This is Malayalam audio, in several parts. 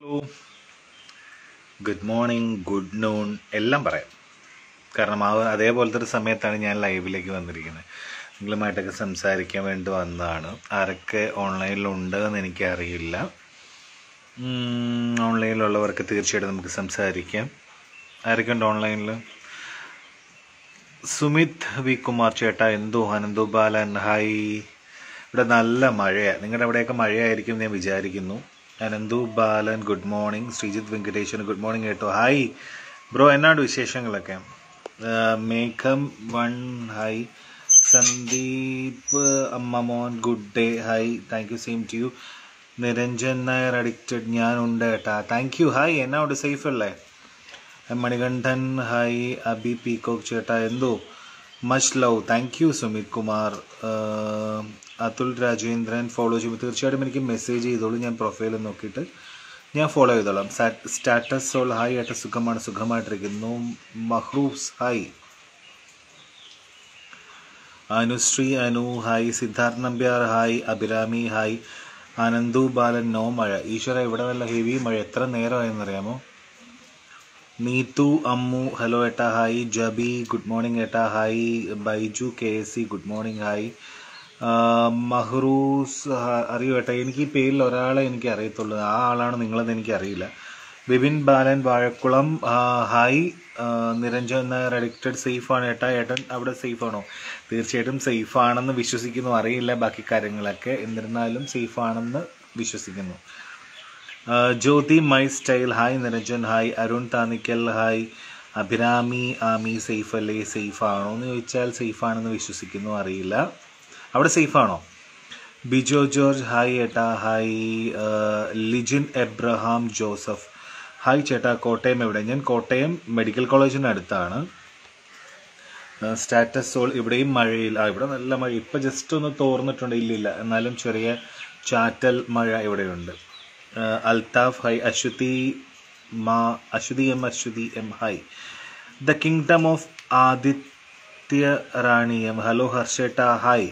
Hello good morning good noon എല്ലാം പറയാം കാരണം ആ അതേപോലത്തെ ഒരു സമയത്താണ് ഞാൻ ലൈവിലേക്ക് വന്നിരിക്കുന്നത് നിങ്ങളുമായിട്ടൊക്കെ സംസാരിക്കാൻ വേണ്ടി വന്നതാണ് ആരൊക്കെ ഓൺലൈനിലുണ്ട് എന്ന് എനിക്കറിയില്ല ഉം, ഓൺലൈനിലുള്ളവർക്ക് തീർച്ചയായിട്ടും നമുക്ക് സംസാരിക്കാം ആരൊക്കെ ഉണ്ട് ഓൺലൈനിൽ സുമിത് വി കുമാർ ചേട്ടാ എന്തു അനന്തു ബാലൻ ഹായ് ഇവിടെ നല്ല മഴയാണ് നിങ്ങളുടെ അവിടെയൊക്കെ മഴയായിരിക്കും എന്ന് ഞാൻ വിചാരിക്കുന്നു Ananthu Balan good morning Sreejith Venkateswaran good morning കേട്ടോ ഹായ് ബ്രോ എന്നാണ് വിശേഷങ്ങളൊക്കെ മേഘം വൺ ഹായ് സന്ദീപ് അമ്മമോൻ good day hi thank you same to you Niranjan Nair addicted ഞാനുണ്ട് കേട്ടാ താങ്ക് യു ഹായ് എന്നാ ഉണ്ട് സേഫ് അല്ലേ മണികണ്ഠൻ ഹായ് അബി പീകോക്ക് ചേട്ടാ എന്തോ much love thank you Sumith Kumar ആഹ് അതുൽ രാജേന്ദ്രൻ ഫോളോ ചെയ്യുമ്പോൾ തീർച്ചയായിട്ടും എനിക്ക് മെസ്സേജ് ചെയ്തോളൂ ഞാൻ പ്രൊഫൈൽ നോക്കിയിട്ട് ഞാൻ ഫോളോ ചെയ്തോളാം സ്റ്റാറ്റസ് സോൾ ഹായ് ഏട്ട സുഖമാണ് സുഖമായിട്ടിരിക്കുന്നു Mahroos hi Anusree Anu hi Siddharth Nambiar hi Abhirami hi Ananthu Balan no മഴ ഈശ്വര ഇവിടെ വല്ല ഹെവി മഴ എത്ര നേരമായെന്നറിയാമോ നീതു അമ്മു ഹലോ ഏട്ടാ ഹായ് ജബി ഗുഡ് മോർണിംഗ് ഏട്ടാ hi Baiju K S C good morning hi Mahroos ഹ- അറിയോ ഏട്ടാ എനിക്ക് ഈ പേരിൽ ഒരാളെ എനിക്ക് അറിയത്തുള്ളൂ ആ ആളാണ് നിങ്ങളെന്ന് എനിക്ക് അറിയില്ല ബിപിൻ ബാലൻ വാഴക്കുളം ആ, ഹായ് ആ, നിരഞ്ജൻ നായർ അഡിക്റ്റഡ് സേഫ് ആണ് ഏട്ടാ ഏട്ടൻ അവിടെ സേഫ് ആണോ തീർച്ചയായിട്ടും സേഫ് ആണെന്ന് വിശ്വസിക്കുന്നു അറിയില്ല ബാക്കി കാര്യങ്ങളൊക്കെ എന്നിരുന്നാലും സേഫ് ആണെന്ന് വിശ്വസിക്കുന്നു ആ, Jyothi my style hi Niranjan hi Arun Thanikkal hi Abhirami Ami safe അല്ലേ സേഫ് ആണോ എന്ന് ചോദിച്ചാൽ സേഫ് ആണെന്ന് വിശ്വസിക്കുന്നു അറിയില്ല അവിടെ സേഫ് ആണോ ബിജോ ജോർജ് ഹായ് ഏട്ടാ ഹായ് ആ, ലിജിൻ എബ്രഹാം ജോസഫ് ഹായ് ചേട്ടാ കോട്ടയം എവിടെ ഞാൻ കോട്ടയം മെഡിക്കൽ കോളേജിന് അടുത്താണ് സ്റ്റാറ്റസ് സോൾ ഇവിടെയും മഴയിൽ ആ ഇവിടെ നല്ല മഴ ഇപ്പം ജസ്റ്റ് ഒന്ന് തോർന്നിട്ടുണ്ട് ഇല്ലില്ല എന്നാലും ചെറിയ ചാറ്റൽ മഴ ഇവിടെയുണ്ട് ആ, അൽതാഫ് ഹൈ അശ്വതി മാ Aswathy M Aswathy M hi the kingdom of Aditya Rani M hello ഹർഷേട്ട ഹായ്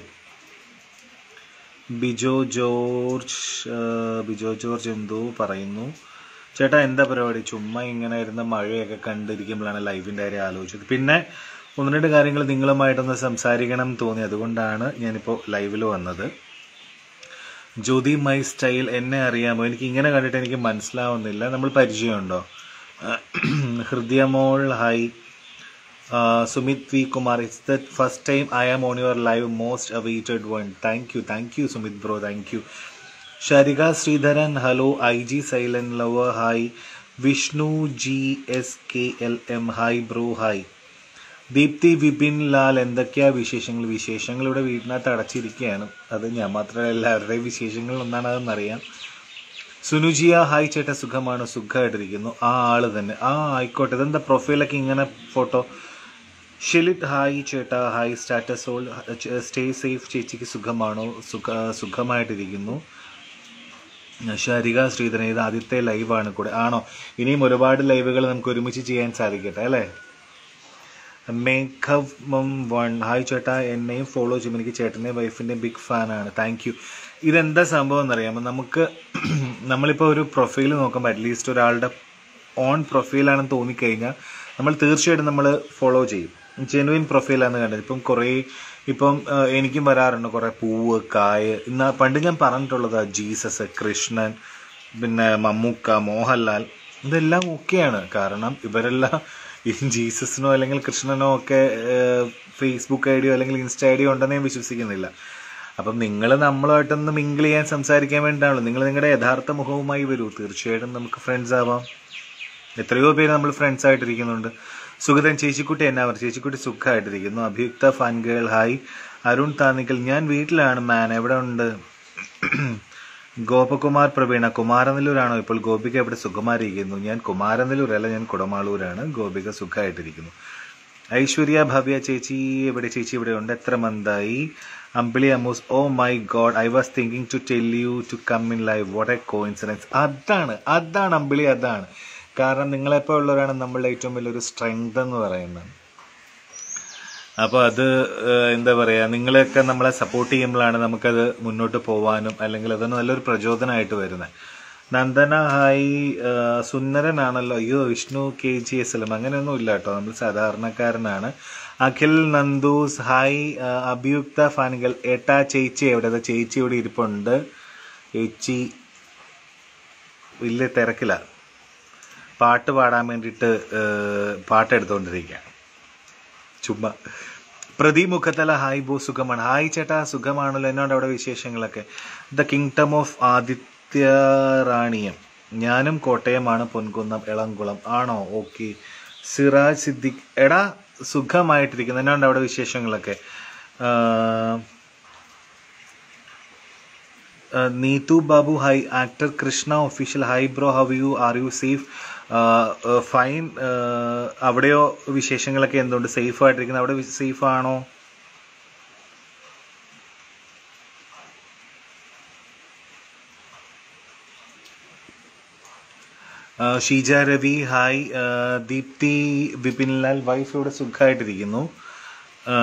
ബിജോ ജോർജ് ആ, ബിജോ ജോർജ് എന്തോ പറയുന്നു ചേട്ടാ എന്താ പരിപാടി ചുമ്മാ ഇങ്ങനെ ഇരുന്ന മഴയൊക്കെ കണ്ടിരിക്കുമ്പോഴാണ് ലൈവിൻ്റെ കാര്യം ആലോചിച്ചത് പിന്നെ ഒന്ന് രണ്ട് കാര്യങ്ങൾ നിങ്ങളുമായിട്ടൊന്ന് സംസാരിക്കണം എന്ന് തോന്നി അതുകൊണ്ടാണ് ഞാനിപ്പോൾ ലൈവിൽ വന്നത് ജ്യോതി മൈ സ്റ്റൈൽ എന്നെ അറിയാമോ എനിക്ക് ഇങ്ങനെ കണ്ടിട്ട് എനിക്ക് മനസ്സിലാവുന്നില്ല നമ്മൾ പരിചയമുണ്ടോ ഹൃദയമോൾ hi Sumith V Kumar it's the first time I am on your live most awaited one thank you thank you Sumith bro thank you Sharika Sreedharan hello I G silent lover hi Vishnu G S K L M hi bro hi Deepthi Vipin Lal എന്തൊക്കെയാ വിശേഷങ്ങൾ വിശേഷങ്ങൾ ഇവിടെ വീട്ടിനകത്ത് അടച്ചിരിക്കുകയാണ് അത് ഞാൻ മാത്രമല്ല എല്ലാവരുടെയും വിശേഷങ്ങൾ ഒന്നാണ് അതെന്നറിയാം സുനുജിയ ഹായ് ചേട്ടാ സുഖമാണോ സുഖമായിട്ടിരിക്കുന്നു ആ ആള് തന്നെ ആ ആയിക്കോട്ടെ ഇതെന്താ പ്രൊഫൈലൊക്കെ ഇങ്ങനെ ഫോട്ടോ ഷിലിറ്റ് ഹായ് ചേട്ടാ hi status all stay safe ചേച്ചിക്ക് സുഖമാണോ സുഖ സുഖമായിട്ടിരിക്കുന്നു ശാരിക ശ്രീധരൻ ഇത് ആദ്യത്തെ ലൈവാണ് കൂടെ ആണോ ഇനിയും ഒരുപാട് ലൈവുകൾ നമുക്ക് ഒരുമിച്ച് ചെയ്യാൻ സാധിക്കട്ടെ അല്ലേ മേഘം വൺ ഹായ് ചേട്ടാ എന്നെയും ഫോളോ ചെയ്യും എനിക്ക് ചേട്ടൻ്റെയും വൈഫിൻ്റെയും ബിഗ് ഫാനാണ് താങ്ക് യു ഇതെന്താ സംഭവം എന്നറിയാമോ നമുക്ക് നമ്മളിപ്പോൾ ഒരു പ്രൊഫൈൽ നോക്കുമ്പോൾ അറ്റ്ലീസ്റ്റ് ഒരാളുടെ ഓൺ പ്രൊഫൈലാണെന്ന് തോന്നിക്കഴിഞ്ഞാൽ നമ്മൾ തീർച്ചയായിട്ടും നമ്മൾ ഫോളോ ചെയ്യും ജെനുവിൻ പ്രൊഫൈലാന്ന് കണ്ടത് ഇപ്പം കുറേ ഇപ്പം ആ, എനിക്കും വരാറുണ്ട് കുറേ പൂവ് കായ് ഇന്ന് പണ്ട് ഞാൻ പറഞ്ഞിട്ടുള്ളത് ജീസസ് കൃഷ്ണൻ പിന്നെ മമ്മൂക്ക മോഹൻലാൽ ഇതെല്ലാം ഓക്കെയാണ് കാരണം ഇവരെല്ലാം ഈ ജീസസിനോ അല്ലെങ്കിൽ കൃഷ്ണനോ ഒക്കെ ഫേസ്ബുക്ക് ഐ ഡിയോ അല്ലെങ്കിൽ ഇൻസ്റ്റ ഐ ഡിയോ ഉണ്ടെന്ന് ഞാൻ വിശ്വസിക്കുന്നില്ല അപ്പം നിങ്ങൾ നമ്മളുമായിട്ടൊന്ന് മിങ്കിൾ ചെയ്യാൻ സംസാരിക്കാൻ വേണ്ടിയിട്ടാണല്ലോ നിങ്ങൾ നിങ്ങളുടെ യഥാർത്ഥ മുഖവുമായി വരൂ തീർച്ചയായിട്ടും നമുക്ക് ഫ്രണ്ട്സ് ആവാം എത്രയോ പേര് നമ്മൾ ഫ്രണ്ട്സ് ആയിട്ടിരിക്കുന്നുണ്ട് സുഗതൻ ചേച്ചിക്കുട്ടി എന്നാ പറയുക ചേച്ചിക്കുട്ടി സുഖമായിട്ടിരിക്കുന്നു Abhiyuktha fan girl hi Arun Thannikkal ഞാൻ വീട്ടിലാണ് മാൻ എവിടെ ഉണ്ട് ഗോപകുമാർ പ്രവീണ കുമാരനെല്ലൂരാണോ ഇപ്പോൾ ഗോപിക എവിടെ സുഖമായിരിക്കുന്നു ഞാൻ കുമാരനെല്ലൂരല്ല ഞാൻ കുടമാളൂരാണ് ഗോപിക സുഖമായിട്ടിരിക്കുന്നു ഐശ്വര്യ ഭവ്യ ചേച്ചി എവിടെ ചേച്ചി ഇവിടെ ഉണ്ട് എത്ര മന്തായി Ambili Ammoos oh my god I was thinking to tell you to come in live what a coincidence അതാണ് അതാണ് അമ്പിളി അതാണ് കാരണം നിങ്ങളെപ്പോൾ ഉള്ളവരാണ് നമ്മളുടെ ഏറ്റവും വലിയൊരു സ്ട്രെങ്ത് എന്ന് പറയുന്നത് അപ്പോൾ അത് ഏഹ്, എന്താ പറയുക നിങ്ങളെയൊക്കെ നമ്മളെ സപ്പോർട്ട് ചെയ്യുമ്പോഴാണ് നമുക്കത് മുന്നോട്ട് പോകാനും അല്ലെങ്കിൽ അതൊന്ന് നല്ലൊരു പ്രചോദനമായിട്ട് വരുന്നത് നന്ദന ഹായ് ആ, സുന്ദരനാണല്ലോ അയ്യോ വിഷ്ണു കെ ജി എസ് എല്ലാം അങ്ങനെയൊന്നും ഇല്ല കേട്ടോ നമ്മൾ സാധാരണക്കാരനാണ് അഖിൽ നന്ദൂസ് ഹായ് ആ, അഭിയുക്ത ഫാനുകൾ ഏട്ടാ ചേച്ചി എവിടെ ദാ ചേച്ചി ഇവിടെ ഇരിപ്പുണ്ട് ചേച്ചി വലിയ തിരക്കില്ല പാട്ട് പാടാൻ വേണ്ടിയിട്ട് പാട്ട് എടുത്തുകൊണ്ടിരിക്കുകയാണ് ചുമ്മാ പ്രതിമുഖത്തല ഹായ് ബോ സുഖമാണ് ഹായ് ചേട്ടാ സുഖമാണല്ലോ എന്നോട് അവിടെ വിശേഷങ്ങളൊക്കെ ദ കിങ്ഡം ഓഫ് ആദിത്യ റാണിയം ഞാനും കോട്ടയമാണ് പൊൻകുന്നം ഇളംകുളം ആണോ ഓക്കെ സിറാജ് സിദ്ദിഖ് എടാ സുഖമായിട്ടിരിക്കുന്നു എന്നോട് അവിടെ വിശേഷങ്ങളൊക്കെ ആഹ് Uh, Neetu Babu, hi. Actor Krishna official, hi bro. How are you? Are you safe? Fine അവിടെയോ വിശേഷങ്ങളൊക്കെ എന്തുകൊണ്ട് സേഫ് ആയിട്ടിരിക്കുന്നത് അവിടെ സേഫ് ആണോ ആ, ഷീജ രവി ഹായ് ആ, ദീപ്തി ബിപിൻലാൽ വൈഫ് ഇവിടെ സുഖമായിട്ടിരിക്കുന്നു ആ,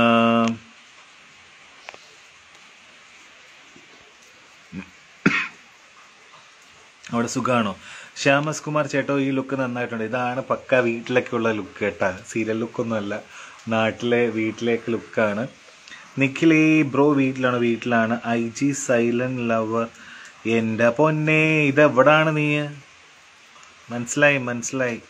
അവിടെ സുഖമാണോ ശ്യാമസ് കുമാർ ചേട്ടോ ഈ ലുക്ക് നന്നായിട്ടുണ്ട് ഇതാണ് പക്ക വീട്ടിലേക്കുള്ള ലുക്ക് കേട്ടാ സീരിയൽ ലുക്കൊന്നുമല്ല നാട്ടിലെ വീട്ടിലേക്ക് ലുക്കാണ് നിഖിലേ ബ്രോ വീട്ടിലാണ് വീട്ടിലാണ് ഐ ജി സൈലന്റ് ലവർ എൻ്റെ പൊന്നെ ഇതെവിടാണ് നീ മനസ്സിലായി മനസ്സിലായി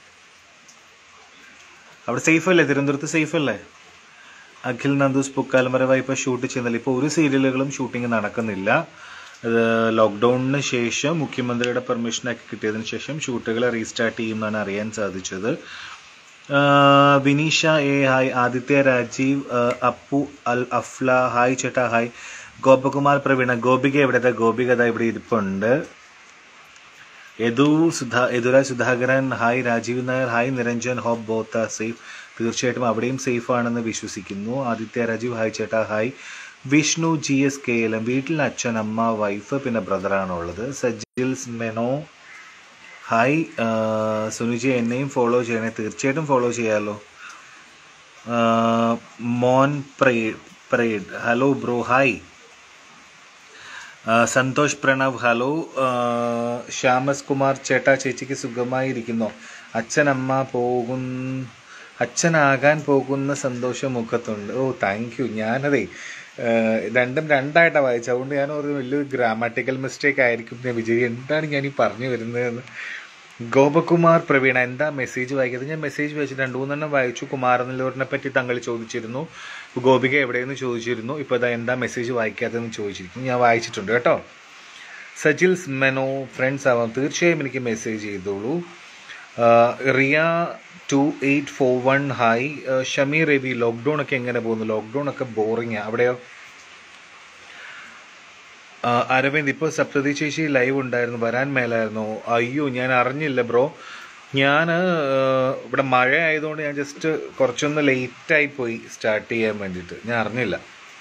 അവിടെ സേഫ് അല്ലേ തിരുവനന്തപുരത്ത് സേഫ് അല്ലേ അഖിൽ നന്ദൂസ് പുക്കാലമര ഇപ്പോൾ ഷൂട്ട് ചെയ്യുന്നില്ല ഇപ്പോൾ ഒരു സീരിയലുകളും ഷൂട്ടിംഗ് നടക്കുന്നില്ല അത് ലോക്ക്ഡൗണിന് ശേഷം മുഖ്യമന്ത്രിയുടെ പെർമിഷനൊക്കെ കിട്ടിയതിന് ശേഷം ഷൂട്ടുകൾ റീസ്റ്റാർട്ട് ചെയ്യുമെന്നാണ് അറിയാൻ സാധിച്ചത് ആ, വിനീഷ എ ഹായ് ആദിത്യ രാജീവ് ആ, അപ്പു അൽ അഫ്ല ഹായ് ചേട്ടാ ഹായ് ഗോപകുമാർ പ്രവീണ ഗോപിക എവിടത്തെ ഗോപിക ദാ ഇവിടെ ഇരിപ്പുണ്ട് യദു സുധാ യദുര Sudhakaran hi Rajeev Nair hi Niranjan hope both are safe തീർച്ചയായിട്ടും അവിടെയും സേഫ് ആണെന്ന് വിശ്വസിക്കുന്നു ആദിത്യ രാജീവ് ഹായ് ചേട്ടാ hi Vishnu G S K L M വീട്ടിൽ അച്ഛൻ അമ്മ വൈഫ് പിന്നെ ബ്രദറാണുള്ളത് സജിൽസ് മെനോ ഹായ് ആ, സുനിജി എന്നെയും ഫോളോ ചെയ്യണേ തീർച്ചയായിട്ടും ഫോളോ ചെയ്യാമല്ലോ ആ, മോൻ പ്രേഡ് പ്രേഡ് ഹലോ ബ്രോ ഹായ് ആ, സന്തോഷ് പ്രണവ് ഹലോ ആ, ശ്യാമസ് കുമാർ ചേട്ടാ ചേച്ചിക്ക് സുഖമായിരിക്കുന്നോ അച്ഛൻ അമ്മ പോകും അച്ഛനാകാൻ പോകുന്ന സന്തോഷം മുഖത്തുണ്ട് ഓ താങ്ക് യു ഞാനതേ ആ, രണ്ടും രണ്ടായിട്ടാണ് വായിച്ചത് അതുകൊണ്ട് ഞാൻ ഒരു വലിയൊരു ഗ്രാമാറ്റിക്കൽ മിസ്റ്റേക്ക് ആയിരിക്കും ഞാൻ വിജയ് എന്താണ് ഞാൻ ഈ പറഞ്ഞു വരുന്നതെന്ന് ഗോപകുമാർ പ്രവീണ എന്താ മെസ്സേജ് വായിക്കുന്നത് ഞാൻ മെസ്സേജ് വായിച്ചു രണ്ടു മൂന്നെണ്ണം വായിച്ചു കുമാരനെല്ലൂരിനെ പറ്റി താങ്കൾ ചോദിച്ചിരുന്നു ഗോപിക എവിടെയെന്ന് ചോദിച്ചിരുന്നു ഇപ്പോൾ ഇതാ എന്താ മെസ്സേജ് വായിക്കാത്തതെന്ന് ചോദിച്ചിരിക്കുന്നു ഞാൻ വായിച്ചിട്ടുണ്ട് കേട്ടോ സജിൽസ് മെനോ ഫ്രണ്ട്സ് ആവാം തീർച്ചയായും എനിക്ക് മെസ്സേജ് ചെയ്തോളൂ ആ, Riya two eight four one hi ആ, ഷമീർ രവി ലോക്ക്ഡൗൺ ഒക്കെ എങ്ങനെ പോകുന്നു ലോക്ക്ഡൗൺ ഒക്കെ ബോറിങ് അവിടെയോ ആ, അരവിന്ദ് ഇപ്പോൾ സപ്തതി ചേച്ചി ലൈവ് ഉണ്ടായിരുന്നു വരാൻ മേലായിരുന്നു അയ്യോ ഞാൻ അറിഞ്ഞില്ല ബ്രോ ഞാൻ ഇവിടെ മഴ ആയതുകൊണ്ട് ഞാൻ ജസ്റ്റ് കുറച്ചൊന്ന് ലേറ്റായി പോയി സ്റ്റാർട്ട് ചെയ്യാൻ വേണ്ടിയിട്ട് ഞാൻ അറിഞ്ഞില്ല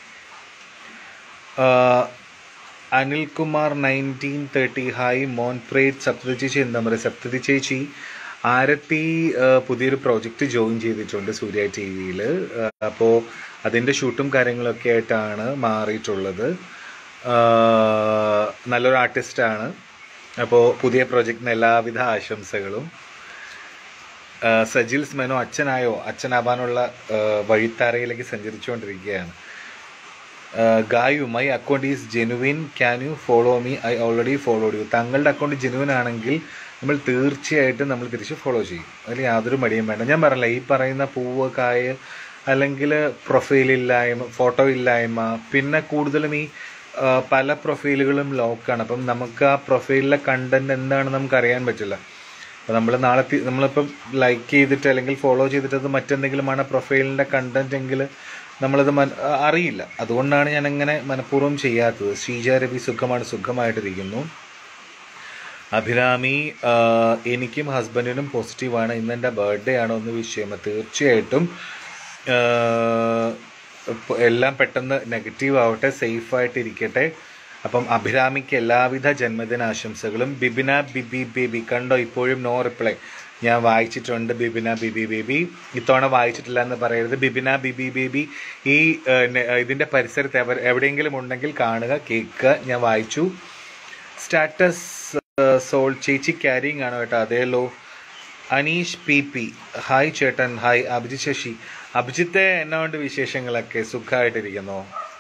ആ, അനിൽകുമാർ നയൻറ്റീൻ തേർട്ടി ഹായ് മോൻപ്രേറ്റ് സപ്തതി ചേച്ചി എന്താ പറയുക സപ്തതി ചേച്ചി ആരത്തി ആ, പുതിയൊരു പ്രോജക്റ്റ് ജോയിൻ ചെയ്തിട്ടുണ്ട് സൂര്യ ടി വിയിൽ അപ്പോൾ അതിൻ്റെ ഷൂട്ടും കാര്യങ്ങളൊക്കെ ആയിട്ടാണ് മാറിയിട്ടുള്ളത് ആ, നല്ലൊരു ആർട്ടിസ്റ്റാണ് അപ്പോൾ പുതിയ പ്രോജക്റ്റിന് എല്ലാവിധ ആശംസകളും ആ, സജിൽസ് മെനോ അച്ഛനായോ അച്ഛനാവാനുള്ള ആ, വഴിത്താരയിലേക്ക് സഞ്ചരിച്ചുകൊണ്ടിരിക്കുകയാണ് Gayu my account is genuine can you follow me I already followed you താങ്കളുടെ അക്കൗണ്ട് ജെനുവിൻ ആണെങ്കിൽ നമ്മൾ തീർച്ചയായിട്ടും നമ്മൾ തിരിച്ച് ഫോളോ ചെയ്യും അതിൽ യാതൊരു മടിയും വേണ്ട ഞാൻ പറഞ്ഞില്ല ഈ പറയുന്ന പൂവ് കായ അല്ലെങ്കിൽ പ്രൊഫൈൽ ഇല്ലായ്മ ഫോട്ടോ ഇല്ലായ്മ പിന്നെ കൂടുതലും ഈ ആ, പല പ്രൊഫൈലുകളും ലോക്കാണ് അപ്പം നമുക്ക് ആ പ്രൊഫൈലിലെ കണ്ടന്റ് എന്താണെന്ന് നമുക്ക് അറിയാൻ പറ്റില്ല അപ്പോൾ നമ്മൾ നാളെ തി- നമ്മളിപ്പം ലൈക്ക് ചെയ്തിട്ട് അല്ലെങ്കിൽ ഫോളോ ചെയ്തിട്ട് അത് മറ്റെന്തെങ്കിലുമാണ് പ്രൊഫൈലിൻ്റെ കണ്ടന്റ് എങ്കിൽ നമ്മളത് മന ആ, അറിയില്ല അതുകൊണ്ടാണ് ഞാൻ അങ്ങനെ മനഃപൂർവ്വം ചെയ്യാത്തത് ശ്രീജ രവി സുഖമാണ് സുഖമായിട്ടിരിക്കുന്നു അഭിരാമി ആ, എനിക്കും ഹസ്ബൻഡിനും പോസിറ്റീവാണ് ഇന്ന് എൻ്റെ ബർത്ത്ഡേ ആണോ എന്ന് വിഷയം തീർച്ചയായിട്ടും ആ, ഇപ്പൊ എല്ലാം പെട്ടെന്ന് നെഗറ്റീവ് ആവട്ടെ സേഫായിട്ട് ഇരിക്കട്ടെ അപ്പം അഭിരാമിക്ക് എല്ലാവിധ ജന്മദിനാശംസകളും ബിബിന ബിബി ബേബി കണ്ടോ ഇപ്പോഴും നോ റിപ്ലൈ ഞാൻ വായിച്ചിട്ടുണ്ട് ബിബിന ബിബി ബേബി ഇത്തവണ വായിച്ചിട്ടില്ല എന്ന് പറയരുത് ബിബിന ബിബി ബേബി ഈ ഏഹ്, നെ- ഇതിന്റെ പരിസരത്ത് എവ- എവിടെയെങ്കിലും ഉണ്ടെങ്കിൽ കാണുക കേൾക്കുക ഞാൻ വായിച്ചു സ്റ്റാറ്റസ് സോൾ ചേച്ചി ക്യാരിങ് ആണോ കേട്ടോ അതേലോ അനീഷ് പി പി ഹായ് ചേട്ടൻ ഹായ് അഭിജിത് ശശി അഭിജിത്തെ എന്നാണ്ട് വിശേഷങ്ങളൊക്കെ സുഖമായിട്ടിരിക്കുന്നോ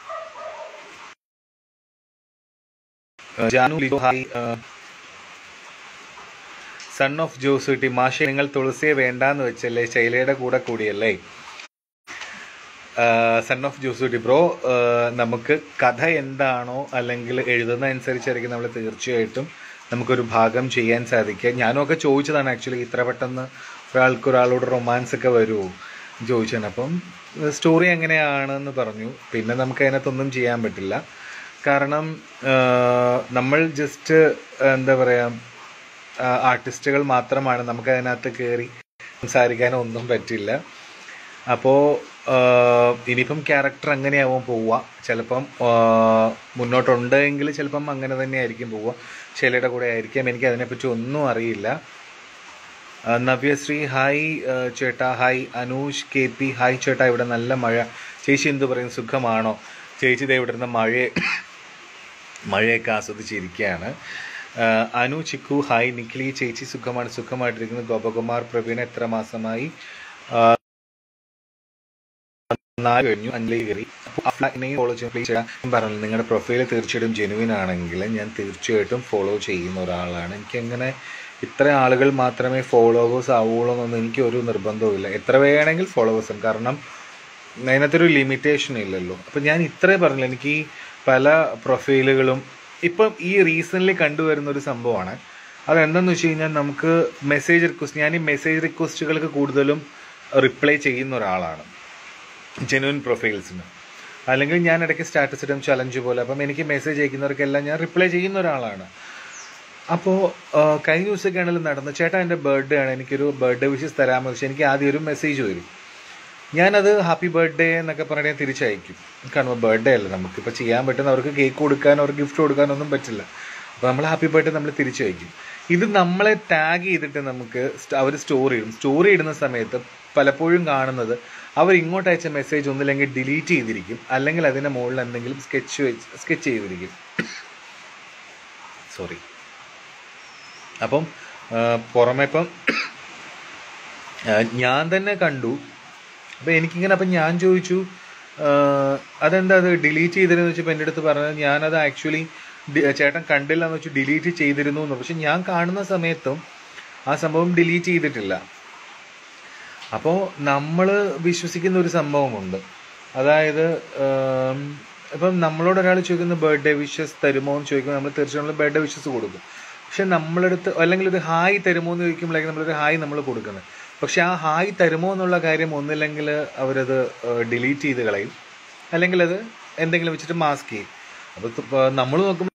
ഏഹ് Janu Lijo hi son of Jose കിട്ടി മാഷെ നിങ്ങൾ തുളസിയെ വേണ്ടാന്ന് വെച്ചല്ലേ ശൈലയുടെ കൂടെ കൂടിയല്ലേ സൺ ഓഫ് ജോസൂട്ടി ബ്രോ നമുക്ക് കഥ എന്താണോ അല്ലെങ്കിൽ എഴുതുന്ന അനുസരിച്ചായിരിക്കും നമ്മൾ തീർച്ചയായിട്ടും നമുക്കൊരു ഭാഗം ചെയ്യാൻ സാധിക്കുക ഞാനും ഒക്കെ ചോദിച്ചതാണ് ആക്ച്വലി ഇത്ര പെട്ടെന്ന് ഒരാൾക്ക് ഒരാളോട് റൊമാൻസ് ഒക്കെ വരുമോ ചോദിച്ചാണ് അപ്പം സ്റ്റോറി എങ്ങനെയാണെന്ന് പറഞ്ഞു പിന്നെ നമുക്ക് അതിനകത്തൊന്നും ചെയ്യാൻ പറ്റില്ല കാരണം ആ, നമ്മൾ ജസ്റ്റ് എന്താ പറയുക ആർട്ടിസ്റ്റുകൾ മാത്രമാണ് നമുക്ക് അതിനകത്ത് കയറി സംസാരിക്കാനോ ഒന്നും പറ്റില്ല അപ്പോൾ ഇനിയിപ്പം ക്യാരക്ടർ അങ്ങനെയാവും പോവുക ചിലപ്പം ആ, മുന്നോട്ടുണ്ടെങ്കിൽ ചിലപ്പം അങ്ങനെ തന്നെ ആയിരിക്കും പോവുക ശൈലയുടെ കൂടെ ആയിരിക്കാം എനിക്ക് അതിനെപ്പറ്റി ഒന്നും അറിയില്ല ആ, നവ്യശ്രീ ഹായ് ആ, ചേട്ടാ hi Anoosh K P hi ചേട്ടാ ഇവിടെ നല്ല മഴ ചേച്ചി എന്ത് പറയും സുഖമാണോ ചേച്ചി ദേ ഇവിടെ നിന്ന് മഴയെ മഴയൊക്കെ ആസ്വദിച്ചിരിക്കുകയാണ് ആ, അനു ചിക്കു ഹായ് നിഖിലി ചേച്ചി സുഖമാണ് സുഖമായിട്ടിരിക്കുന്നു ഗോപകുമാർ പ്രവീൺ എത്ര മാസമായി ആ, നാല് കഴിഞ്ഞു അഞ്ചിലേക്ക് കയറി അഫ്ലാനെയും ഫോളോ ചെയ്യാൻ പ്ലീസ് ചെയ്യാം ഞാൻ പറഞ്ഞു നിങ്ങളുടെ പ്രൊഫൈൽ തീർച്ചയായിട്ടും ജെനുവിൻ ആണെങ്കിൽ ഞാൻ തീർച്ചയായിട്ടും ഫോളോ ചെയ്യുന്ന ഒരാളാണ് എനിക്കങ്ങനെ ഇത്ര ആളുകൾ മാത്രമേ ഫോളോവേഴ്സ് ആവുള്ളൂ എന്നൊന്നും എനിക്ക് ഒരു നിർബന്ധവുമില്ല എത്ര വേണമെങ്കിൽ ഫോളോവേഴ്സും കാരണം അതിനകത്തൊരു ലിമിറ്റേഷൻ ഇല്ലല്ലോ അപ്പം ഞാൻ ഇത്രേ പറഞ്ഞില്ല എനിക്ക് ഈ പല പ്രൊഫൈലുകളും ഇപ്പം ഈ റീസെൻ്റ്ലി കണ്ടുവരുന്ന ഒരു സംഭവമാണ് അതെന്താന്ന് വെച്ച് കഴിഞ്ഞാൽ നമുക്ക് മെസ്സേജ് റിക്വസ്റ്റ് ഞാൻ ഈ മെസ്സേജ് റിക്വസ്റ്റുകൾക്ക് കൂടുതലും റിപ്ലൈ ചെയ്യുന്ന ഒരാളാണ് ജെനുവിൻ പ്രൊഫൈൽസിന് അല്ലെങ്കിൽ ഞാൻ ഇടയ്ക്ക് സ്റ്റാറ്റസ് ഇടും ചലഞ്ച് പോലെ അപ്പം എനിക്ക് മെസ്സേജ് അയക്കുന്നവർക്കെല്ലാം ഞാൻ റിപ്ലൈ ചെയ്യുന്ന ഒരാളാണ് അപ്പോൾ കഴിഞ്ഞ ദിവസമൊക്കെ ആണെങ്കിലും നടന്നു ചേട്ടാ എൻ്റെ ബർത്ത്ഡേ ആണ് എനിക്കൊരു ബർത്ത്ഡേ വിഷസ് തരാമെന്ന് വെച്ചാൽ എനിക്ക് ആദ്യം ഒരു മെസ്സേജ് വരും ഞാനത് ഹാപ്പി ബർത്ത്ഡേ എന്നൊക്കെ പറഞ്ഞ് ഞാൻ തിരിച്ചയക്കും കാരണം ബർത്ത്ഡേ അല്ല നമുക്കിപ്പോൾ ചെയ്യാൻ പറ്റുന്ന അവർക്ക് കേക്ക് കൊടുക്കാനോ അവർക്ക് ഗിഫ്റ്റ് കൊടുക്കാനോ ഒന്നും പറ്റില്ല അപ്പോൾ നമ്മൾ ഹാപ്പി ബർത്ത്ഡേ നമ്മൾ തിരിച്ചയക്കും ഇത് നമ്മളെ ടാഗ് ചെയ്തിട്ട് നമുക്ക് അവർ സ്റ്റോറി ഇടും സ്റ്റോറി ഇടുന്ന സമയത്ത് പലപ്പോഴും കാണുന്നത് അവർ ഇങ്ങോട്ട് അയച്ച മെസ്സേജ് ഒന്നില്ലെങ്കിൽ ഡിലീറ്റ് ചെയ്തിരിക്കും അല്ലെങ്കിൽ അതിൻ്റെ മുകളിൽ എന്തെങ്കിലും സ്കെച്ച് വെച്ച് സ്കെച്ച് ചെയ്തിരിക്കും സോറി അപ്പം ആ, പുറമെ ഇപ്പം ആ, ഞാൻ തന്നെ കണ്ടു അപ്പം എനിക്കിങ്ങനെ അപ്പം ഞാൻ ചോദിച്ചു ആ, അതെന്താ അത് ഡിലീറ്റ് ചെയ്തിരുന്നു വെച്ചപ്പോൾ എൻ്റെ അടുത്ത് പറഞ്ഞത് ഞാനത് ആക്ച്വലി ചേട്ടൻ കണ്ടില്ല എന്ന് വെച്ച് ഡിലീറ്റ് ചെയ്തിരുന്നു എന്ന് പക്ഷെ ഞാൻ കാണുന്ന സമയത്തും ആ സംഭവം ഡിലീറ്റ് ചെയ്തിട്ടില്ല അപ്പോൾ നമ്മൾ വിശ്വസിക്കുന്ന ഒരു സംഭവമുണ്ട് അതായത് ആം, ഇപ്പം നമ്മളോട് ഒരാൾ ചോദിക്കുന്ന ബർത്ത്ഡേ വിഷസ് തരുമോ എന്ന് ചോദിക്കുമ്പോൾ നമ്മൾ തീർച്ചയായും നമ്മൾ ബർത്ത്ഡേ വിഷസ് കൊടുക്കും പക്ഷെ നമ്മളടുത്ത് അല്ലെങ്കിൽ ഒരു ഹായ് തരുമോ എന്ന് ചോദിക്കുമ്പോഴേക്കും നമ്മളൊരു ഹായ് നമ്മൾ കൊടുക്കുന്നത് പക്ഷെ ആ ഹായ് തരുമോ എന്നുള്ള കാര്യം ഒന്നില്ലെങ്കിൽ അവരത് ഡിലീറ്റ് ചെയ്ത് കളയും അല്ലെങ്കിൽ അത് എന്തെങ്കിലും വെച്ചിട്ട് മാസ്ക് ചെയ്യും അപ്പോൾ നമ്മൾ നോക്കുമ്പോൾ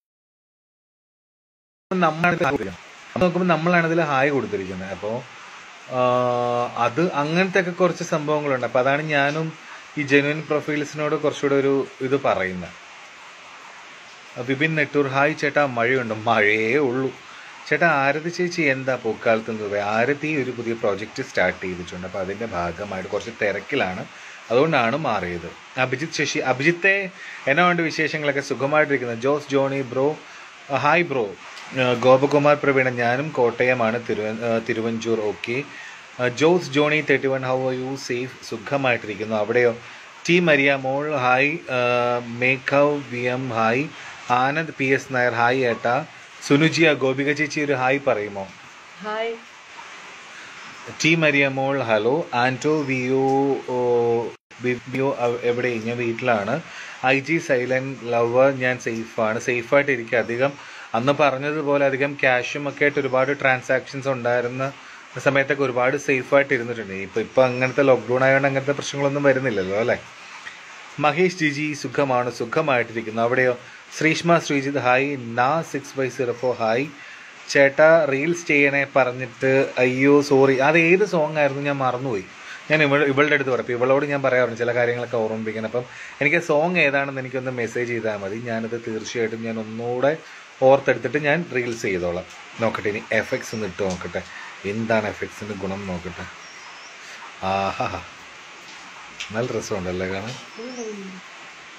നമ്മളാണ് നോക്കുമ്പോൾ നമ്മളാണ് അതിൽ ഹായ് കൊടുത്തിരിക്കുന്നത് അപ്പോൾ അത് അങ്ങനത്തെ ഒക്കെ കുറച്ച് സംഭവങ്ങളുണ്ട് അപ്പോൾ അതാണ് ഞാനും ഈ ജെനുവിൻ പ്രൊഫൈൽസിനോട് കുറച്ചുകൂടെ ഒരു ഇത് പറയുന്നത് വിപിൻ നെട്ടൂർ ഹായ് ചേട്ടാ മഴയുണ്ട് മഴയേ ഉള്ളൂ ചേട്ടാ ആരതി ചേച്ചി എന്താ പൂക്കാലത്ത് നിന്ന് ആരതി ഒരു പുതിയ പ്രോജക്റ്റ് സ്റ്റാർട്ട് ചെയ്തിട്ടുണ്ട് അപ്പോൾ അതിൻ്റെ ഭാഗമായിട്ട് കുറച്ച് തിരക്കിലാണ് അതുകൊണ്ടാണ് മാറിയത് അഭിജിത്ത് ശശി അഭിജിത്തെ എന്നാ വേണ്ട വിശേഷങ്ങളൊക്കെ സുഖമായിട്ടിരിക്കുന്നത് Jose Johnny bro hi bro Gopakumar Praveena ഞാനും കോട്ടയമാണ് തിരുവ ആ, Thiruvanchoor okay Jose Johnny thirty one how you safe സുഖമായിട്ടിരിക്കുന്നു അവിടെയോ ടി മരിയ മോൾ hi Meghav V M hi Anand P S Nair hi ഏട്ടാ സുനുജിയ ഗോപിക ചേച്ചി ഒരു ഹായ് പറയുമോ ഹായ് ടി മരിയ മോൾ ഹലോ ആൻറ്റോ വിയോ ഓ, ബിബിയോ അവ- എവിടെ ഞാൻ വീട്ടിലാണ് ഐ ജി സൈലന്റ് ലവർ ഞാൻ സേഫാണ് സേഫായിട്ട് ഇരിക്കുക അധികം അന്ന് പറഞ്ഞതുപോലെ അധികം ക്യാഷും ഒക്കെ ആയിട്ട് ഒരുപാട് ട്രാൻസാക്ഷൻസ് ഉണ്ടായിരുന്ന സമയത്തൊക്കെ ഒരുപാട് സേഫായിട്ട് ഇരുന്നിട്ടുണ്ട് ഇപ്പം ഇപ്പം അങ്ങനത്തെ ലോക്ക്ഡൗൺ ആയതുകൊണ്ട് അങ്ങനത്തെ പ്രശ്നങ്ങളൊന്നും വരുന്നില്ലല്ലോ അല്ലേ മഹേഷ് ജിജി സുഖമാണ് സുഖമായിട്ടിരിക്കുന്നു അവിടെയോ ശ്രീഷ്മ ശ്രീജിത്ത് ഹായ് നാ six by zero four hi ചേട്ടാ റീൽസ് ചെയ്യണേ പറഞ്ഞിട്ട് അയ്യോ സോറി അത് ഏത് സോങ് ആയിരുന്നു ഞാൻ മറന്നുപോയി ഞാൻ ഇവൾ ഇവളുടെ അടുത്ത് പറയും ഇവളോട് ഞാൻ പറയാറുണ്ട് ചില കാര്യങ്ങളൊക്കെ ഓർമ്മിപ്പിക്കണം അപ്പം എനിക്ക് സോങ് ഏതാണെന്ന് എനിക്കൊന്ന് മെസ്സേജ് ചെയ്താൽ മതി ഞാനത് തീർച്ചയായിട്ടും ഞാൻ ഒന്നുകൂടെ ഓർത്തെടുത്തിട്ട് ഞാൻ റീൽസ് ചെയ്തോളാം നോക്കട്ടെ ഇനി എഫക്ട്സ് ഒന്ന് ഇട്ട് നോക്കട്ടെ എന്താണ് എഫക്ട്സിൻ്റെ ഗുണം നോക്കട്ടെ ആഹാ നല്ല രസമുണ്ടല്ലേ കാണാൻ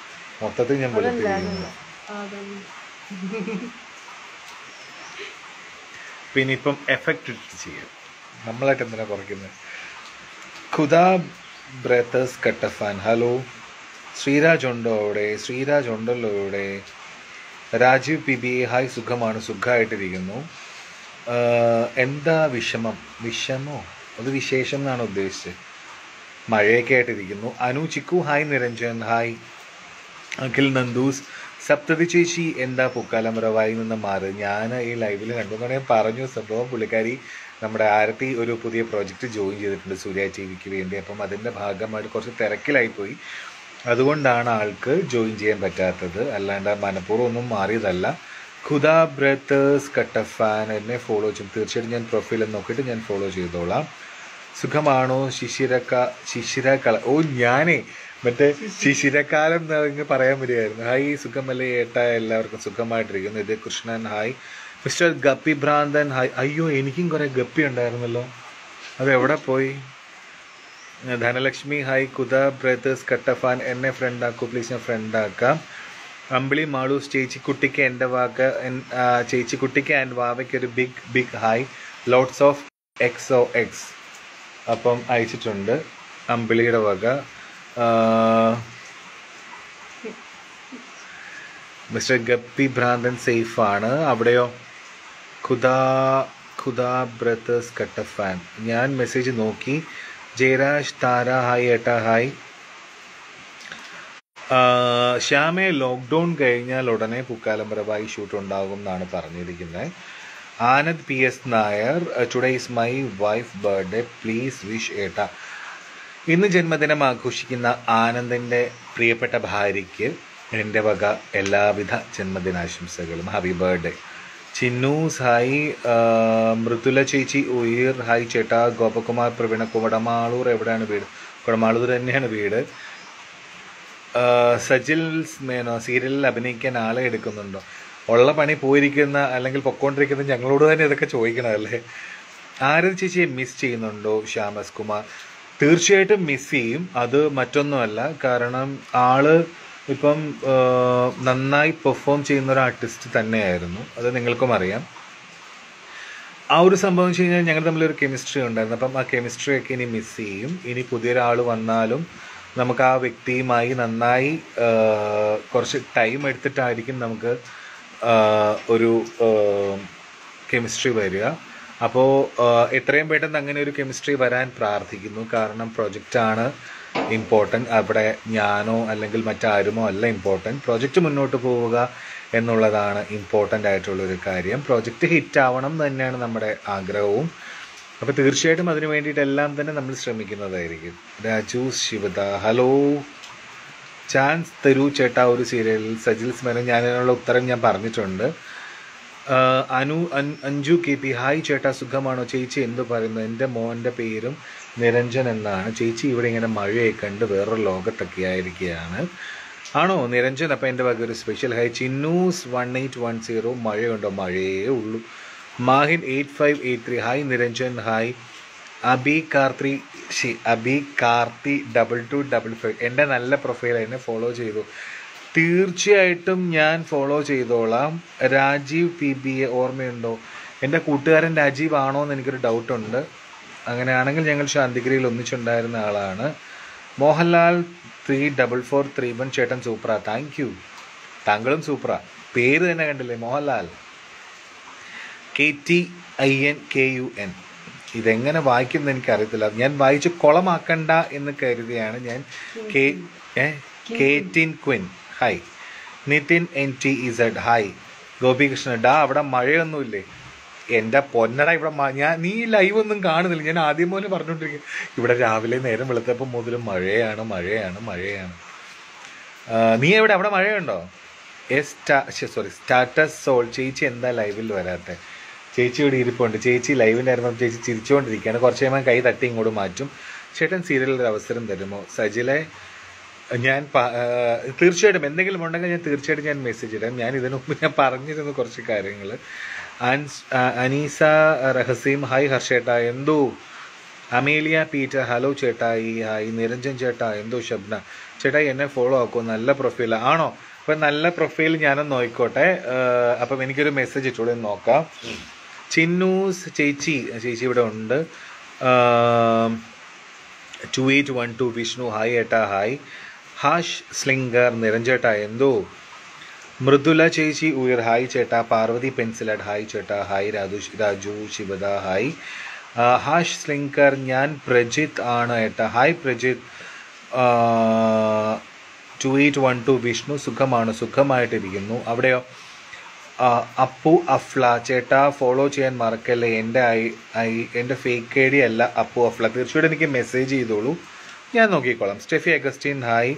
മൊത്തത്തിൽ ഞാൻ വെളുപ്പിരിക്കുന്നു പിന്നെ ഇപ്പം എഫക്റ്റ് ഇട്ട് ചെയ്യാം നമ്മളായിട്ട് എന്തിനാ കുറയ്ക്കുന്നത് ഖുദാ ബ്രേത്തേഴ്സ് കട്ടഫാൻ ഹലോ ശ്രീരാജ് ഉണ്ടോ അവിടെ ശ്രീരാജ് ഉണ്ടല്ലോ ഇവിടെ രാജീവ് പി ബി ഹായ് സുഖമാണ് സുഖമായിട്ടിരിക്കുന്നു ആഹ് എന്താ വിഷമം വിഷമോ അത് വിശേഷം എന്നാണ് ഉദ്ദേശിച്ചത് മഴയൊക്കെ ആയിട്ടിരിക്കുന്നു അനു ചിക്കു ഹായ് നിരഞ്ജൻ ഹായ് അഖിൽ നന്ദൂസ് സപ്തതി ചേച്ചി എന്താ പൂക്കാലമറവായി നിന്ന് മാറി ഞാൻ ഈ ലൈവിൽ കണ്ടു ഞാൻ പറഞ്ഞു സംഭവം പുള്ളിക്കാരി നമ്മുടെ ആരത്തി ഒരു പുതിയ പ്രോജക്റ്റ് ജോയിൻ ചെയ്തിട്ടുണ്ട് സൂര്യ ടി വിക്ക് വേണ്ടി അപ്പം അതിൻ്റെ ഭാഗമായിട്ട് കുറച്ച് തിരക്കിലായി പോയി അതുകൊണ്ടാണ് ആൾക്ക് ജോയിൻ ചെയ്യാൻ പറ്റാത്തത് അല്ലാണ്ട് മനഃപൂർവ്വം ഒന്നും മാറിയതല്ല ഖുദാ ബ്രത്തേഴ്സ് കട്ടഫാൻ എന്നെ ഫോളോ ചെയ്യും തീർച്ചയായിട്ടും ഞാൻ പ്രൊഫൈൽ നോക്കിയിട്ട് ഞാൻ ഫോളോ ചെയ്തോളാം സുഖമാണോ ശിശിരക്ക ശിശിരക്കള ഓ ഞാനേ മറ്റേ ശിശിരക്കാലം എന്നങ്ങ് പറയാൻ വരികയായിരുന്നു ഹായ് സുഖമല്ലേ ഏട്ടാ എല്ലാവർക്കും സുഖമായിട്ടിരിക്കുന്നു ഇത് കൃഷ്ണൻ ഹായ് മിസ്റ്റർ ഗപ്പി ഭ്രാന്തൻ ഹായ് അയ്യോ എനിക്കും കുറെ ഗപ്പി ഉണ്ടായിരുന്നല്ലോ അത് എവിടെ പോയി ധനലക്ഷ്മി ഹായ് കുദ ബ്രദേഴ്സ് കട്ടഫാൻ എന്നെ ഫ്രണ്ട് ആക്കൂ പ്ലീസ് ഞാൻ ഫ്രണ്ട് ആക്കാം അമ്പിളി മാളൂസ് ചേച്ചിക്കുട്ടിക്ക് എൻ്റെ വാക്ക് എൻ- ആ, ചേച്ചിക്കുട്ടിക്ക് ആൻഡ് വാവയ്ക്ക് ഒരു big big hi lots of X O X അപ്പം അയച്ചിട്ടുണ്ട് അമ്പിളിയുടെ വക ആ, മിസ്റ്റർ ഗപ്പി ഭ്രാന്തൻ സേഫ് ആണ് അവിടെയോ ഖുദാ ഖുദാ ബ്രദേഴ്സ് കട്ടഫാൻ ഞാൻ മെസ്സേജ് നോക്കി ജയരാജ് താര ഹായ് ഏട്ടാ ഹായ് ആ, ശ്യാമെ ലോക്ക്ഡൗൺ കഴിഞ്ഞാൽ ഉടനെ പൂക്കാലംബരമായി ഷൂട്ട് ഉണ്ടാകും എന്നാണ് പറഞ്ഞിരിക്കുന്നത് Anand P S Nair today is my wife birthday please wish ഏട്ട ഇന്ന് ജന്മദിനം ആഘോഷിക്കുന്ന ആനന്ദിൻ്റെ പ്രിയപ്പെട്ട ഭാര്യയ്ക്ക് എൻ്റെ വക എല്ലാവിധ ജന്മദിനാശംസകളും ഹാപ്പി ബർത്ത്ഡേ ചിന്നൂസ് ഹായ് ആ, മൃദുല ചേച്ചി ഉയർ ഹായ് ചേട്ടാ ഗോപകുമാർ പ്രവീണ കുടമാളൂർ എവിടെയാണ് വീട് കുടമാളൂർ തന്നെയാണ് വീട് ആ, സജിൽ മേനോ സീരിയലിൽ അഭിനയിക്കാൻ ആളെ എടുക്കുന്നുണ്ടോ ഉള്ള പണി പോയിരിക്കുന്ന അല്ലെങ്കിൽ പൊക്കോണ്ടിരിക്കുന്ന ഞങ്ങളോട് തന്നെ ഇതൊക്കെ ചോദിക്കണമല്ലേ ആരതി ചേച്ചിയെ മിസ് ചെയ്യുന്നുണ്ടോ ശ്യാമസ് കുമാർ തീർച്ചയായിട്ടും മിസ് ചെയ്യും അത് മറ്റൊന്നുമല്ല കാരണം ആള് ഇപ്പം ആ, നന്നായി പെർഫോം ചെയ്യുന്ന ഒരു ആർട്ടിസ്റ്റ് തന്നെയായിരുന്നു അത് നിങ്ങൾക്കും അറിയാം ആ ഒരു സംഭവം വെച്ച് കഴിഞ്ഞാൽ ഞങ്ങൾ തമ്മിൽ ഒരു കെമിസ്ട്രി ഉണ്ടായിരുന്നു അപ്പം ആ കെമിസ്ട്രി ഒക്കെ ഇനി മിസ് ചെയ്യും ഇനി പുതിയൊരാൾ വന്നാലും നമുക്ക് ആ വ്യക്തിയുമായി നന്നായി ആ, കുറച്ച് ടൈം എടുത്തിട്ടായിരിക്കും നമുക്ക് ആ, ഒരു കെമിസ്ട്രി വരിക അപ്പോൾ എത്രയും പെട്ടെന്ന് അങ്ങനെ ഒരു കെമിസ്ട്രി വരാൻ പ്രാർത്ഥിക്കുന്നു കാരണം പ്രൊജക്റ്റാണ് ഇമ്പോർട്ടൻറ്റ് അവിടെ ഞാനോ അല്ലെങ്കിൽ മറ്റാരുമോ അല്ല ഇമ്പോർട്ടൻറ്റ് പ്രോജക്റ്റ് മുന്നോട്ട് പോവുക എന്നുള്ളതാണ് ഇമ്പോർട്ടൻ്റ് ആയിട്ടുള്ളൊരു കാര്യം പ്രോജക്റ്റ് ഹിറ്റ് ആവണം എന്ന് തന്നെയാണ് നമ്മുടെ ആഗ്രഹവും അപ്പോൾ തീർച്ചയായിട്ടും അതിന് വേണ്ടിയിട്ടെല്ലാം തന്നെ നമ്മൾ ശ്രമിക്കുന്നതായിരിക്കും രാജു ശിവദ ഹലോ ചാൻസ് തരൂ ചേട്ടാ ഒരു സീരിയലിൽ സജിൽ സ്മരൻ ഞാൻ അതിനുള്ള ഉത്തരം ഞാൻ പറഞ്ഞിട്ടുണ്ട് ആഹ് അനു അൻ- അഞ്ജു കെ പി ഹായ് ചേട്ടാ സുഖമാണോ ചേച്ചി എന്ത് പറയുന്നു എൻ്റെ മോൻ്റെ പേരും നിരഞ്ജൻ എന്നാണ് ചേച്ചി ഇവിടെ ഇങ്ങനെ മഴയൊക്കെ കണ്ട് വേറൊരു ലോകത്തൊക്കെ ആയിരിക്കുകയാണ് ആണോ നിരഞ്ജൻ അപ്പം എൻ്റെ വക ഒരു special hi Chinnoos one eight one zero മഴയുണ്ടോ മഴയേ ഉള്ളൂ Mahin eight five eight three hi Niranjan hi Abi Karthi ഷി Abi Karthi double two double five എൻ്റെ നല്ല പ്രൊഫൈൽ എന്നെ ഫോളോ ചെയ്തു തീർച്ചയായിട്ടും ഞാൻ ഫോളോ ചെയ്തോളാം രാജീവ് പി ബി എ ഓർമ്മയുണ്ടോ എൻ്റെ കൂട്ടുകാരൻ രാജീവ് ആണോ എന്ന് എനിക്കൊരു ഡൗട്ടുണ്ട് അങ്ങനെയാണെങ്കിൽ ഞങ്ങൾ ശാന്തിഗിരിയിൽ ഒന്നിച്ചുണ്ടായിരുന്ന ആളാണ് Mohanlal three double four three one ചേട്ടൻ സൂപ്പറാ താങ്ക് യു താങ്കളും സൂപ്പറാ പേര് തന്നെ കണ്ടില്ലേ Mohanlal K T I N K U N ഇതെങ്ങനെ വായിക്കുന്നത് എനിക്കറിയത്തില്ല ഞാൻ വായിച്ച് കുളമാക്കണ്ട എന്ന് കരുതിയാണ് ഞാൻ കെ ഏ കേറ്റിൻ queen hi Nithin N T Z hi Gopikrishnan ഡാ അവിടെ മഴയൊന്നുമില്ലേ എൻ്റെ പൊന്നട ഇവിടെ മ- ഞാൻ നീ ലൈവ് ഒന്നും കാണുന്നില്ല ഞാൻ ആദ്യം പോലെ പറഞ്ഞുകൊണ്ടിരിക്കും ഇവിടെ രാവിലെ നേരം വെളുത്തപ്പോൾ മുതൽ മഴയാണ് മഴയാണ് മഴയാണ് ആ, നീ എവിടെ അവിടെ മഴയുണ്ടോ എസ് സോറി സ്റ്റാറ്റസ് സോൾ ചേച്ചി എന്താ ലൈവിൽ വരാത്തെ ചേച്ചി ഇവിടെ ഇരിപ്പുണ്ട് ചേച്ചി ലൈവിലായിരുന്നു ചേച്ചി ചിരിച്ചുകൊണ്ടിരിക്കുകയാണ് കുറച്ച് കഴിയുമ്പോൾ കൈ തട്ടി ഇങ്ങോട്ട് മാറ്റും ചേട്ടൻ സീരിയലിൽ ഒരു അവസരം തരുമോ സജിലെ ഞാൻ പ- ആ, തീർച്ചയായിട്ടും എന്തെങ്കിലും ഉണ്ടെങ്കിൽ ഞാൻ തീർച്ചയായിട്ടും ഞാൻ മെസ്സേജ് ഇടാം ഞാൻ ഇതിനു മുമ്പ് ഞാൻ പറഞ്ഞിരുന്നു കുറച്ച് കാര്യങ്ങൾ അൻസ് ആ, അനീസ റഹസീം ഹായ് ഹർഷേട്ട എന്തോ അമേലിയ പീറ്റർ ഹലോ ചേട്ടായി ഹായ് നിരഞ്ജൻ ചേട്ടാ എന്തോ ശബ്ന ചേട്ടായി എന്നെ ഫോളോ ആക്കൂ നല്ല പ്രൊഫൈൽ ആണോ അപ്പം നല്ല പ്രൊഫൈൽ ഞാനൊന്ന് നോക്കിക്കോട്ടെ ആ, അപ്പം എനിക്കൊരു മെസ്സേജ് ഇട്ടോളൂ ഒന്ന് നോക്കാം ചിന്നൂസ് ചേച്ചി ചേച്ചി ഇവിടെ ഉണ്ട് two eight one two Vishnu hi ഏട്ടാ ഹായ് ഹാഷ് സ്ലിംഗർ നിരഞ്ജേട്ടാ എന്തോ മൃദുല ചേച്ചി ഉയർ ഹായ് ചേട്ടാ പാർവതി പെൻസിലഡ് ഹായ് ചേട്ടാ ഹായ് രാജു രാജു ശിവദ ഹായ് ആ, ഹാഷ് സ്ലിങ്കർ ഞാൻ പ്രജിത്ത് ആണ് ഏട്ടാ hi Prajith two eight one two Vishnu സുഖമാണ് സുഖമായിട്ടിരിക്കുന്നു അവിടെയോ ആ, അപ്പു അഫ്ല ചേട്ടാ ഫോളോ ചെയ്യാൻ മറക്കല്ലേ എൻ്റെ ഐ ഐ എൻ്റെ ഫേക്ക് ഐ ഡി അല്ല അപ്പു അഫ്ല തീർച്ചയായിട്ടും എനിക്ക് മെസ്സേജ് ചെയ്തോളൂ ഞാൻ നോക്കിക്കോളാം സ്റ്റെഫി അഗസ്റ്റീൻ ഹായ്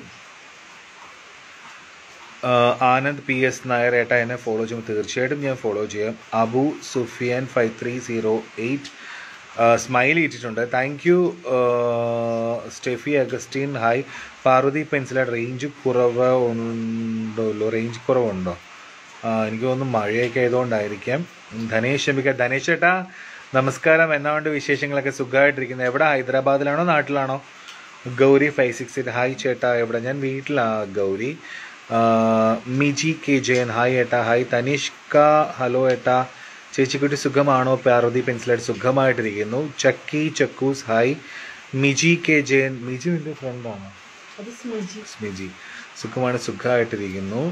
ആ, ആനന്ദ് പി എസ് നായർ ഏട്ടാ എന്നെ ഫോളോ ചെയ്യുമ്പോൾ തീർച്ചയായിട്ടും ഞാൻ ഫോളോ ചെയ്യാം Abu Sufiyan five three zero eight smile ഇട്ടിട്ടുണ്ട് thank you Stephy Augustine hi Parvathy പെൻസില റേഞ്ച് കുറവ് ഉണ്ടല്ലോ റേഞ്ച് കുറവുണ്ടോ ആ, എനിക്ക് തോന്നുന്നു മഴയൊക്കെ ആയതുകൊണ്ടായിരിക്കാം ധനേഷ് ശമിക്ക ധനേഷ് ചേട്ടാ നമസ്കാരം എന്നാണ്ട് വിശേഷങ്ങളൊക്കെ സുഖമായിട്ടിരിക്കുന്നത് എവിടെ ഹൈദരാബാദിലാണോ നാട്ടിലാണോ Gowri five six eight hi ചേട്ടാ എവിടെ ഞാൻ വീട്ടിലാ ഗൗരി ആ, മിജി കെ ജയൻ ഹായ് ഏട്ടാ ഹായ് തനിഷ്ക ഹലോ ഏട്ടാ ചേച്ചിക്കുട്ടി സുഖമാണോ പാർവതി പെൻസിലായിട്ട് സുഖമായിട്ടിരിക്കുന്നു ചക്കി ചക്കൂസ് ഹായ് മിജി കെ ജയൻ മിജി എൻ്റെ ഫ്രണ്ടാണോ അത് സ്മജി സ്മിജി സുഖമാണ് സുഖമായിട്ടിരിക്കുന്നു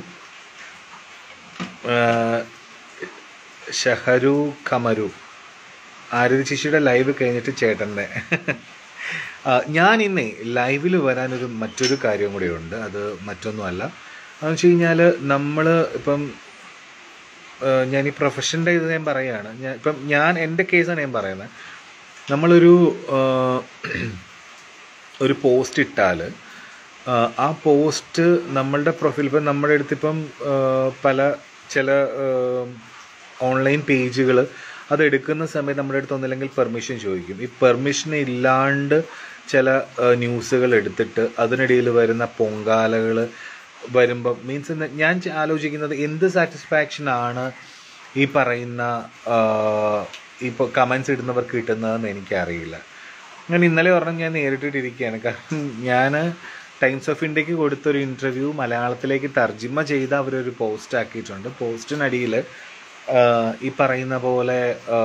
ആ, ഷഹരു കമരു ആരതി ചേച്ചിയുടെ ലൈവ് കഴിഞ്ഞിട്ട് ചേട്ടൻ്റെ ആ, ഞാൻ ഇന്നേ ലൈവിൽ വരാനൊരു മറ്റൊരു കാര്യം കൂടിയുണ്ട് അത് മറ്റൊന്നുമല്ല അതെന്ന് വെച്ച് കഴിഞ്ഞാൽ നമ്മൾ ഇപ്പം ആ, ഞാൻ ഈ പ്രൊഫഷൻ്റെ ഇത് ഞാൻ പറയുകയാണ് ഞാൻ ഇപ്പം ഞാൻ എൻ്റെ കേസാണ് ഞാൻ പറയുന്നത് നമ്മളൊരു ആ, ഒരു പോസ്റ്റ് ഇട്ടാൽ ആ പോസ്റ്റ് നമ്മളുടെ പ്രൊഫൈൽ ഇപ്പം നമ്മുടെ അടുത്തിപ്പം ആ, പല ചില ഓൺലൈൻ പേജുകൾ അത് എടുക്കുന്ന സമയത്ത് നമ്മുടെ അടുത്ത് ഒന്നില്ലെങ്കിൽ പെർമിഷൻ ചോദിക്കും ഈ പെർമിഷൻ ഇല്ലാണ്ട് ചില ന്യൂസുകൾ എടുത്തിട്ട് അതിനിടയിൽ വരുന്ന പൊങ്കാലകൾ വരുമ്പം മീൻസ് ഞാൻ ച- ആലോചിക്കുന്നത് എന്ത് സാറ്റിസ്ഫാക്ഷൻ ആണ് ഈ പറയുന്ന ഇപ്പോൾ കമൻസ് ഇടുന്നവർക്ക് കിട്ടുന്നതെന്ന് എനിക്കറിയില്ല ഞാൻ ഇന്നലെ പറഞ്ഞ ഞാൻ നേരിട്ടിട്ടിരിക്കുകയാണ് കാരണം ഞാൻ ടൈംസ് ഓഫ് ഇന്ത്യക്ക് കൊടുത്തൊരു ഇൻ്റർവ്യൂ മലയാളത്തിലേക്ക് തർജിമ ചെയ്ത് അവരൊരു പോസ്റ്റ് ആക്കിയിട്ടുണ്ട് പോസ്റ്റിനടിയിൽ ഈ പറയുന്ന പോലെ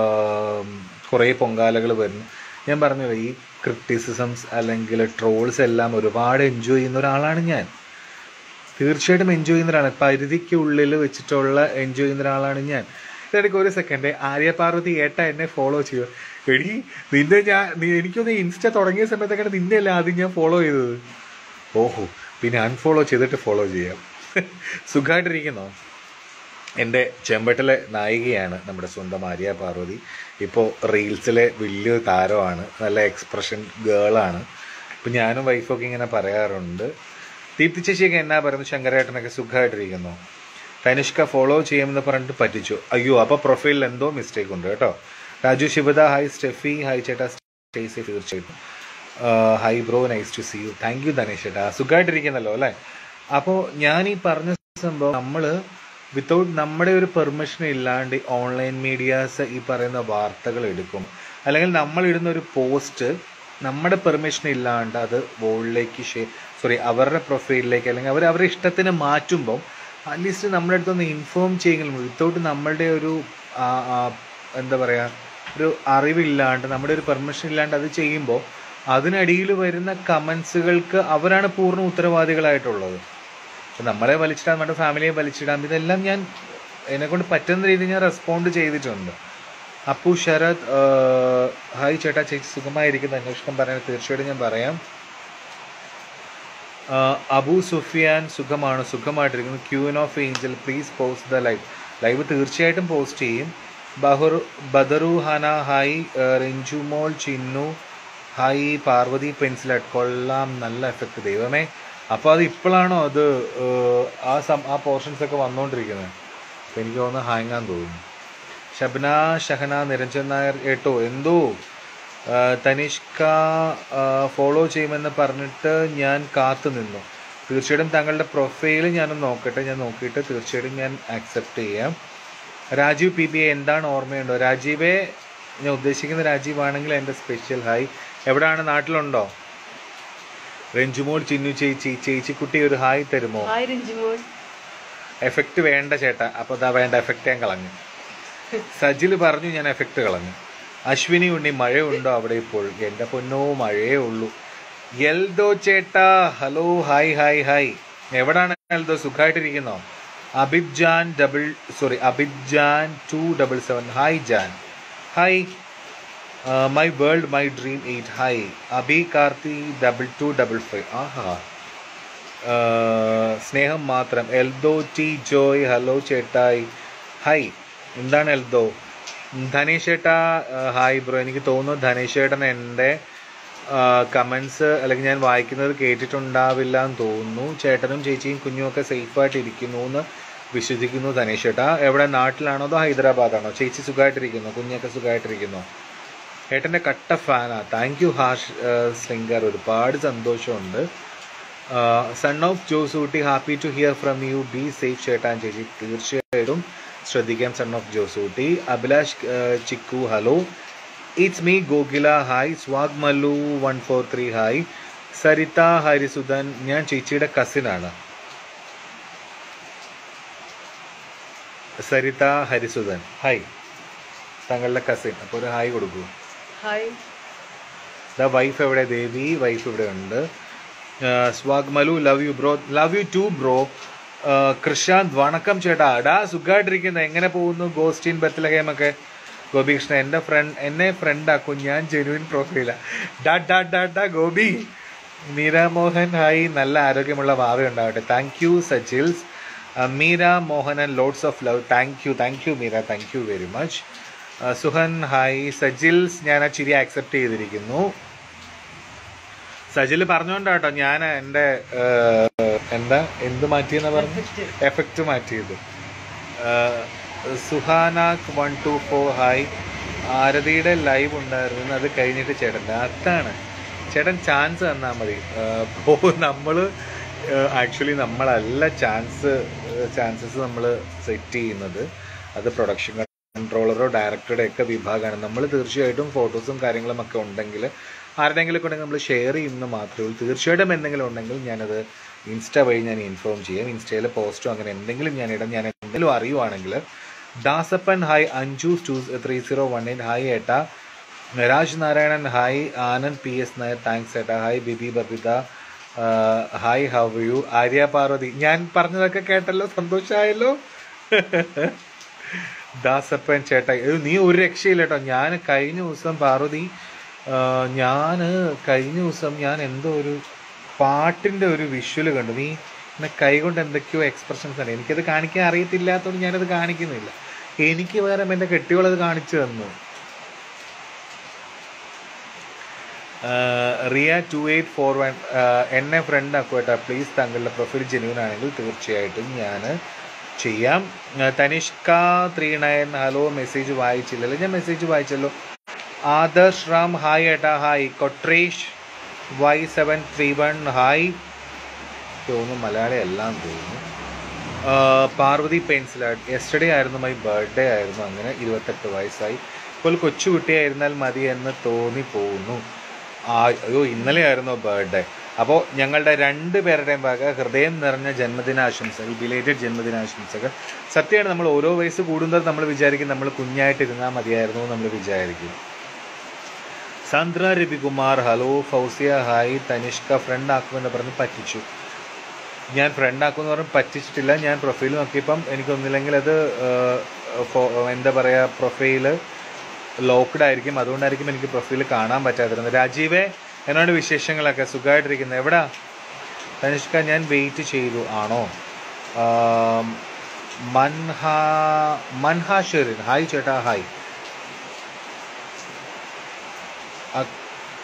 കുറേ പൊങ്കാലകൾ വരുന്നു ഞാൻ പറഞ്ഞത് ഈ ക്രിറ്റിസിസംസ് അല്ലെങ്കിൽ ട്രോൾസ് എല്ലാം ഒരുപാട് എൻജോയ് ചെയ്യുന്ന ഒരാളാണ് ഞാൻ തീർച്ചയായിട്ടും എൻജോയ് ചെയ്യുന്ന ഒരാളാണ് പരിധിക്കുള്ളിൽ വെച്ചിട്ടുള്ള എൻജോയ് ചെയ്യുന്ന ഒരാളാണ് ഞാൻ ഇതെനിക്ക് ഒരു സെക്കൻഡ് ആര്യ പാർവതി ഏട്ട എന്നെ ഫോളോ ചെയ്യുക എടി നിന്നെ ഞാൻ നീ- എനിക്കൊന്ന് ഇൻസ്റ്റ തുടങ്ങിയ സമയത്തൊക്കെ നിന്നെ അല്ലേ ആദ്യം ഞാൻ ഫോളോ ചെയ്തത് ഓഹോ പിന്നെ അൺഫോളോ ചെയ്തിട്ട് ഫോളോ ചെയ്യാം സുഖമായിട്ടിരിക്കുന്നോ എൻ്റെ ചെമ്പട്ടിലെ നായികയാണ് നമ്മുടെ സ്വന്തം ആര്യ പാർവതി ഇപ്പോൾ റീൽസിലെ വലിയൊരു താരമാണ് നല്ല എക്സ്പ്രഷൻ ഗേളാണ് ഇപ്പം ഞാനും വൈഫൊക്കെ ഇങ്ങനെ പറയാറുണ്ട് ദീപ്തി ചേച്ചിയൊക്കെ എന്നാ പറയുന്നത് ശങ്കരേട്ടനൊക്കെ സുഖമായിട്ടിരിക്കുന്നു തനിഷ്ക ഫോളോ ചെയ്യുമെന്ന് പറഞ്ഞിട്ട് പറ്റിച്ചു അയ്യോ അപ്പോൾ പ്രൊഫൈലിൽ എന്തോ മിസ്റ്റേക്ക് ഉണ്ട് കേട്ടോ Raju Shivada hi Stephy hi ചേട്ടാ സ്റ്റേസി തീർച്ചയായിട്ടും hi bro nice to see you thank you Dhanesh ചേട്ടാ സുഖമായിട്ടിരിക്കുന്നല്ലോ അല്ലേ അപ്പോൾ ഞാൻ ഈ പറഞ്ഞ സംഭവം നമ്മൾ വിത്തൗട്ട് നമ്മുടെ ഒരു പെർമിഷൻ ഇല്ലാണ്ട് ഓൺലൈൻ മീഡിയാസ് ഈ പറയുന്ന വാർത്തകൾ എടുക്കും അല്ലെങ്കിൽ നമ്മൾ ഇടുന്ന ഒരു പോസ്റ്റ് നമ്മുടെ പെർമിഷൻ ഇല്ലാണ്ട് അത് വോളിലേക്ക് ഷെയർ സോറി അവരുടെ പ്രൊഫൈലിലേക്ക് അല്ലെങ്കിൽ അവർ അവരുടെ ഇഷ്ടത്തിന് മാറ്റുമ്പോൾ അറ്റ്ലീസ്റ്റ് നമ്മുടെ അടുത്തൊന്ന് ഇൻഫോം ചെയ്യെങ്കിലും വിത്തൗട്ട് നമ്മളുടെ ഒരു ആ, ആ, എന്താ പറയുക ഒരു അറിവില്ലാണ്ട് നമ്മുടെ ഒരു പെർമിഷൻ ഇല്ലാണ്ട് അത് ചെയ്യുമ്പോൾ അതിനടിയിൽ വരുന്ന കമൻസുകൾക്ക് അവരാണ് പൂർണ്ണ ഉത്തരവാദികളായിട്ടുള്ളത് അപ്പം നമ്മളെ വലിച്ചിടാൻ നമ്മുടെ ഫാമിലിയെ വലിച്ചിടാം ഇതെല്ലാം ഞാൻ എന്നെക്കൊണ്ട് പറ്റുന്ന രീതിയിൽ ഞാൻ റെസ്പോണ്ട് ചെയ്തിട്ടുണ്ട് അപ്പു ശരത് ആ, ഹായ് ചേട്ടാ ചേച്ചി സുഖമായിരിക്കുന്ന അന്വേഷണം പറയാൻ തീർച്ചയായിട്ടും ഞാൻ പറയാം ആ, അബു സുഫിയാൻ സുഖമാണ് സുഖമായിട്ടിരിക്കുന്നു queen of angel please post the live live തീർച്ചയായിട്ടും പോസ്റ്റ് ചെയ്യും ബഹറു ബദറു ഹന ഹായ് ആ, റിഞ്ചുമോൾ ചിന്നു ഹായ് പാർവതി പെൻസിലട്ട് കൊള്ളാം നല്ല എഫക്റ്റ് ദൈവമേ അപ്പോൾ അത് ഇപ്പോഴാണോ അത് ആ, ആ സം ആ പോർഷൻസ് ഒക്കെ വന്നുകൊണ്ടിരിക്കുന്നത് അപ്പോൾ എനിക്ക് തോന്നുന്നു ഹാങ്ങാൻ തോന്നുന്നു ഷബ്ന ഷഹന നിരഞ്ജൻ നായർ ഏട്ടോ എന്തോ ആ, തനിഷ്ക ഫോളോ ചെയ്യുമെന്ന് പറഞ്ഞിട്ട് ഞാൻ കാത്തു നിന്നു തീർച്ചയായിട്ടും താങ്കളുടെ പ്രൊഫൈൽ ഞാനൊന്ന് നോക്കട്ടെ ഞാൻ നോക്കിയിട്ട് തീർച്ചയായിട്ടും ഞാൻ ആക്സെപ്റ്റ് ചെയ്യാം രാജീവ് പി ബി എന്താണ് ഓർമ്മയുണ്ടോ രാജീവേ ഞാൻ ഉദ്ദേശിക്കുന്ന രാജീവ് ആണെങ്കിൽ എൻ്റെ സ്പെഷ്യൽ ഹായ് എവിടെയാണ് നാട്ടിലുണ്ടോ രഞ്ജുമോൾ ചിന്നു ചേച്ചി ചേച്ചിക്കുട്ടി ഒരു ഹായ് തരുമോ ഹായ് രഞ്ജിമോൾ എഫക്റ്റ് വേണ്ട ചേട്ടാ അപ്പോൾ അതാ വേണ്ട എഫക്റ്റ് ഞാൻ കളഞ്ഞു സജിൽ പറഞ്ഞു ഞാൻ എഫക്റ്റ് കളഞ്ഞു അശ്വിനി ഉണ്ണി മഴയുണ്ടോ അവിടെ ഇപ്പോൾ എൻ്റെ പൊന്നോ മഴയേ ഉള്ളൂ എൽദോ ചേട്ടാ ഹലോ ഹായ് ഹായ് ഹായ് എവിടാണ് എൽദോ സുഖമായിട്ടിരിക്കുന്നോ Abib Jan double sorry Abib Jan two double seven hi Jan hi my world my dream eight hi Abi Karthi double two double five ആഹാ ആഹ് സ്നേഹം മാത്രം എൽദോ ടി ജോയ് ഹലോ ചേട്ടായി ഹായ് എന്താണ് എൽദോ ധനേഷ് ചേട്ടാ ആഹ് ഹായ് ബ്രോ എനിക്ക് തോന്നുന്നു ധനേഷ് ചേട്ടൻ എൻ്റെ കമൻസ് അല്ലെങ്കിൽ ഞാൻ വായിക്കുന്നത് കേട്ടിട്ടുണ്ടാവില്ല എന്ന് തോന്നുന്നു ചേട്ടനും ചേച്ചിയും കുഞ്ഞും ഒക്കെ സേഫായിട്ട് ഇരിക്കുന്നു എന്ന് വിശ്വസിക്കുന്നു ധനേഷ് ചേട്ടാ എവിടെ നാട്ടിലാണോ അതോ ഹൈദരാബാദാണോ ചേച്ചി സുഖമായിട്ടിരിക്കുന്നു കുഞ്ഞൊക്കെ സുഖമായിട്ടിരിക്കുന്നു ഏട്ടൻ്റെ കട്ട ഫാനാ താങ്ക് യു ഹാഷ് സ്ലിംഗർ ഒരുപാട് സന്തോഷമുണ്ട് son of Josootty happy to hear from you be safe ചേട്ടാൻ ചേച്ചി തീർച്ചയായിട്ടും ശ്രദ്ധിക്കാം son of Josootty Abhilash uh, Chikku hello it's me Gokila hi swag Mallu one four three hi Saritha Harisudhan ഞാൻ ചേച്ചിയുടെ കസിനാണ് സരിത ഹരിസുധൻ ഹായ് തങ്ങളുടെ കസിൻ അപ്പോൾ ഒരു ഹായ് കൊടുക്കൂ ഹായ് ദ വൈഫ് എവിടെ ദേവി വൈഫ് ഇവിടെ ഉണ്ട് swag Mallu love you bro love you too bro Krishanth വണക്കം ചേട്ടാ ഡാ സുഖമായിട്ടിരിക്കുന്ന എങ്ങനെ പോകുന്നു ഗോസ്റ്റിൻ ബത്ലഹേം ഒക്കെ ഗോപികൃഷ്ണൻ എൻ്റെ ഫ്രണ്ട് എന്നെ ഫ്രണ്ട് ആക്കും ഞാൻ ജെനുവിൻ പ്രൊഫൈലാ ഡാ ഡാ ഡാ ഡാ ഗോപി മീര മോഹൻ ഹായ് നല്ല ആരോഗ്യമുള്ള ഭാവി ഉണ്ടാവട്ടെ thank you Sajils Meera Mohanan lots of love thank you thank you Meera thank you very much Suhan hi Sajils ഞാൻ ആ ചിരി ആക്സെപ്റ്റ് ചെയ്തിരിക്കുന്നു സജിൽ പറഞ്ഞോണ്ടാട്ടോ ഞാൻ എൻ്റെ ഏഹ്, എന്താ എന്ത് മാറ്റിയെന്ന് പറഞ്ഞു എഫക്റ്റ് മാറ്റിയത് ഏഹ്, സുഹാനാക്ക് വൺ ടു ഫോർ ഹായ് ആരതിയുടെ ലൈവ് ഉണ്ടായിരുന്നു അത് കഴിഞ്ഞിട്ട് ചേട്ടൻ്റെ അതാണ് ചേട്ടൻ ചാൻസ് തന്നാൽ മതി അപ്പോൾ നമ്മൾ ആക്ച്വലി നമ്മളല്ല ചാൻസ് ചാൻസസ് നമ്മൾ സെറ്റ് ചെയ്യുന്നത് അത് പ്രൊഡക്ഷൻ കൺട്രോളറോ ഡയറക്ടറുടെ ഒക്കെ വിഭാഗമാണ് നമ്മൾ തീർച്ചയായിട്ടും ഫോട്ടോസും കാര്യങ്ങളും ഒക്കെ ഉണ്ടെങ്കിൽ ആരുടെയെങ്കിലും ഒക്കെ ഉണ്ടെങ്കിൽ നമ്മൾ ഷെയർ ചെയ്യുന്നത് മാത്രമേ ഉള്ളൂ തീർച്ചയായിട്ടും എന്തെങ്കിലും ഉണ്ടെങ്കിൽ ഞാനത് ഇൻസ്റ്റ വഴി ഞാൻ ഇൻഫോം ചെയ്യാം ഇൻസ്റ്റയിലെ പോസ്റ്റോ അങ്ങനെ എന്തെങ്കിലും ഞാൻ ഇടാം ഞാൻ എന്തെങ്കിലും അറിയുവാണെങ്കിൽ Dasappan hi Anju two three zero one eight hi ഏട്ടാ Raj Narayanan hi Anand P S Nair thanks ഏട്ടാ hi Bibi Babitha hi how you Arya Parvathi ഞാൻ പറഞ്ഞതൊക്കെ കേട്ടല്ലോ സന്തോഷമായല്ലോ ദാസപ്പൻ ചേട്ടാ ഏയ് നീ ഒരു രക്ഷയില്ല കേട്ടോ ഞാൻ കഴിഞ്ഞ ദിവസം പാർവതി ഞാൻ കഴിഞ്ഞ ദിവസം ഞാൻ എന്തോ ഒരു പാട്ടിൻ്റെ ഒരു വിഷ്വൽ കണ്ടു നീ എന്നെ കൈകൊണ്ട് എന്തൊക്കെയോ എക്സ്പ്രഷൻസ് ആണ് എനിക്കത് കാണിക്കാൻ അറിയത്തില്ലാത്തതുകൊണ്ട് ഞാനത് കാണിക്കുന്നില്ല എനിക്ക് പകരം എൻ്റെ കെട്ടിയോളത് കാണിച്ചു തന്നു ആഹ് Riya two eight four one എന്നെ ഫ്രണ്ട് ആക്കുവേട്ടാ പ്ലീസ് താങ്കളുടെ പ്രൊഫൈൽ ജെന്യൂൻ ആണെങ്കിൽ തീർച്ചയായിട്ടും ഞാൻ ചെയ്യാം ആഹ് Tanishka three nine hello message വായിച്ചില്ലല്ലോ ഞാൻ മെസ്സേജ് വായിച്ചല്ലോ ആദർശ് റാം ഹായ് ഏട്ടാ hi Kotresh Y seven three one hi തോന്നുന്നു മലയാളി എല്ലാം തോന്നുന്നു ആഹ് പാർവതി പെൻസിൽ ആർട്ട് യെസ്റ്റർഡേ ആയിരുന്നു മൈ ബർത്ത്ഡേ ആയിരുന്നു അങ്ങനെ ഇരുപത്തെട്ട് വയസ്സായി ഇപ്പോൾ കൊച്ചുകുട്ടിയായിരുന്നാൽ മതി എന്ന് തോന്നി പോകുന്നു ആ അയ്യോ ഇന്നലെ ആയിരുന്നു ബർത്ത്ഡേ അപ്പോൾ ഞങ്ങളുടെ രണ്ട് പേരുടെയും വക ഹൃദയം നിറഞ്ഞ ജന്മദിനാശംസകൾ ബിലേറ്റഡ് ജന്മദിനാശംസകൾ സത്യമാണ് നമ്മൾ ഓരോ വയസ്സ് കൂടുന്നത് നമ്മൾ വിചാരിക്കും നമ്മൾ കുഞ്ഞായിട്ടിരുന്നാൽ മതിയായിരുന്നു എന്ന് നമ്മൾ വിചാരിക്കും Sandra Ravikumar hello Fousiya hi Tanishka friend ആക്കുമെന്ന് പറഞ്ഞ് പറ്റിച്ചു ഞാൻ ഫ്രണ്ട് ആക്കുമെന്ന് പറഞ്ഞ് പറ്റിച്ചിട്ടില്ല ഞാൻ പ്രൊഫൈൽ നോക്കിയപ്പം എനിക്കൊന്നില്ലെങ്കിൽ അത് ഏഹ്, ഫോ- എന്താ പറയുക പ്രൊഫൈല് ലോക്ക്ഡ് ആയിരിക്കും അതുകൊണ്ടായിരിക്കും എനിക്ക് പ്രൊഫൈൽ കാണാൻ പറ്റാതിരുന്നത് രാജീവേ എന്നോട് വിശേഷങ്ങളൊക്കെ സുഖമായിട്ടിരിക്കുന്നത് എവിടാ തനിഷ്ക ഞാൻ വെയിറ്റ് ചെയ്തു ആണോ ആം, മൻഹാ മൻഹാ ഷെറിൻ ഹായ് ചേട്ടാ ഹായ് അ-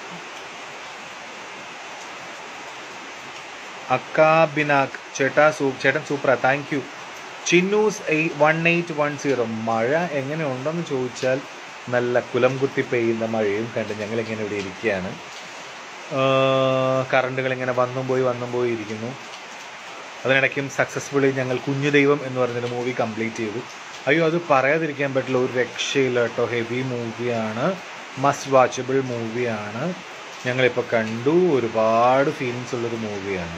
അക്കാബിനാക് ചേട്ടാ സൂ ചേട്ടൻ സൂപ്പറാ താങ്ക് യു ചിന്നൂസ് എയ് വൺ എയ്റ്റ് വൺ സീറോ മഴ എങ്ങനെ ഉണ്ടെന്ന് ചോദിച്ചാൽ നല്ല കുലം കുത്തി പെയ്യുന്ന മഴയും കണ്ട് ഞങ്ങളിങ്ങനെ ഇവിടെ ഇരിക്കുകയാണ് കറണ്ടുകൾ ഇങ്ങനെ വന്നും പോയി വന്നും പോയി ഇരിക്കുന്നു അതിനിടയ്ക്കും സക്സസ്ഫുള്ളി ഞങ്ങൾ കുഞ്ഞു ദൈവം എന്ന് പറഞ്ഞൊരു മൂവി കംപ്ലീറ്റ് ചെയ്തു അയ്യോ അത് പറയാതിരിക്കാൻ പറ്റില്ല ഒരു രക്ഷയില്ല കേട്ടോ ഹെവി മൂവിയാണ് മസ്റ്റ് വാച്ചബിൾ മൂവിയാണ് ഞങ്ങളിപ്പോൾ കണ്ടു ഒരുപാട് ഫീലിങ്സ് ഉള്ളൊരു മൂവിയാണ്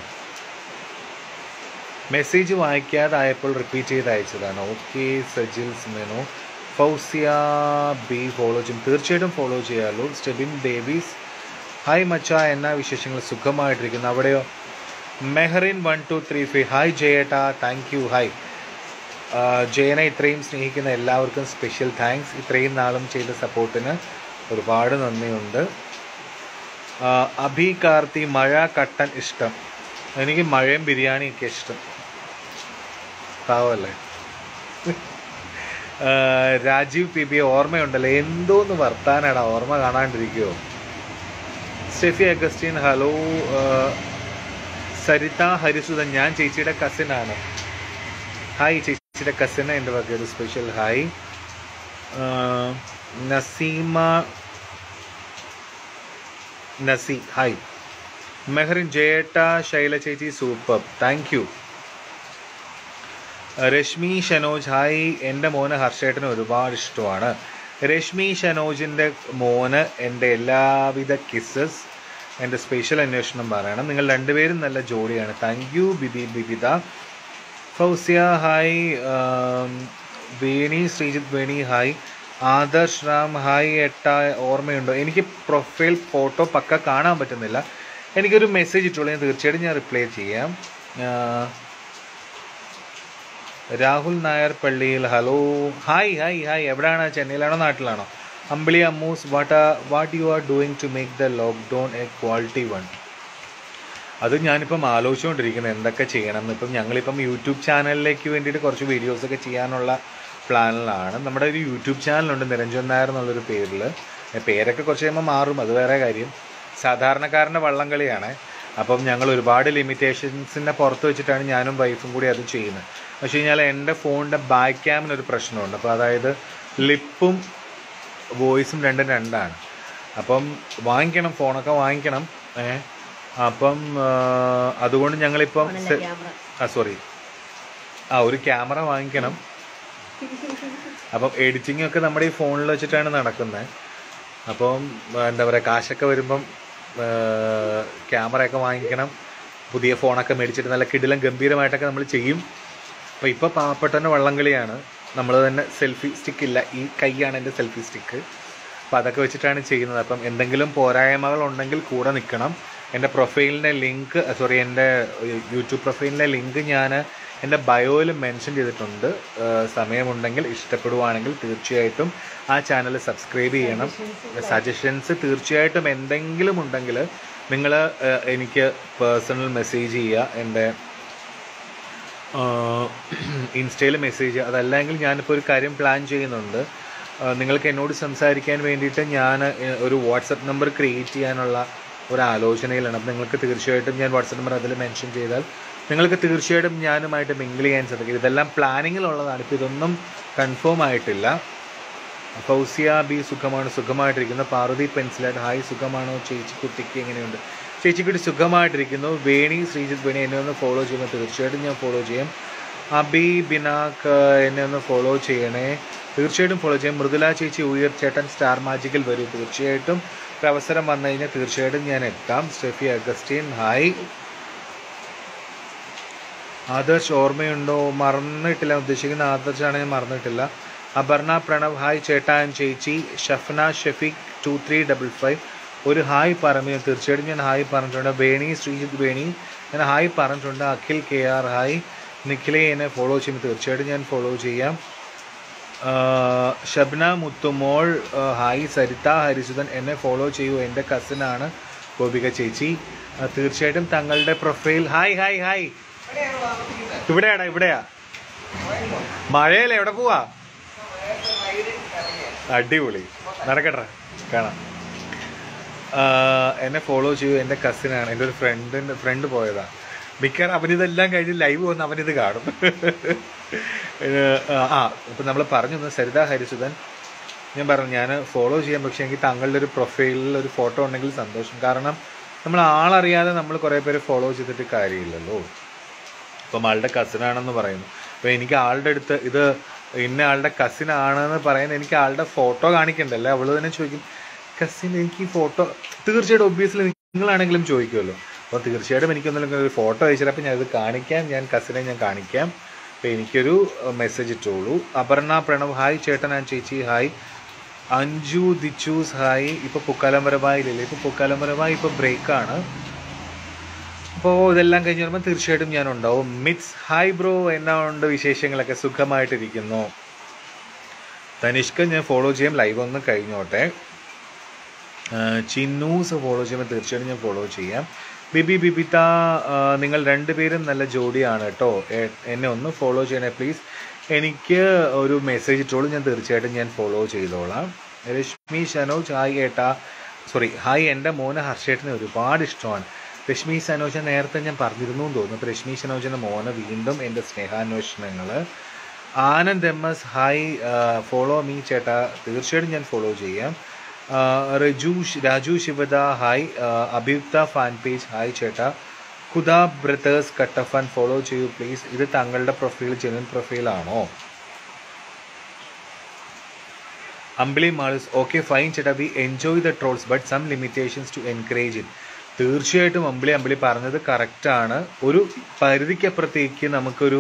മെസ്സേജ് വായിക്കാതായപ്പോൾ റിപ്പീറ്റ് ചെയ്ത് അയച്ചതാണ് ഓക്കെ സജിൽസ് മെനു ഫൗസിയ ബി ഫോളോ ചെയ്യും തീർച്ചയായിട്ടും ഫോളോ ചെയ്യാമല്ലോ സ്റ്റെബിൻ ഡേവിസ് ഹായ് മച്ച എന്നാ വിശേഷങ്ങൾ സുഖമായിട്ടിരിക്കുന്നു അവിടെയോ Mehrin one two three five hi ജയേട്ടാ താങ്ക് യു ഹായ് ജയനെ ഇത്രയും സ്നേഹിക്കുന്ന എല്ലാവർക്കും സ്പെഷ്യൽ താങ്ക്സ് ഇത്രയും നാളും ചെയ്ത സപ്പോർട്ടിന് ഒരുപാട് നന്ദിയുണ്ട് ആ, അഭി കാർത്തി മഴ കട്ടൻ ഇഷ്ടം എനിക്ക് മഴയും ബിരിയാണിയൊക്കെ ഇഷ്ടം പാവല്ലേ ആ, രാജീവ് പി ബി ഓർമ്മയുണ്ടല്ലോ എന്തോന്ന് വർത്താനാടാ ഓർമ്മ കാണാണ്ടിരിക്കുമോ സ്റ്റെഫി അഗസ്റ്റീൻ ഹലോ ആ, സരിത ഹരിസുധൻ ഞാൻ ചേച്ചിയുടെ കസിനാണ് ഹായ് ചേച്ചിയുടെ കസിന് എൻ്റെ വക ഒരു സ്പെഷ്യൽ ഹായ് ആ, നസീമ നസി ഹായ് മെഹറിൻ ജയേട്ട ശൈല ചേച്ചി super thank you Reshmi Shanoj hi എൻ്റെ മോന് ഹർഷേട്ടന് ഒരുപാട് ഇഷ്ടമാണ് രശ്മി ഷനോജിൻ്റെ മോന് എൻ്റെ എല്ലാവിധ കിസ്സസ് എൻ്റെ സ്പെഷ്യൽ അന്വേഷണം പറയണം നിങ്ങൾ രണ്ടുപേരും നല്ല ജോഡിയാണ് thank you Bibi Bibitha Fousiya hi ആം, വേണി ശ്രീജിത്ത് വേണി ഹായ് ആദർശ് റാം ഹായ് എട്ട ഓർമ്മയുണ്ടോ എനിക്ക് പ്രൊഫൈൽ ഫോട്ടോ പക്ക കാണാൻ പറ്റുന്നില്ല എനിക്കൊരു മെസ്സേജ് ഇട്ടുള്ളൂ ഞാൻ തീർച്ചയായിട്ടും ഞാൻ റിപ്ലൈ ചെയ്യാം ആ, രാഹുൽ നായർ പള്ളിയിൽ ഹലോ ഹായ് ഹായ് ഹായ് എവിടെയാണ് ചെന്നൈയിലാണോ നാട്ടിലാണോ Ambili Ammus what what you are doing to make the lockdown a quality one അത് ഞാനിപ്പം ആലോചിച്ചുകൊണ്ടിരിക്കുന്നത് എന്തൊക്കെ ചെയ്യണം എന്ന് ഇപ്പം ഞങ്ങളിപ്പം യൂട്യൂബ് ചാനലിലേക്ക് വേണ്ടിയിട്ട് കുറച്ച് വീഡിയോസൊക്കെ ചെയ്യാനുള്ള പ്ലാനിലാണ് നമ്മുടെ ഒരു യൂട്യൂബ് ചാനലുണ്ട് നിരഞ്ജൻ നായർ എന്നുള്ളൊരു പേരിൽ പേരൊക്കെ കുറച്ച് കഴിയുമ്പോൾ മാറും അത് വേറെ കാര്യം സാധാരണക്കാരൻ്റെ വള്ളംകളിയാണ് അപ്പം ഞങ്ങൾ ഒരുപാട് ലിമിറ്റേഷൻസിൻ്റെ പുറത്ത് വെച്ചിട്ടാണ് ഞാനും വൈഫും കൂടി അത് ചെയ്യുന്നത് പക്ഷേ കഴിഞ്ഞാൽ എൻ്റെ ഫോണിൻ്റെ ബാക്ക് ക്യാമിനൊരു പ്രശ്നമുണ്ട് അപ്പോൾ അതായത് ലിപ്പും വോയിസും രണ്ടും രണ്ടാണ് അപ്പം വാങ്ങിക്കണം ഫോണൊക്കെ വാങ്ങിക്കണം ഏ അപ്പം ആ, അതുകൊണ്ട് ഞങ്ങളിപ്പം സെ- ആ സോറി ആ ഒരു ക്യാമറ വാങ്ങിക്കണം അപ്പം എഡിറ്റിംഗ് ഒക്കെ നമ്മുടെ ഈ ഫോണിൽ വെച്ചിട്ടാണ് നടക്കുന്നത് അപ്പം ആ, എന്താ പറയുക കാശൊക്കെ വരുമ്പം ക്യാമറയൊക്കെ വാങ്ങിക്കണം പുതിയ ഫോണൊക്കെ മേടിച്ചിട്ട് നല്ല കിടിലം ഗംഭീരമായിട്ടൊക്കെ നമ്മൾ ചെയ്യും അപ്പോൾ ഇപ്പോൾ പാവപ്പെട്ടവൻ്റെ വള്ളംകളിയാണ് നമ്മൾ തന്നെ സെൽഫി സ്റ്റിക്ക് ഇല്ല ഈ കൈയാണ് എൻ്റെ സെൽഫി സ്റ്റിക്ക് അപ്പോൾ അതൊക്കെ വെച്ചിട്ടാണ് ചെയ്യുന്നത് അപ്പം എന്തെങ്കിലും പോരായ്മകൾ ഉണ്ടെങ്കിൽ കൂടെ നിൽക്കണം എൻ്റെ പ്രൊഫൈലിൻ്റെ ലിങ്ക് സോറി എൻ്റെ യൂട്യൂബ് പ്രൊഫൈലിൻ്റെ ലിങ്ക് ഞാൻ എൻ്റെ ബയോയിൽ മെൻഷൻ ചെയ്തിട്ടുണ്ട് ആ, സമയമുണ്ടെങ്കിൽ ഇഷ്ടപ്പെടുവാണെങ്കിൽ തീർച്ചയായിട്ടും ആ ചാനൽ സബ്സ്ക്രൈബ് ചെയ്യണം സജഷൻസ് തീർച്ചയായിട്ടും എന്തെങ്കിലും ഉണ്ടെങ്കിൽ നിങ്ങൾ എനിക്ക് പേഴ്സണൽ മെസ്സേജ് ചെയ്യുക എൻ്റെ ഇൻസ്റ്റയിൽ മെസ്സേജ് അതല്ലെങ്കിൽ ഞാനിപ്പോൾ ഒരു കാര്യം പ്ലാൻ ചെയ്യുന്നുണ്ട് ആ, നിങ്ങൾക്ക് എന്നോട് സംസാരിക്കാൻ വേണ്ടിയിട്ട് ഞാൻ ഏഹ്, ഒരു വാട്സപ്പ് നമ്പർ ക്രിയേറ്റ് ചെയ്യാനുള്ള ഒരു ആലോചനയിലാണ് അപ്പം നിങ്ങൾക്ക് തീർച്ചയായിട്ടും ഞാൻ വാട്സപ്പ് നമ്പർ അതിൽ മെൻഷൻ ചെയ്താൽ നിങ്ങൾക്ക് തീർച്ചയായിട്ടും ഞാനുമായിട്ട് മിങ്കിൾ ചെയ്യാൻ സാധിക്കും ഇതെല്ലാം പ്ലാനിങ്ങിലുള്ളതാണ് ഇപ്പോൾ ഇതൊന്നും കൺഫേം ആയിട്ടില്ല ഫൗസിയ ബി സുഖമാണ് സുഖമായിട്ടിരിക്കുന്നു പാർവതി പെൻസിലായിട്ട് ഹായ് സുഖമാണോ ചേച്ചി കുട്ടിക്ക് എങ്ങനെയുണ്ട് ചേച്ചിക്കുട്ടി സുഖമായിട്ടിരിക്കുന്നു വേണി ശ്രീജിത്ത് വേണി എന്നെ ഒന്ന് ഫോളോ ചെയ്യുമ്പോൾ തീർച്ചയായിട്ടും ഞാൻ ഫോളോ ചെയ്യും അബി ബിനാക്ക് എന്നെ ഒന്ന് ഫോളോ ചെയ്യണേ തീർച്ചയായിട്ടും ഫോളോ ചെയ്യാം മൃദുല ചേച്ചി ഉയർ ചേട്ടൻ സ്റ്റാർ മാജിക്കിൽ വരൂ തീർച്ചയായിട്ടും ഒരു അവസരം വന്നു കഴിഞ്ഞാൽ തീർച്ചയായിട്ടും ഞാൻ എത്താം സ്റ്റെഫി അഗസ്റ്റീൻ ഹായ് ആദർശ് ഓർമ്മയുണ്ടോ മറന്നിട്ടില്ല ഉദ്ദേശിക്കുന്ന ആദർശാണ് ഞാൻ മറന്നിട്ടില്ല അപർണ പ്രണവ് ഹായ് ചേട്ടാ and ചേച്ചി Shafna Shafeeq two three double five ഒരു ഹായ് പറഞ്ഞു തീർച്ചയായിട്ടും ഞാൻ ഹായ് പറഞ്ഞിട്ടുണ്ട് വേണി ശ്രീജിത്ത് വേണി ഞാൻ ഹായ് പറഞ്ഞിട്ടുണ്ട് അഖിൽ കെ ആർ ഹായ് നിഖിലെ എന്നെ ഫോളോ ചെയ്യുമ്പോൾ തീർച്ചയായിട്ടും ഞാൻ ഫോളോ ചെയ്യാം ആ, ഷബ്ന മുത്തുമോൾ ആ, ഹായ് സരിത ഹരിസുധൻ എന്നെ ഫോളോ ചെയ്യൂ എൻ്റെ കസിനാണ് ഗോപിക ചേച്ചി ആ, തീർച്ചയായിട്ടും തങ്ങളുടെ പ്രൊഫൈൽ ഹായ് ഹായ് ഹായ് ഇവിടെയാടാ ഇവിടെയാ മഴയല്ലേ എവിടെ പോവാ അടിപൊളി നടക്കട്ടെ കാണാം ആ, എന്നെ ഫോളോ ചെയ്യൂ എൻ്റെ കസിനാണ് എൻ്റെ ഒരു ഫ്രണ്ടിൻ്റെ ഫ്രണ്ട് പോയതാ മിക്കവാറും അവനിതെല്ലാം കഴിഞ്ഞ് ലൈവ് വന്ന് അവനിത് കാണും ഏഹ്, ആ ഇപ്പം നമ്മൾ പറഞ്ഞു തന്ന സരിത ഹരിസുധൻ ഞാൻ പറഞ്ഞു ഞാൻ ഫോളോ ചെയ്യാം പക്ഷേ എനിക്ക് താങ്കളുടെ ഒരു പ്രൊഫൈലിൽ ഒരു ഫോട്ടോ ഉണ്ടെങ്കിൽ സന്തോഷം കാരണം നമ്മൾ ആളറിയാതെ നമ്മൾ കുറേ പേര് ഫോളോ ചെയ്തിട്ട് കാര്യമില്ലല്ലോ ഇപ്പം ആളുടെ കസിനാണെന്ന് പറയുന്നു അപ്പോൾ എനിക്ക് ആളുടെ അടുത്ത് ഇത് ഇന്ന ആളുടെ കസിൻ ആണെന്ന് പറയുന്നത് എനിക്ക് ആളുടെ ഫോട്ടോ കാണിക്കണ്ടല്ലേ അവള് തന്നെ ചോദിക്കും കസിൻ എനിക്ക് ഈ ഫോട്ടോ തീർച്ചയായിട്ടും ഒബ്വിയസ്ലി നിങ്ങളാണെങ്കിലും ചോദിക്കുമല്ലോ അപ്പോൾ തീർച്ചയായിട്ടും എനിക്കൊന്നും ഒരു ഫോട്ടോ അയച്ചിട്ട് അപ്പോൾ ഞാൻ ഇത് കാണിക്കാം ഞാൻ കസിനെ ഞാൻ കാണിക്കാം അപ്പോൾ എനിക്കൊരു മെസ്സേജ് ഇട്ടോളൂ അപർണ പ്രണവ് ഹായ് ചേട്ടൻ ആൻഡ് ചേച്ചി ഹായ് അഞ്ജു ദിച്ചൂസ് ഹായ് ഇപ്പോൾ പുക്കാലംബരമായില്ലേ ഇപ്പോൾ പുക്കാലംബരമായി ഇപ്പോൾ ബ്രേക്കാണ് അപ്പോൾ ഇതെല്ലാം കഴിഞ്ഞ് വരുമ്പോൾ തീർച്ചയായിട്ടും ഞാൻ ഉണ്ടാവും മിറ്റ്സ് ഹായ് ബ്രോ എന്നാ ഉണ്ട് വിശേഷങ്ങളൊക്കെ സുഖമായിട്ടിരിക്കുന്നു തനിഷ്ക ഞാൻ ഫോളോ ചെയ്യാം ലൈവ് ഒന്ന് കഴിഞ്ഞോട്ടെ ആ, ചിന്നൂസ് ഫോളോ ചെയ്യുമ്പോൾ തീർച്ചയായിട്ടും ഞാൻ ഫോളോ ചെയ്യാം ബിബി ബിബിത ആ, നിങ്ങൾ രണ്ടുപേരും നല്ല ജോഡിയാണ് കേട്ടോ എ- എന്നെ ഒന്ന് ഫോളോ ചെയ്യണേ പ്ലീസ് എനിക്ക് ഒരു മെസ്സേജ് ഇട്ടോളൂ ഞാൻ തീർച്ചയായിട്ടും ഞാൻ ഫോളോ ചെയ്തോളാം രശ്മി സനോജ് ഹായ് ഏട്ടാ സോറി ഹായ് എൻ്റെ മോന് ഹർഷേട്ടനെ ഒരുപാട് ഇഷ്ടമാണ് രശ്മി സനോജ് നേരത്തെ ഞാൻ പറഞ്ഞിരുന്നു എന്ന് തോന്നുന്നു അപ്പോൾ രശ്മി സനോജിൻ്റെ മോന് വീണ്ടും എൻ്റെ സ്നേഹാന്വേഷണങ്ങൾ Anand M S hi follow me ചേട്ടാ തീർച്ചയായിട്ടും ഞാൻ ഫോളോ ചെയ്യാം ആ, രജു രാജു ശിവദ ഹായ് ആ, അഭിയുക്ത ഫാൻ പേജ് ഹായ് ചേട്ടാ ഖുദാ ബ്രദേഴ്സ് കട്ടഫൻ ഫോളോ ചെയ്യൂ പ്ലീസ് ഇത് താങ്കളുടെ പ്രൊഫൈൽ ജെനുവൻ പ്രൊഫൈലാണോ അമ്പിളി മാൾസ് ഓക്കെ ഫൈൻ ചേട്ടാ we enjoy the trolls but some limitations to encourage it തീർച്ചയായിട്ടും അമ്പിളി അമ്പിളി പറഞ്ഞത് കറക്റ്റാണ് ഒരു പരിധിക്കപ്പുറത്തേക്ക് നമുക്കൊരു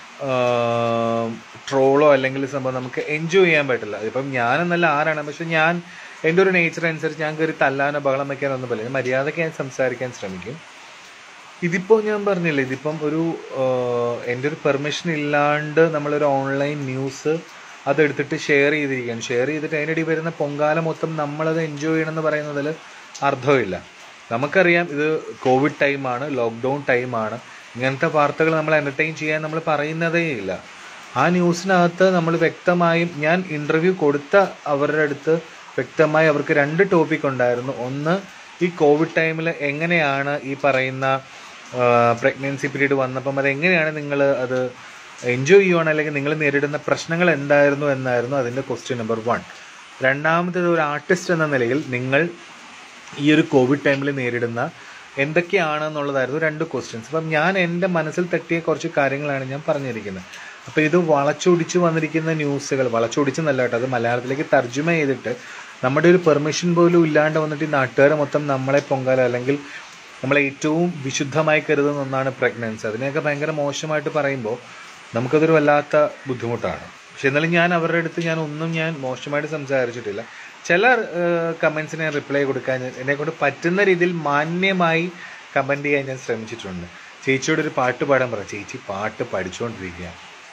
ട്രോളോ അല്ലെങ്കിൽ സംഭവം നമുക്ക് എൻജോയ് ചെയ്യാൻ പറ്റില്ല ഇപ്പം ഞാനെന്നല്ല ആരാണ് പക്ഷെ ഞാൻ എൻ്റെ ഒരു നേച്ചർ അനുസരിച്ച് ഞാൻ കയറി തല്ലാനോ ബഹളം വയ്ക്കാനോ ഒന്നും പറ്റില്ല മര്യാദയ്ക്ക് ഞാൻ സംസാരിക്കാൻ ശ്രമിക്കും ഇതിപ്പോൾ ഞാൻ പറഞ്ഞില്ലേ ഇതിപ്പം ഒരു ആഹ്, എൻ്റെ ഒരു പെർമിഷൻ ഇല്ലാണ്ട് നമ്മളൊരു ഓൺലൈൻ ന്യൂസ് അതെടുത്തിട്ട് ഷെയർ ചെയ്തിരിക്കുകയാണ് ഷെയർ ചെയ്തിട്ട് അതിനിടയിൽ വരുന്ന പൊങ്കാല മൊത്തം നമ്മളത് എൻജോയ് ചെയ്യണമെന്ന് പറയുന്നതിൽ അർത്ഥമില്ല നമുക്കറിയാം ഇത് കോവിഡ് ടൈമാണ് ലോക്ക്ഡൗൺ ടൈമാണ് ഇങ്ങനത്തെ വാർത്തകൾ നമ്മൾ എൻ്റർടൈൻ ചെയ്യാൻ നമ്മൾ പറയുന്നതേ ഇല്ല ആ ന്യൂസിനകത്ത് നമ്മൾ വ്യക്തമായും ഞാൻ ഇൻ്റർവ്യൂ കൊടുത്ത അവരുടെ അടുത്ത് വ്യക്തമായി അവർക്ക് രണ്ട് ടോപ്പിക് ഉണ്ടായിരുന്നു ഒന്ന് ഈ കോവിഡ് ടൈമിൽ എങ്ങനെയാണ് ഈ പറയുന്ന പ്രഗ്നൻസി പീരീഡ് വന്നപ്പം അത് എങ്ങനെയാണ് നിങ്ങൾ അത് എൻജോയ് ചെയ്യുവാണ് അല്ലെങ്കിൽ നിങ്ങൾ നേരിടുന്ന പ്രശ്നങ്ങൾ എന്തായിരുന്നു എന്നായിരുന്നു അതിൻ്റെ ക്വസ്റ്റ്യൻ നമ്പർ വൺ രണ്ടാമത്തേത് ഒരു ആർട്ടിസ്റ്റ് എന്ന നിലയിൽ നിങ്ങൾ ഈ ഒരു കോവിഡ് ടൈമിൽ നേരിടുന്ന എന്തൊക്കെയാണെന്നുള്ളതായിരുന്നു രണ്ട് ക്വസ്റ്റ്യൻസ് അപ്പം ഞാൻ എൻ്റെ മനസ്സിൽ തട്ടിയ കുറച്ച് കാര്യങ്ങളാണ് ഞാൻ പറഞ്ഞിരിക്കുന്നത് അപ്പോൾ ഇത് വളച്ചൊടിച്ച് വന്നിരിക്കുന്ന ന്യൂസുകൾ വളച്ചൊടിച്ചെന്നല്ല കേട്ടോ അത് മലയാളത്തിലേക്ക് തർജ്ജമ ചെയ്തിട്ട് നമ്മുടെ ഒരു പെർമിഷൻ പോലും ഇല്ലാണ്ട് വന്നിട്ട് ഈ നാട്ടുകാരെ മൊത്തം നമ്മളെ പൊങ്കാല അല്ലെങ്കിൽ നമ്മളെ ഏറ്റവും വിശുദ്ധമായി കരുതുന്ന ഒന്നാണ് പ്രഗ്നൻസി അതിനെയൊക്കെ ഭയങ്കര മോശമായിട്ട് പറയുമ്പോൾ നമുക്കതൊരു വല്ലാത്ത ബുദ്ധിമുട്ടാണ് പക്ഷെ എന്നാലും ഞാൻ അവരുടെ അടുത്ത് ഞാൻ ഒന്നും ഞാൻ മോശമായിട്ട് സംസാരിച്ചിട്ടില്ല ചില കമൻസിന് ഞാൻ റിപ്ലൈ കൊടുക്കാൻ ഞാൻ- എന്നെ കൊണ്ട് പറ്റുന്ന രീതിയിൽ മാന്യമായി കമൻറ്റ് ചെയ്യാൻ ഞാൻ ശ്രമിച്ചിട്ടുണ്ട് ചേച്ചിയോട് ഒരു പാട്ട് പാടാൻ പറ ചേച്ചി പാട്ട് പഠിച്ചുകൊണ്ടിരിക്കുക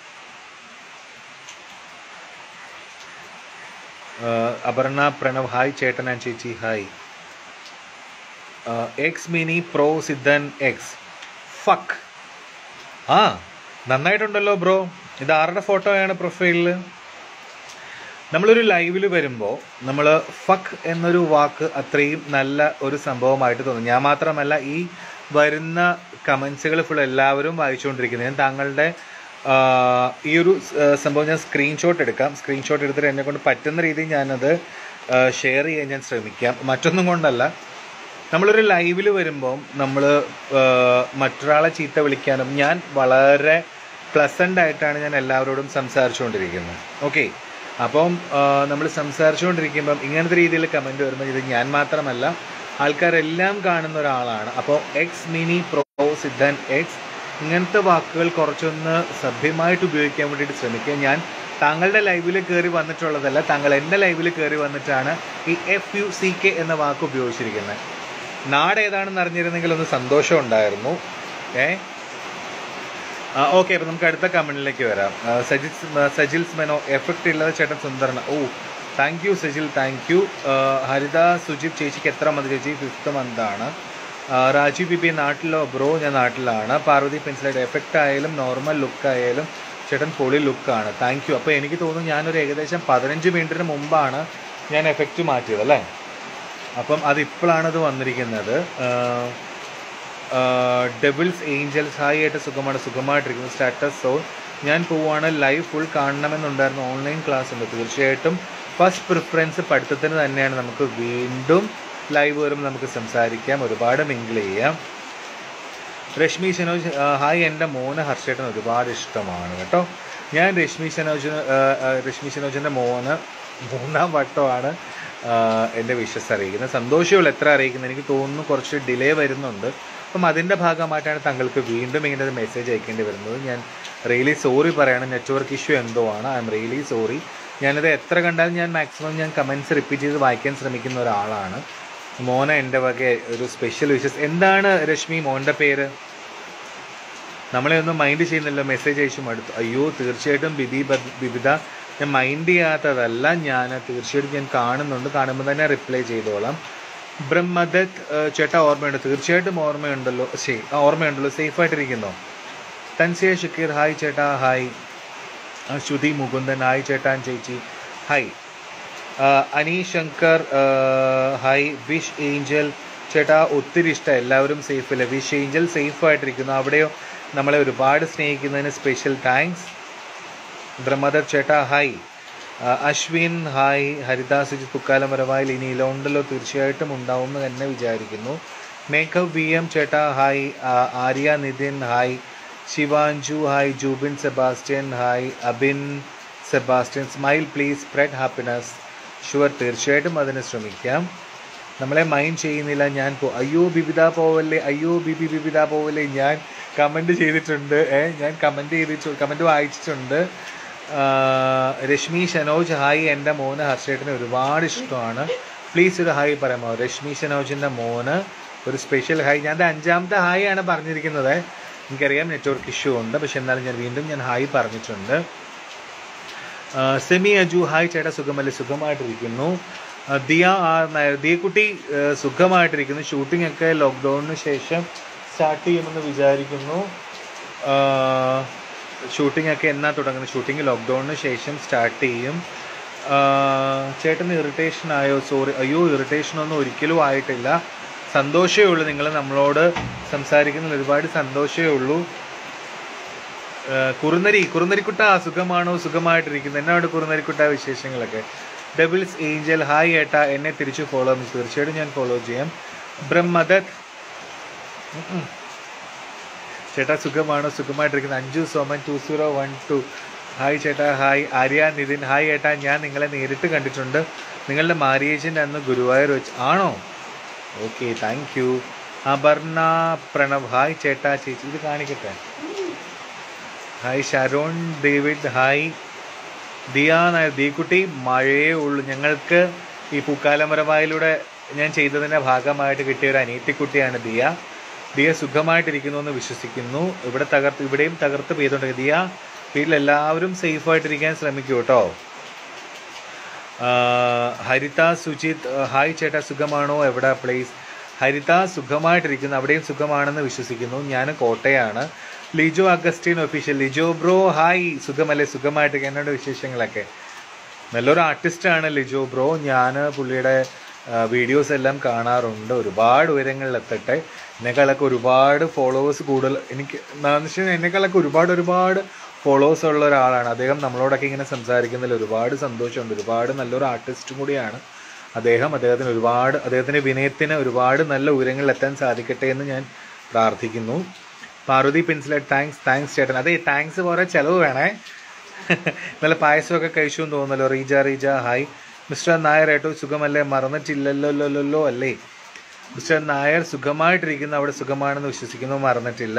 അപർണ പ്രണവ് ഹായ് ചേട്ടൻ ആൻഡ് ചേച്ചി hi X mini pro Siddhan X ഫക്ക് ആ നന്നായിട്ടുണ്ടല്ലോ ബ്രോ ഇത് ആരുടെ ഫോട്ടോയാണ് പ്രൊഫൈലിൽ നമ്മളൊരു ലൈവിൽ വരുമ്പോൾ നമ്മൾ ഫക്ക് എന്നൊരു വാക്ക് അത്രയും നല്ല ഒരു സംഭവമായിട്ട് തോന്നും ഞാൻ മാത്രമല്ല ഈ വരുന്ന കമൻസുകൾ ഫുൾ എല്ലാവരും വായിച്ചുകൊണ്ടിരിക്കുന്നത് ഞാൻ താങ്കളുടെ ആ, ഈ ഒരു ആ, സംഭവം ഞാൻ സ്ക്രീൻഷോട്ട് എടുക്കാം സ്ക്രീൻഷോട്ട് എടുത്തിട്ട് എന്നെ കൊണ്ട് പറ്റുന്ന രീതിയിൽ ഞാനത് ഷെയർ ചെയ്യാൻ ഞാൻ ശ്രമിക്കാം മറ്റൊന്നും കൊണ്ടല്ല നമ്മളൊരു ലൈവിൽ വരുമ്പം നമ്മൾ മറ്റൊരാളെ ചീത്ത വിളിക്കാനും ഞാൻ വളരെ പ്ലസൻ്റ് ആയിട്ടാണ് ഞാൻ എല്ലാവരോടും സംസാരിച്ചുകൊണ്ടിരിക്കുന്നത് ഓക്കെ അപ്പം നമ്മൾ സംസാരിച്ചുകൊണ്ടിരിക്കുമ്പം ഇങ്ങനത്തെ രീതിയിൽ കമൻറ്റ് വരുമ്പോൾ ഇത് ഞാൻ മാത്രമല്ല ആൾക്കാരെല്ലാം കാണുന്ന ഒരാളാണ് അപ്പോൾ X mini pro Siddhan X ഇങ്ങനത്തെ വാക്കുകൾ കുറച്ചൊന്ന് സഭ്യമായിട്ട് ഉപയോഗിക്കാൻ വേണ്ടിയിട്ട് ശ്രമിക്കുക ഞാൻ താങ്കളുടെ ലൈവിൽ കയറി വന്നിട്ടുള്ളതല്ല താങ്കൾ എൻ്റെ ലൈവിൽ കയറി വന്നിട്ടാണ് ഈ എഫ് യു സി കെ എന്ന വാക്ക് ഉപയോഗിച്ചിരിക്കുന്നത് നാട് ഏതാണെന്ന് അറിഞ്ഞിരുന്നെങ്കിൽ ഒന്ന് സന്തോഷം ഉണ്ടായിരുന്നു ഏ ഓക്കെ അപ്പം നമുക്ക് അടുത്ത കമന്റിലേക്ക് വരാം ആ, സജിൽ ആ, സജിൽ സ്മെനോ എഫക്റ്റ് ഇല്ലാതെ ചേട്ടൻ സുന്ദരന ഓ thank you Sajil thank you Haritha Sujith ചേച്ചിക്ക് എത്ര മന്ത് ചേച്ചി ഫിഫ്ത്ത് മന്താണ് രാജീവ് ബിബി നാട്ടിലോ ബ്രോ ഞാൻ നാട്ടിലാണ് പാർവതി പെൻസിലായിട്ട് എഫക്റ്റ് ആയാലും നോർമൽ ലുക്ക് ആയാലും ചേട്ടൻ പൊളി ലുക്കാണ് താങ്ക് യു അപ്പോൾ എനിക്ക് തോന്നുന്നു ഞാനൊരു ഏകദേശം പതിനഞ്ച് മിനിറ്റിന് മുമ്പാണ് ഞാൻ എഫക്റ്റ് മാറ്റിയത് അല്ലേ അപ്പം അതിപ്പോഴാണ് ഇത് വന്നിരിക്കുന്നത് ഡെവിൾസ് ഏഞ്ചൽസ് ഹായ് ആയിട്ട് സുഖമാണ് സുഖമായിട്ടിരിക്കുന്നു സ്റ്റാറ്റസ് സോ ഞാൻ പോവാണ് ലൈവ് ഫുൾ കാണണമെന്നുണ്ടായിരുന്നു ഓൺലൈൻ ക്ലാസ് ഉണ്ട് തീർച്ചയായിട്ടും ഫസ്റ്റ് പ്രിഫറൻസ് പഠിത്തത്തിന് തന്നെയാണ് നമുക്ക് വീണ്ടും ലൈവ് വരുമ്പോൾ നമുക്ക് സംസാരിക്കാം ഒരുപാട് മിങ്കിൾ ചെയ്യാം രശ്മി സനോജ് ആ, ഹായ് എൻ്റെ മോന് ഹർഷേട്ടൻ ഒരുപാട് ഇഷ്ടമാണ് കേട്ടോ ഞാൻ രശ്മി സനോജിന് ആ, ആ, രശ്മി സനോജിൻ്റെ മോന് മൂന്നാം വട്ടമാണ് ആ, എൻ്റെ വിശ്വസ് അറിയിക്കുന്നത് സന്തോഷമുള്ള എത്ര അറിയിക്കുന്നത് എനിക്ക് തോന്നുന്നു കുറച്ച് ഡിലേ വരുന്നുണ്ട് അപ്പം അതിൻ്റെ ഭാഗമായിട്ടാണ് താങ്കൾക്ക് വീണ്ടും ഇങ്ങനെ ഒരു മെസ്സേജ് അയക്കേണ്ടി വരുന്നത് ഞാൻ റിയലി സോറി പറയാണ് നെറ്റ്വർക്ക് ഇഷ്യൂ എന്തോ ആണ് ഐ എം റിയലി സോറി ഞാനത് എത്ര കണ്ടാലും ഞാൻ മാക്സിമം ഞാൻ കമൻസ് റിപ്പീറ്റ് ചെയ്ത് വായിക്കാൻ ശ്രമിക്കുന്ന ഒരാളാണ് മോന എൻ്റെ വക ഒരു സ്പെഷ്യൽ വിഷസ് എന്താണ് രശ്മി മോൻ്റെ പേര് നമ്മളെ ഒന്നും മൈൻഡ് ചെയ്യുന്നില്ല മെസ്സേജ് അയച്ചു മടുത്തു അയ്യോ തീർച്ചയായിട്ടും ബിബി ബദ്- ബിബിത ഞാൻ മൈൻഡ് ചെയ്യാത്തതല്ല ഞാൻ തീർച്ചയായിട്ടും ഞാൻ കാണുന്നുണ്ട് കാണുമ്പോൾ തന്നെ റിപ്ലൈ ചെയ്തോളാം ബ്രഹ്മദത്ത് ഏഹ്, ചേട്ടാ ഓർമ്മയുണ്ട് തീർച്ചയായിട്ടും ഓർമ്മയുണ്ടല്ലോ ശരി ആ, ഓർമ്മയുണ്ടല്ലോ സേഫ് ആയിട്ടിരിക്കുന്നോ തൻസിയ ഷക്കീർ ഹായ് ചേട്ടാ ഹായ് ആ, ശ്രുതി മുകുന്ദൻ ഹായ് ചേട്ടാൻ ചേച്ചി ഹായ് ആ, അനീഷ് ശങ്കർ ആ, ഹായ് വിഷ് ഏഞ്ചൽ ചേട്ടാ ഒത്തിരി ഇഷ്ടം എല്ലാവരും സേഫില്ല വിഷ് ഏഞ്ചൽ സേഫ് ആയിട്ടിരിക്കുന്നു അവിടെയോ നമ്മളെ ഒരുപാട് സ്നേഹിക്കുന്നതിന് സ്പെഷ്യൽ താങ്ക്സ് ബ്രഹ്മദർ ചേട്ടാ ഹായ് ആ, അശ്വിൻ ഹായ് ഹരിദാസ് സുജിത് പുക്കാലമരവായിൽ ഇനി ഇലോണ്ടല്ലോ തീർച്ചയായിട്ടും ഉണ്ടാവുമെന്ന് തന്നെ വിചാരിക്കുന്നു മേക്കപ്പ് വി എം ചേട്ടാ ഹായ് ആ, Arya Nithin hi Sivanju hi Jubin Sebastian hi Abin Sebastian smile please spread happiness sure തീർച്ചയായിട്ടും അതിന് ശ്രമിക്കാം നമ്മളെ മൈൻഡ് ചെയ്യുന്നില്ല ഞാൻ പോ അയ്യോ ബിബിത പോവല്ലേ അയ്യോ ബിബി ബിബിത പോവല്ലേ ഞാൻ കമൻറ്റ് ചെയ്തിട്ടുണ്ട് ഏ ഞാൻ കമൻറ്റ് ചെയ്തിട്ട് കമൻറ്റ് വായിച്ചിട്ടുണ്ട് ആ, രശ്മി ഷനോജ് ഹായ് എൻ്റെ മോന് ഹർഷേട്ടന് ഒരുപാട് ഇഷ്ടമാണ് പ്ലീസ് ഒരു ഹായ് പറയാമോ രശ്മി ഷനോജിൻ്റെ മോന് ഒരു സ്പെഷ്യൽ ഹായ് ഞാൻ ദേ അഞ്ചാമത്തെ ഹായ് ആണ് പറഞ്ഞിരിക്കുന്നത് എനിക്കറിയാം നെറ്റ്വർക്ക് ഇഷ്യൂ ഉണ്ട് പക്ഷെ എന്നാലും ഞാൻ വീണ്ടും ഞാൻ ഹായ് പറഞ്ഞിട്ടുണ്ട് ആ, സെമി അജു ഹായ് ചേട്ടാ സുഖമല്ലേ സുഖമായിട്ടിരിക്കുന്നു ആ, ദിയ ആർ നായർ ദിയക്കുട്ടി ആ, സുഖമായിട്ടിരിക്കുന്നു ഷൂട്ടിംഗ് ഒക്കെ ലോക്ക്ഡൗണിന് ശേഷം സ്റ്റാർട്ട് ചെയ്യുമെന്ന് വിചാരിക്കുന്നു ഷൂട്ടിംഗ് ഒക്കെ എന്നാ തുടങ്ങുന്നത് ഷൂട്ടിംഗ് ലോക്ക്ഡൗണിന് ശേഷം സ്റ്റാർട്ട് ചെയ്യും ആ, ചേട്ടന് ഇറിറ്റേഷൻ ആയോ സോറി അയ്യോ ഇറിറ്റേഷൻ ഒന്നും ഒരിക്കലും ആയിട്ടില്ല സന്തോഷമേ ഉള്ളൂ നിങ്ങൾ നമ്മളോട് സംസാരിക്കുന്നതിൽ ഒരുപാട് സന്തോഷമേ ഉള്ളൂ ആ, കുറുനരി കുറുനരിക്കുട്ട സുഖമാണോ സുഖമായിട്ടിരിക്കുന്നു എന്നോട് കുറുനരിക്കുട്ട വിശേഷങ്ങളൊക്കെ ഡബിൾസ് ഏഞ്ചൽ ഹായ് ഏട്ടാ എന്നെ തിരിച്ചു ഫോളോ തീർച്ചയായിട്ടും ഞാൻ ഫോളോ ചെയ്യാം ബ്രഹ്മദത്ത് ഉം ഉം. ചേട്ടാ സുഖമാണോ സുഖമായിട്ടിരിക്കുന്നു Anju Soman two zero one two hi ചേട്ടാ ഹായ് ആര്യ നിതിൻ ഹായ് ഏട്ടാ ഞാൻ നിങ്ങളെ നേരിട്ട് കണ്ടിട്ടുണ്ട് നിങ്ങളുടെ മാരിയേജിൻ്റെ അന്ന് ഗുരുവായൂർ വെച്ച് ആണോ okay thank you Aparna Pranav hi ചേട്ടാ ചേച്ചി ഇത് കാണിക്കട്ടെ hi Sharon David hi Diya Nair ദീക്കുട്ടി മഴയേ ഉള്ളൂ ഞങ്ങൾക്ക് ഈ പൂക്കാലമരവായിലൂടെ ഞാൻ ചെയ്തതിൻ്റെ ഭാഗമായിട്ട് കിട്ടിയ ഒരു അനീത്തിക്കുട്ടിയാണ് ദിയ ദിയ സുഖമായിട്ടിരിക്കുന്നു എന്ന് വിശ്വസിക്കുന്നു ഇവിടെ തകർത്ത് ഇവിടെയും തകർത്ത് പെയ്തോണ്ട് ദിയ വീട്ടിലെല്ലാവരും സേഫായിട്ടിരിക്കാൻ ശ്രമിക്കൂ കേട്ടോ ആഹ് ഹരിത സുജിത് ആഹ് ഹായ് ചേട്ടാ സുഖമാണോ എവിടെ പ്ലേസ് ഹരിത സുഖമായിട്ടിരിക്കുന്നു അവിടെയും സുഖമാണെന്ന് വിശ്വസിക്കുന്നു ഞാൻ കോട്ടയാണ് Lijo Augustine official Lijo bro hi സുഖമല്ലേ സുഖമായിട്ടിരിക്കുക എന്നോട് വിശേഷങ്ങളൊക്കെ നല്ലൊരു ആർട്ടിസ്റ്റാണ് ലിജോ ബ്രോ ഞാൻ പുള്ളിയുടെ വീഡിയോസ് എല്ലാം കാണാറുണ്ട് ഒരുപാട് ഉയരങ്ങളിൽ എത്തട്ടെ എന്നെക്കാളൊക്കെ ഒരുപാട് ഫോളോവേഴ്സ് കൂടുതൽ എനിക്ക് എന്താണെന്ന് വെച്ച് കഴിഞ്ഞാൽ എന്നെക്കാളൊക്കെ ഒരുപാട് ഒരുപാട് ഫോളോവേഴ്സ് ഉള്ള ഒരാളാണ് അദ്ദേഹം നമ്മളോടൊക്കെ ഇങ്ങനെ സംസാരിക്കുന്നതിൽ ഒരുപാട് സന്തോഷമുണ്ട് ഒരുപാട് നല്ലൊരു ആർട്ടിസ്റ്റും കൂടിയാണ് അദ്ദേഹം അദ്ദേഹത്തിന് ഒരുപാട് അദ്ദേഹത്തിൻ്റെ വിനയത്തിന് ഒരുപാട് നല്ല ഉയരങ്ങളിൽ എത്താൻ സാധിക്കട്ടെ എന്ന് ഞാൻ പ്രാർത്ഥിക്കുന്നു പാർവതി പെൻസിലേറ്റ് താങ്ക്സ് താങ്ക്സ് ചേട്ടൻ അതെ താങ്ക്സ് കുറേ ചിലവ് വേണേ നല്ല പായസമൊക്കെ കഴിച്ചു എന്ന് തോന്നല്ലോ റീജ റീജ ഹായ് മിസ്റ്റർ നായർ ഏട്ടോ സുഖമല്ലേ മറന്നിട്ടില്ലല്ലോ അല്ലേ മിസ്റ്റർ നായർ സുഖമായിട്ടിരിക്കുന്നു അവിടെ സുഖമാണെന്ന് വിശ്വസിക്കുന്നു മറന്നിട്ടില്ല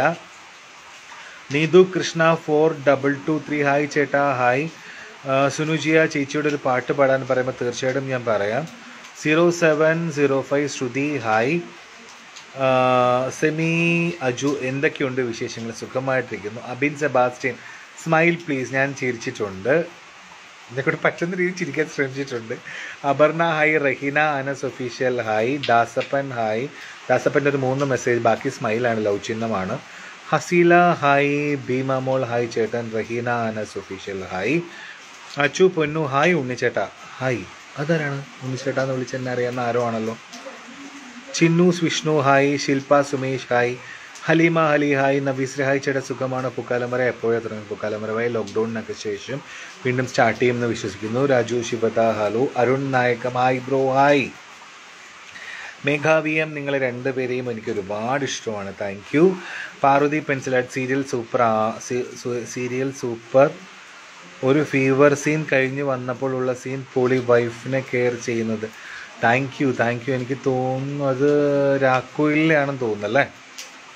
Neethu Krishna four double two three hi ചേട്ടാ ഹായ് ആ, സുനുജിയ ചേച്ചിയോട് ഒരു പാട്ട് പാടാൻ പറയുമ്പോൾ തീർച്ചയായിട്ടും ഞാൻ പറയാം zero seven zero five Shruthi hi ആ, സെമി അജു എന്തൊക്കെയുണ്ട് വിശേഷങ്ങൾ സുഖമായിട്ടിരിക്കുന്നു അബിൻ സെബാസ്റ്റ്യൻ സ്മൈൽ പ്ലീസ് ഞാൻ ചിരിച്ചിട്ടുണ്ട് എന്നെ കൂടെ പറ്റുന്ന രീതിയിൽ ചിരിക്കാൻ ശ്രമിച്ചിട്ടുണ്ട് Aparna hi Raheena Anas official hi Dasappan hi ദാസപ്പൻ്റെ ഒരു മൂന്ന് മെസ്സേജ് ബാക്കി സ്മൈലാണ് ലവ് ചിഹ്നമാണ് ഹസീല ഹായ് ഭീമാമോൾ ഹായ് ചേട്ടൻ Raheena Anas official hi Achu Ponnu hi ഉണ്ണിച്ചേട്ടാ hi അതാരാണ് ഉണ്ണിച്ചേട്ടാ എന്ന് വിളിച്ചെന്നെ അറിയാവുന്ന ആരോ ആണല്ലോ Chinnus Vishnu hi Shilpa Sumesh hi Haleema Hali hi നബീസ്ര ഹായ് ചേട്ടാ സുഖമാണ് പുക്കാലമര എപ്പോഴേ തുടങ്ങി പുക്കാലമരവായി ലോക്ക്ഡൗണിനൊക്കെ ശേഷം വീണ്ടും സ്റ്റാർട്ട് ചെയ്യുമെന്ന് വിശ്വസിക്കുന്നു Raju Shivatha hello Arun Nayakam hi bro hi മേഘാവിയം നിങ്ങളെ രണ്ടുപേരെയും എനിക്ക് ഒരുപാട് ഇഷ്ടമാണ് താങ്ക് യു പാർവതി പെൻസിലാറ്റ് സീരിയൽ സൂപ്പർ സീരിയൽ സൂപ്പർ ഒരു ഫീവർ സീൻ കഴിഞ്ഞ് വന്നപ്പോൾ ഉള്ള സീൻ പൊളി വൈഫിനെ കെയർ ചെയ്യുന്നത് താങ്ക് യു താങ്ക് യു എനിക്ക് തോന്നുന്നു അത് രാക്കുയിലാണെന്ന് തോന്നുന്നല്ലേ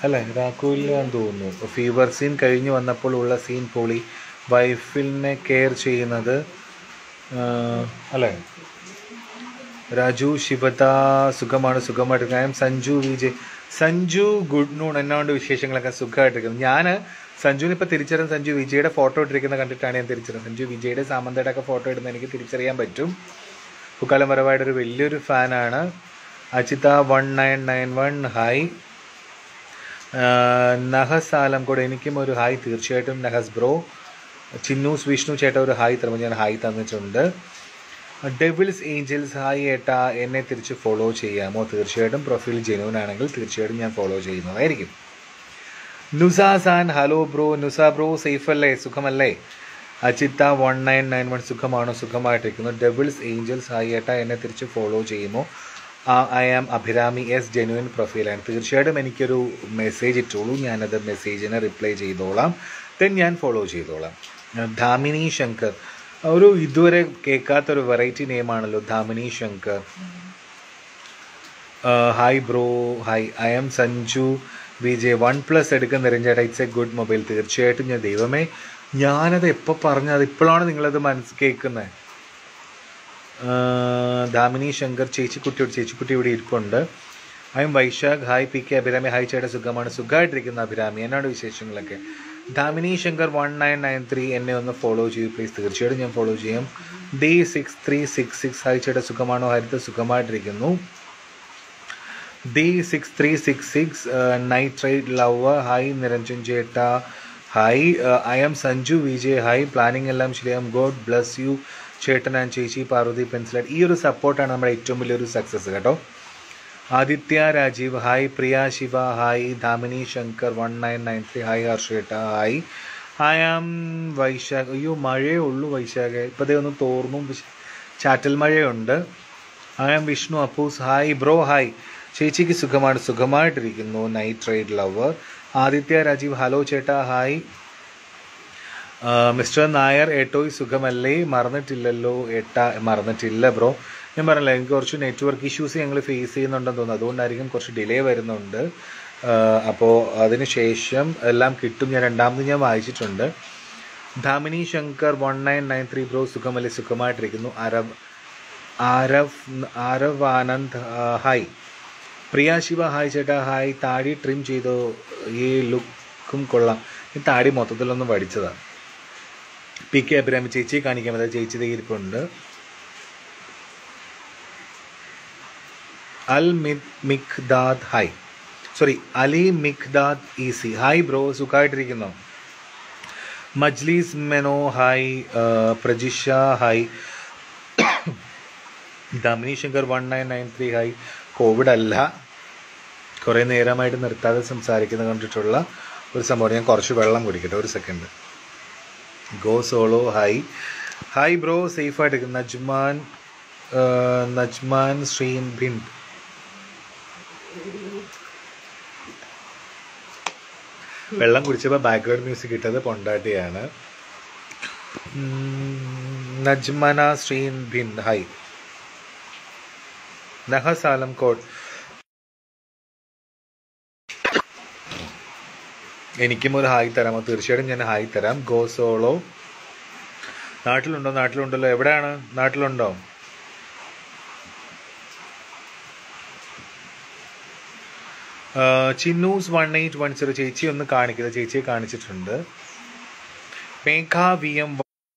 അല്ലേ രാഘുലിനാന്ന് തോന്നുന്നു ഫീവർ സീൻ കഴിഞ്ഞ് വന്നപ്പോൾ ഉള്ള സീൻ പൊളി വൈഫിനെ കെയർ ചെയ്യുന്നത് ആ, അല്ലേ രാജു ശിവത സുഖമാണ് സുഖമായിട്ട് ഞാൻ സഞ്ജു വിജയ് സഞ്ജു ഗുഡ് നൂൺ എന്നാണ്ട് വിശേഷങ്ങളൊക്കെ സുഖമായിട്ടിരിക്കുന്നു ഞാൻ സഞ്ജുവിന് ഇപ്പം തിരിച്ചറിയാൻ സഞ്ജു വിജയുടെ ഫോട്ടോ ഇട്ടിരിക്കുന്നത് കണ്ടിട്ടാണ് ഞാൻ തിരിച്ചറിയുന്നത് സഞ്ജു വിജയുടെ സാമന്തയുടെ ഒക്കെ ഫോട്ടോ ഇടുന്നത് എനിക്ക് തിരിച്ചറിയാൻ പറ്റും പൂക്കാലം വരവായുടെ ഒരു വലിയൊരു ഫാനാണ് Ajitha one nine nine one hi Nahas Alamcode എനിക്കും ഒരു ഹായ് തീർച്ചയായിട്ടും നഹസ് ബ്രോ ചിന്നൂസ് വിഷ്ണു ചേട്ട ഒരു ഹായ് തരുമ്പോൾ ഞാൻ ഹായ് തന്നിട്ടുണ്ട് ഡെവിൾസ് ഏഞ്ചൽസ് ഹായ് ഏട്ടാ എന്നെ തിരിച്ച് ഫോളോ ചെയ്യാമോ തീർച്ചയായിട്ടും പ്രൊഫൈൽ ജെനുവൻ ആണെങ്കിൽ തീർച്ചയായിട്ടും ഞാൻ ഫോളോ ചെയ്യുന്നതായിരിക്കും നുസാസാൻ hello bro Nusa bro safe അല്ലേ സുഖമല്ലേ Ajitha one nine nine one സുഖമാണോ സുഖമായിട്ടിരിക്കുന്നു ഡെവിൾസ് ഏഞ്ചൽസ് ഹായ് ഏട്ടാ എന്നെ തിരിച്ച് ഫോളോ ചെയ്യുമോ I am Abhirami S genuine പ്രൊഫൈലാണ് തീർച്ചയായിട്ടും എനിക്കൊരു മെസ്സേജ് ഇട്ടോളൂ ഞാനത് മെസ്സേജിന് റിപ്ലൈ ചെയ്തോളാം ദെൻ ഞാൻ ഫോളോ ചെയ്തോളാം ധാമിനി ശങ്കർ ഒരു ഇതുവരെ കേൾക്കാത്തൊരു വെറൈറ്റി നെയിമാണല്ലോ Dhamini Shankar hi bro hi I am Sanju B J OnePlus എടുക്കുന്ന നിരഞ്ജേട്ടാ ഇറ്റ്സ് എ ഗുഡ് മൊബൈൽ തീർച്ചയായിട്ടും ഞാൻ ദൈവമേ ഞാനത് എപ്പോൾ പറഞ്ഞത് ഇപ്പോഴാണ് നിങ്ങളത് മനസ്സ് കേൾക്കുന്നത് ധാമിനി ശങ്കർ ചേച്ചിക്കുട്ടിയോട് ചേച്ചിക്കുട്ടി ഇവിടെ ഇരിപ്പുണ്ട് I'm Vaishakh hi P K Abhirami hi ചേട്ടാ സുഖമാണ് സുഖമായിട്ടിരിക്കുന്ന അഭിരാമി എന്നാണ് വിശേഷങ്ങളൊക്കെ Dhamini Shankar one nine nine three എന്നെ ഒന്ന് ഫോളോ ചെയ്യൂ പ്ലീസ് തീർച്ചയായിട്ടും ഞാൻ ഫോളോ ചെയ്യും D six three six six hi ചേട്ടാ സുഖമാണോ ഹരിത സുഖമായിട്ടിരിക്കുന്നു D six three six six നൈട്രൈറ്റ് ലവ് ഹായ് നിരഞ്ജൻ ചേട്ട hi I'm Sanju Vijay hi planning എല്ലാം ശരിയാകും ഗോഡ് ബ്ലസ് യു ചേട്ടൻ ആൻഡ് ചേച്ചി പാർവതി പെൻസിലായിട്ട് ഈ ഒരു സപ്പോർട്ടാണ് നമ്മുടെ ഏറ്റവും വലിയൊരു സക്സസ് കേട്ടോ Aditya Rajeev hi Priya Shiva hi Dhamini Shankar one nine nine three hi ഹർഷേട്ട ഹായ് ഐ ആം വൈശാഖ് അയ്യോ മഴയേ ഉള്ളൂ വൈശാഖ് ഇപ്പോഴത്തേ ഒന്ന് തോർന്നും പക്ഷെ ചാറ്റൽ മഴയുണ്ട് I am Vishnu Appus hi bro hi ചേച്ചിക്ക് സുഖമാണ് സുഖമായിട്ടിരിക്കുന്നു night ride lover Aditya Rajeev hello ചേട്ടാ ഹായ് മിസ്റ്റർ നായർ ഏട്ടോയ് സുഖമല്ലേ മറന്നിട്ടില്ലല്ലോ ഏട്ടാ മറന്നിട്ടില്ല ബ്രോ ഞാൻ പറഞ്ഞില്ല എനിക്ക് കുറച്ച് നെറ്റ്വർക്ക് ഇഷ്യൂസ് ഞങ്ങൾ ഫേസ് ചെയ്യുന്നുണ്ടെന്ന് തോന്നുന്നു അതുകൊണ്ടായിരിക്കും കുറച്ച് ഡിലേ വരുന്നുണ്ട് അപ്പോൾ അതിന് ശേഷം എല്ലാം കിട്ടും ഞാൻ രണ്ടാമത് ഞാൻ വായിച്ചിട്ടുണ്ട് Dhamini Shankar one nine nine three bro സുഖമല്ലേ സുഖമായിട്ടിരിക്കുന്നു അരവ് ആരവ് ആരവ് ആനന്ദ് ആ, ഹായ് പ്രിയ ശിവ ഹായ് ചേട്ടാ ഹായ് താടി ട്രിം ചെയ്തോ ഈ ലുക്കും കൊള്ളാം ഈ താടി മൊത്തത്തിലൊന്ന് വടിച്ചതാണ് പി കെ അഭിരാമി ചേച്ചിയെ കാണിക്കാൻ പറ്റാ ചേച്ചി ദേ ഇരിപ്പുണ്ട് Al Miqdad hi sorry Ali Miqdad easy hi bro സുഖമായിട്ടിരിക്കുന്നു മജ്ലീസ് മെനോ ഹായ് ആ, Prajisha hi Damini Shankar one nine nine three hi Covid അല്ല കുറേ നേരമായിട്ട് നിർത്താതെ സംസാരിക്കുന്നത് കണ്ടിട്ടുള്ള ഒരു സംഭവം ഞാൻ കുറച്ച് വെള്ളം കുടിക്കട്ടെ ഒരു second go solo hi hi bro സേഫായിട്ട് നജ്മാൻ ആ, നജ്മാൻ ശ്രീൻ ഭിന്ദ് വെള്ളം കുടിച്ചപ്പോൾ ബാക്ക്ഗ്രൗണ്ട് മ്യൂസിക് ഇട്ടത് പൊണ്ടാട്ടിയാണ് ഉം, നജ്മന ശ്രീൻ ഭിന്ദ് ഹായ് നഹസ് ആലംകോട് എനിക്കും ഒരു ഹായ് തരാമോ തീർച്ചയായിട്ടും ഞാൻ ഹായ് തരാം ഗോ സോളോ നാട്ടിലുണ്ടോ നാട്ടിലുണ്ടല്ലോ എവിടെയാണ് നാട്ടിലുണ്ടോ ആ, Chinnus one eight one zero ചേച്ചി ഒന്ന് കാണിക്കുന്നത് ചേച്ചിയെ കാണിച്ചിട്ടുണ്ട് മേഘ വി എം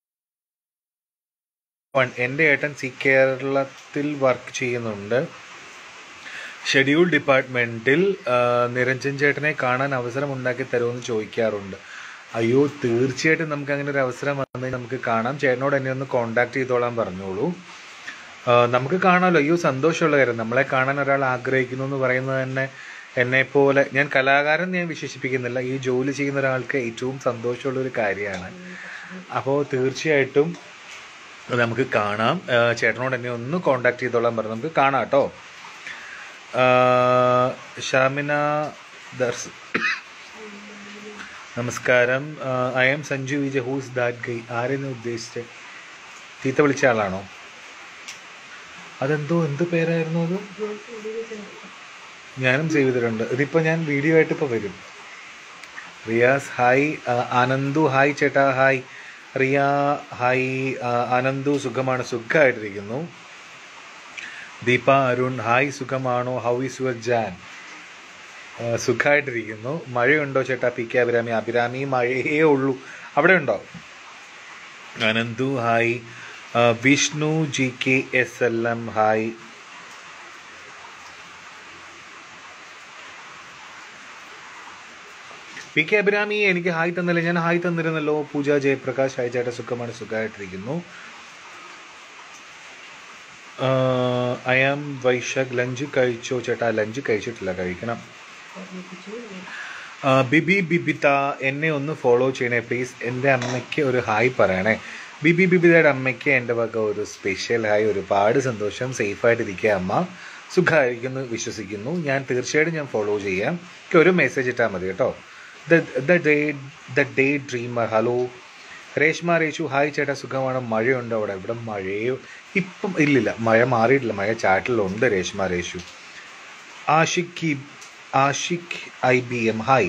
വൺ എൻ്റെ ഏട്ടൻ സി കേരളത്തിൽ വർക്ക് ചെയ്യുന്നുണ്ട് ഷെഡ്യൂൾ ഡിപ്പാർട്ട്മെൻറ്റിൽ നിരഞ്ജൻ ചേട്ടനെ കാണാൻ അവസരം ഉണ്ടാക്കി തരുമെന്ന് ചോദിക്കാറുണ്ട് അയ്യോ തീർച്ചയായിട്ടും നമുക്ക് അങ്ങനെ ഒരു അവസരം വന്നാൽ നമുക്ക് കാണാം ചേട്ടനോട് എന്നെ ഒന്ന് കോണ്ടാക്ട് ചെയ്തോളാൻ പറഞ്ഞോളൂ ആ, നമുക്ക് കാണാമല്ലോ അയ്യോ സന്തോഷമുള്ള കാര്യം നമ്മളെ കാണാൻ ഒരാൾ ആഗ്രഹിക്കുന്നു എന്ന് പറയുന്നത് തന്നെ എന്നെ പോലെ ഞാൻ കലാകാരൻ ഞാൻ വിശേഷിപ്പിക്കുന്നില്ല ഈ ജോലി ചെയ്യുന്ന ഒരാൾക്ക് ഏറ്റവും സന്തോഷമുള്ള ഒരു കാര്യമാണ് അപ്പോൾ തീർച്ചയായിട്ടും നമുക്ക് കാണാം ആ, ചേട്ടനോട് എന്നെ ഒന്ന് കോണ്ടാക്ട് ചെയ്തോളാൻ പറഞ്ഞു നമുക്ക് കാണാം കേട്ടോ ഷാമിന ദർസ് നമസ്കാരം I'm Sanju Vijay who's that guy ആരെന്ന് ഉദ്ദേശിച്ചത് തീത്ത വിളിച്ച ആളാണോ അതെന്തോ എന്ത് പേരായിരുന്നു അത് ഞാനും സേവ് ചെയ്തിട്ടുണ്ട് ഇതിപ്പോൾ ഞാൻ വീഡിയോ ആയിട്ട് ഇപ്പോൾ വരും റിയാസ് ഹായ് ആ, ആനന്ദു ഹായ് ചേട്ടാ ഹായ് റിയ ഹായ് ആ, ആനന്ദു സുഖമാണ് സുഖമായിട്ടിരിക്കുന്നു ദീപ അരുൺ ഹായ് സുഖമാണോ ഹൗ ഈസ് യുവർ ജാൻ ആ, സുഖമായിട്ടിരിക്കുന്നു മഴയുണ്ടോ ചേട്ടാ പി കെ അഭിരാമി അഭിരാമി മഴയേ ഉള്ളൂ അവിടെ ഉണ്ടോ അനന്തു ഹായ് ആ, Vishnu G K S L M hi P K Abhirami എനിക്ക് ഹായ് തന്നില്ല ഞാൻ ഹായ് തന്നിരുന്നല്ലോ പൂജ ജയപ്രകാശ് ഹായ് ചേട്ടാ സുഖമാണ് സുഖമായിട്ടിരിക്കുന്നു ഐ ആം വൈശാഖ് ലഞ്ച് കഴിച്ചോ ചേട്ടാ ലഞ്ച് കഴിച്ചിട്ടില്ല കഴിക്കണം ആ, ബിബി ബിബിത എന്നെ ഒന്ന് ഫോളോ ചെയ്യണേ പ്ലീസ് എൻ്റെ അമ്മയ്ക്ക് ഒരു ഹായ് പറയണേ ബിബി ബിബിതയുടെ അമ്മയ്ക്ക് എൻ്റെ വക ഒരു സ്പെഷ്യൽ ഹായ് ഒരുപാട് സന്തോഷം സേഫായിട്ടിരിക്കുക അമ്മ സുഖമായിരിക്കുന്നു വിശ്വസിക്കുന്നു ഞാൻ തീർച്ചയായിട്ടും ഞാൻ ഫോളോ ചെയ്യാം എനിക്ക് ഒരു മെസ്സേജ് ഇട്ടാൽ മതി കേട്ടോ the day the day dreamer hello Reshma Reshu hi ചേട്ടാ സുഖമാണ് മഴയുണ്ടോ അവിടെ ഇവിടെ മഴയോ ഇപ്പം ഇല്ലില്ല മഴ മാറിയിട്ടില്ല മഴ ചാറ്റിലുണ്ട് Reshma Reshu Ashiq Ashiq I B M hi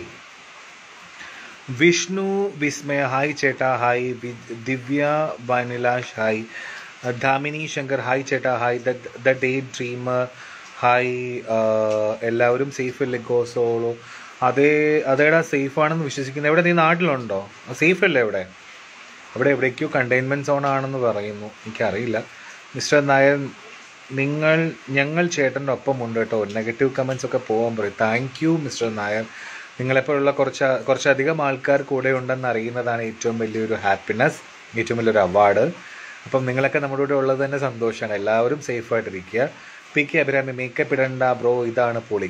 Vishnu Vismaya hi ചേട്ടാ ഹായ് വി- ദിവ്യ വനിലാഷ് ഹായ് ധാമിനി ശങ്കർ ഹായ് ചേട്ടാ hi the day dreamer hi എല്ലാവരും സേഫ് അല്ലേ ഗോ സോളോ അതേ അതേടാ സേഫ് ആണെന്ന് വിശ്വസിക്കുന്നു എവിടെ നീ നാട്ടിലുണ്ടോ സേഫ് അല്ലേ എവിടെ അവിടെ എവിടേക്കോ കണ്ടെയ്ൻമെന്റ് സോൺ ആണെന്ന് പറയുന്നു എനിക്കറിയില്ല മിസ്റ്റർ നായർ നിങ്ങൾ ഞങ്ങൾ ചേട്ടൻ്റെ ഒപ്പം ഉണ്ട് കേട്ടോ നെഗറ്റീവ് കമൻസ് ഒക്കെ പോകാൻ പറയും താങ്ക് യു മിസ്റ്റർ നായർ നിങ്ങളെപ്പോലുള്ള കുറച്ച് കുറച്ചധികം ആൾക്കാർ കൂടെ ഉണ്ടെന്ന് അറിയുന്നതാണ് ഏറ്റവും വലിയൊരു ഹാപ്പിനെസ് ഏറ്റവും വലിയൊരു അവാർഡ് അപ്പം നിങ്ങളൊക്കെ നമ്മുടെ കൂടെ ഉള്ളത് തന്നെ സന്തോഷമാണ് എല്ലാവരും സേഫായിട്ടിരിക്കുക പി കെ അഭിരാമി മേക്കപ്പ് ഇടണ്ട ബ്രോ ഇതാണ് പൊളി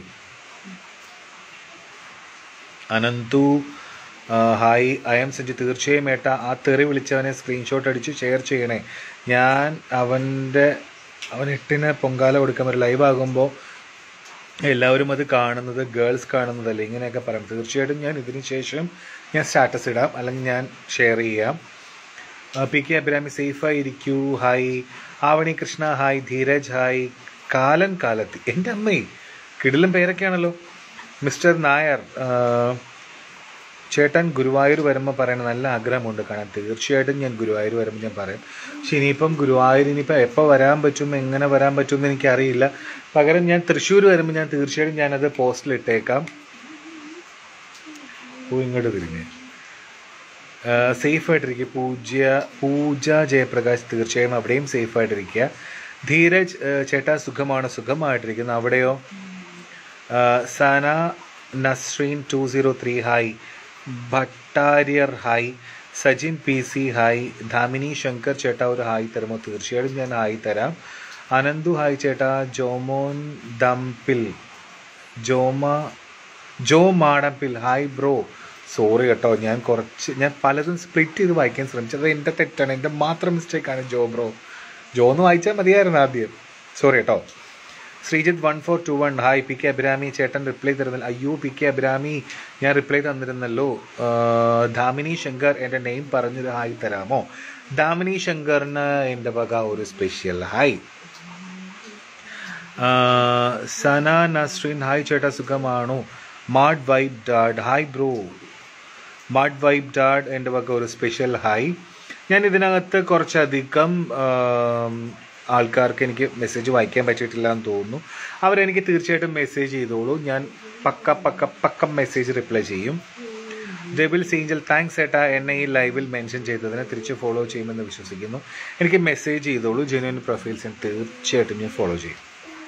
അനന്തു ആ, ഹായ് ഐ എം സഞ്ജു തീർച്ചയായും ഏട്ടാ ആ തെറി വിളിച്ചവനെ സ്ക്രീൻഷോട്ട് അടിച്ച് ഷെയർ ചെയ്യണേ ഞാൻ അവൻ്റെ അവൻ എട്ടിന് പൊങ്കാല കൊടുക്കാൻ ഒരു ലൈവ് ആകുമ്പോൾ എല്ലാവരും അത് കാണുന്നത് ഗേൾസ് കാണുന്നതല്ലേ ഇങ്ങനെയൊക്കെ പറയാം തീർച്ചയായിട്ടും ഞാൻ ഇതിന് ശേഷം ഞാൻ സ്റ്റാറ്റസ് ഇടാം അല്ലെങ്കിൽ ഞാൻ ഷെയർ ചെയ്യാം ആ, പി കെ അഭിരാമി സേഫായി ഇരിക്കൂ hi Avani Krishna hi Dheeraj hi കാലൻ കാലത്തി എൻ്റെ അമ്മേ കിടിലും പേരൊക്കെയാണല്ലോ മിസ്റ്റർ നായർ ആ, ചേട്ടൻ ഗുരുവായൂർ വരുമ്പോൾ പറയണ നല്ല ആഗ്രഹമുണ്ട് കാണാൻ തീർച്ചയായിട്ടും ഞാൻ ഗുരുവായൂർ വരുമ്പോൾ ഞാൻ പറയാം പക്ഷെ ഇനിയിപ്പം ഗുരുവായൂർ ഇനിയിപ്പോൾ എപ്പോൾ വരാൻ പറ്റും എങ്ങനെ വരാൻ പറ്റും എന്ന് എനിക്കറിയില്ല പകരം ഞാൻ തൃശ്ശൂർ വരുമ്പോൾ ഞാൻ തീർച്ചയായിട്ടും ഞാനത് പോസ്റ്റിൽ ഇട്ടേക്കാം ഓ ഇങ്ങോട്ട് തിരിഞ്ഞേ സേഫ് ആയിട്ടിരിക്കുക പൂജ പൂജ ജയപ്രകാശ് തീർച്ചയായും അവിടെയും സേഫ് ആയിട്ടിരിക്കുക ധീരജ് ആ, ചേട്ടാ സുഖമാണ് സുഖമായിട്ടിരിക്കുന്നു അവിടെയോ ആ, Sana Nasreen two zero three hi Bhattaryar hi Sajin P C hi Dhamini Shankar ചേട്ടാ ഒരു ഹായ് തരുമോ തീർച്ചയായിട്ടും ഞാൻ ഹായ് തരാം അനന്തു ഹായ് ചേട്ടാ ജോമോൻ ദംപിൽ ജോമ Jo Madambil hi bro sorry കേട്ടോ ഞാൻ കുറച്ച് ഞാൻ പലതും സ്പ്ലിറ്റ് ചെയ്ത് വായിക്കാൻ ശ്രമിച്ചത് എൻ്റെ തെറ്റാണ് എൻ്റെ മാത്രം മിസ്റ്റേക്കാണ് ജോ ബ്രോ ജോ എന്ന് വായിച്ചാൽ മതിയായിരുന്നു ആദ്യം സോറി കേട്ടോ Sreejith one four two one hi P K Abhirami ചേട്ടൻ റിപ്ലൈ തരുന്നില്ല അയ്യോ പി കെ അഭിരാമി ഞാൻ റിപ്ലൈ തന്നിരുന്നല്ലോ ആ, ധാമിനി ശങ്കർ എൻ്റെ നെയിം പറഞ്ഞത് ഹായ് തരാമോ ധാമിനി ശങ്കറിന് എൻ്റെ വക ഒരു സ്പെഷ്യൽ ഹായ് ആ, സന നസ്രീൻ ഹായ് ചേട്ടാ സുഖമാണോ mad vibe dad hi bro mad vibe dad എൻ്റെ വക ഒരു സ്പെഷ്യൽ ഹായ് ഞാൻ ഇതിനകത്ത് കുറച്ചധികം ആം, ആൾക്കാർക്ക് എനിക്ക് മെസ്സേജ് വായിക്കാൻ പറ്റിയിട്ടില്ല എന്ന് തോന്നുന്നു അവരെനിക്ക് തീർച്ചയായിട്ടും മെസ്സേജ് ചെയ്തോളൂ ഞാൻ പക്ക പക്ക പക്ക മെസ്സേജ് റിപ്ലൈ ചെയ്യും ഡെബിൾ സീഞ്ചൽ താങ്ക്സ് ഏട്ടാ എന്നെ ഈ ലൈവിൽ മെൻഷൻ ചെയ്തതിന് തിരിച്ച് ഫോളോ ചെയ്യുമെന്ന് വിശ്വസിക്കുന്നു എനിക്ക് മെസ്സേജ് ചെയ്തോളൂ ജെന്യൂൻ പ്രൊഫൈൽസ് ഞാൻ തീർച്ചയായിട്ടും ഞാൻ ഫോളോ ചെയ്യും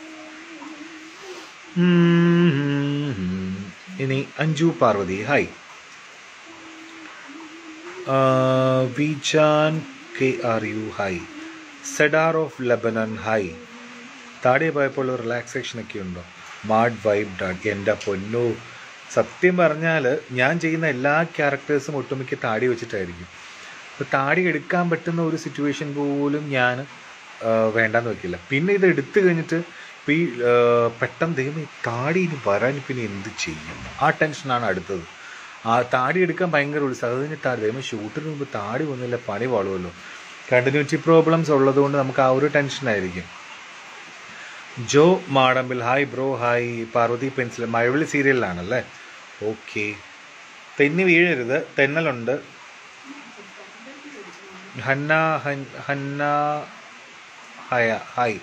ഉം. ഇനി Anju Parvathy hi Vijan K R U hi cedar of Lebanon hi താടി പോയപ്പോൾ റിലാക്സേഷൻ ഒക്കെ ഉണ്ടോ മാഡ് വൈബ് ഡാഡ് എൻ്റെ പൊന്നു സത്യം പറഞ്ഞാൽ ഞാൻ ചെയ്യുന്ന എല്ലാ ക്യാരക്ടേഴ്സും ഒട്ടുമിക്ക താടി വെച്ചിട്ടായിരിക്കും അപ്പോൾ താടി എടുക്കാൻ പറ്റുന്ന ഒരു സിറ്റുവേഷൻ പോലും ഞാൻ ആ, വേണ്ടാന്ന് വെക്കില്ല പിന്നെ ഇത് എടുത്തു കഴിഞ്ഞിട്ട് ഇപ്പം ഈ ആ, പെട്ടെന്ന് ദൈവം ഈ താടി ഇനി വരാൻ പിന്നെ എന്ത് ചെയ്യും ആ ടെൻഷനാണ് അടുത്തത് ആ താടി എടുക്കാൻ ഭയങ്കര ഉത്സാഹം അത് കഴിഞ്ഞ് താടി ദൈവം ഷൂട്ടിന് മുമ്പ് താടി വന്നില്ല പണി പാളുമല്ലോ കണ്ടിന്യൂറ്റി പ്രോബ്ലംസ് ഉള്ളതുകൊണ്ട് നമുക്ക് ആ ഒരു ടെൻഷനായിരിക്കും Jo Madambil hi bro hi Parvathy pencil മഴവിളി സീരിയലിലാണല്ലേ ഓക്കെ തെന്നി വീഴരുത് തെന്നലുണ്ട് ഹന്ന ഹൻ- ഹന്ന ഹയ ഹായ്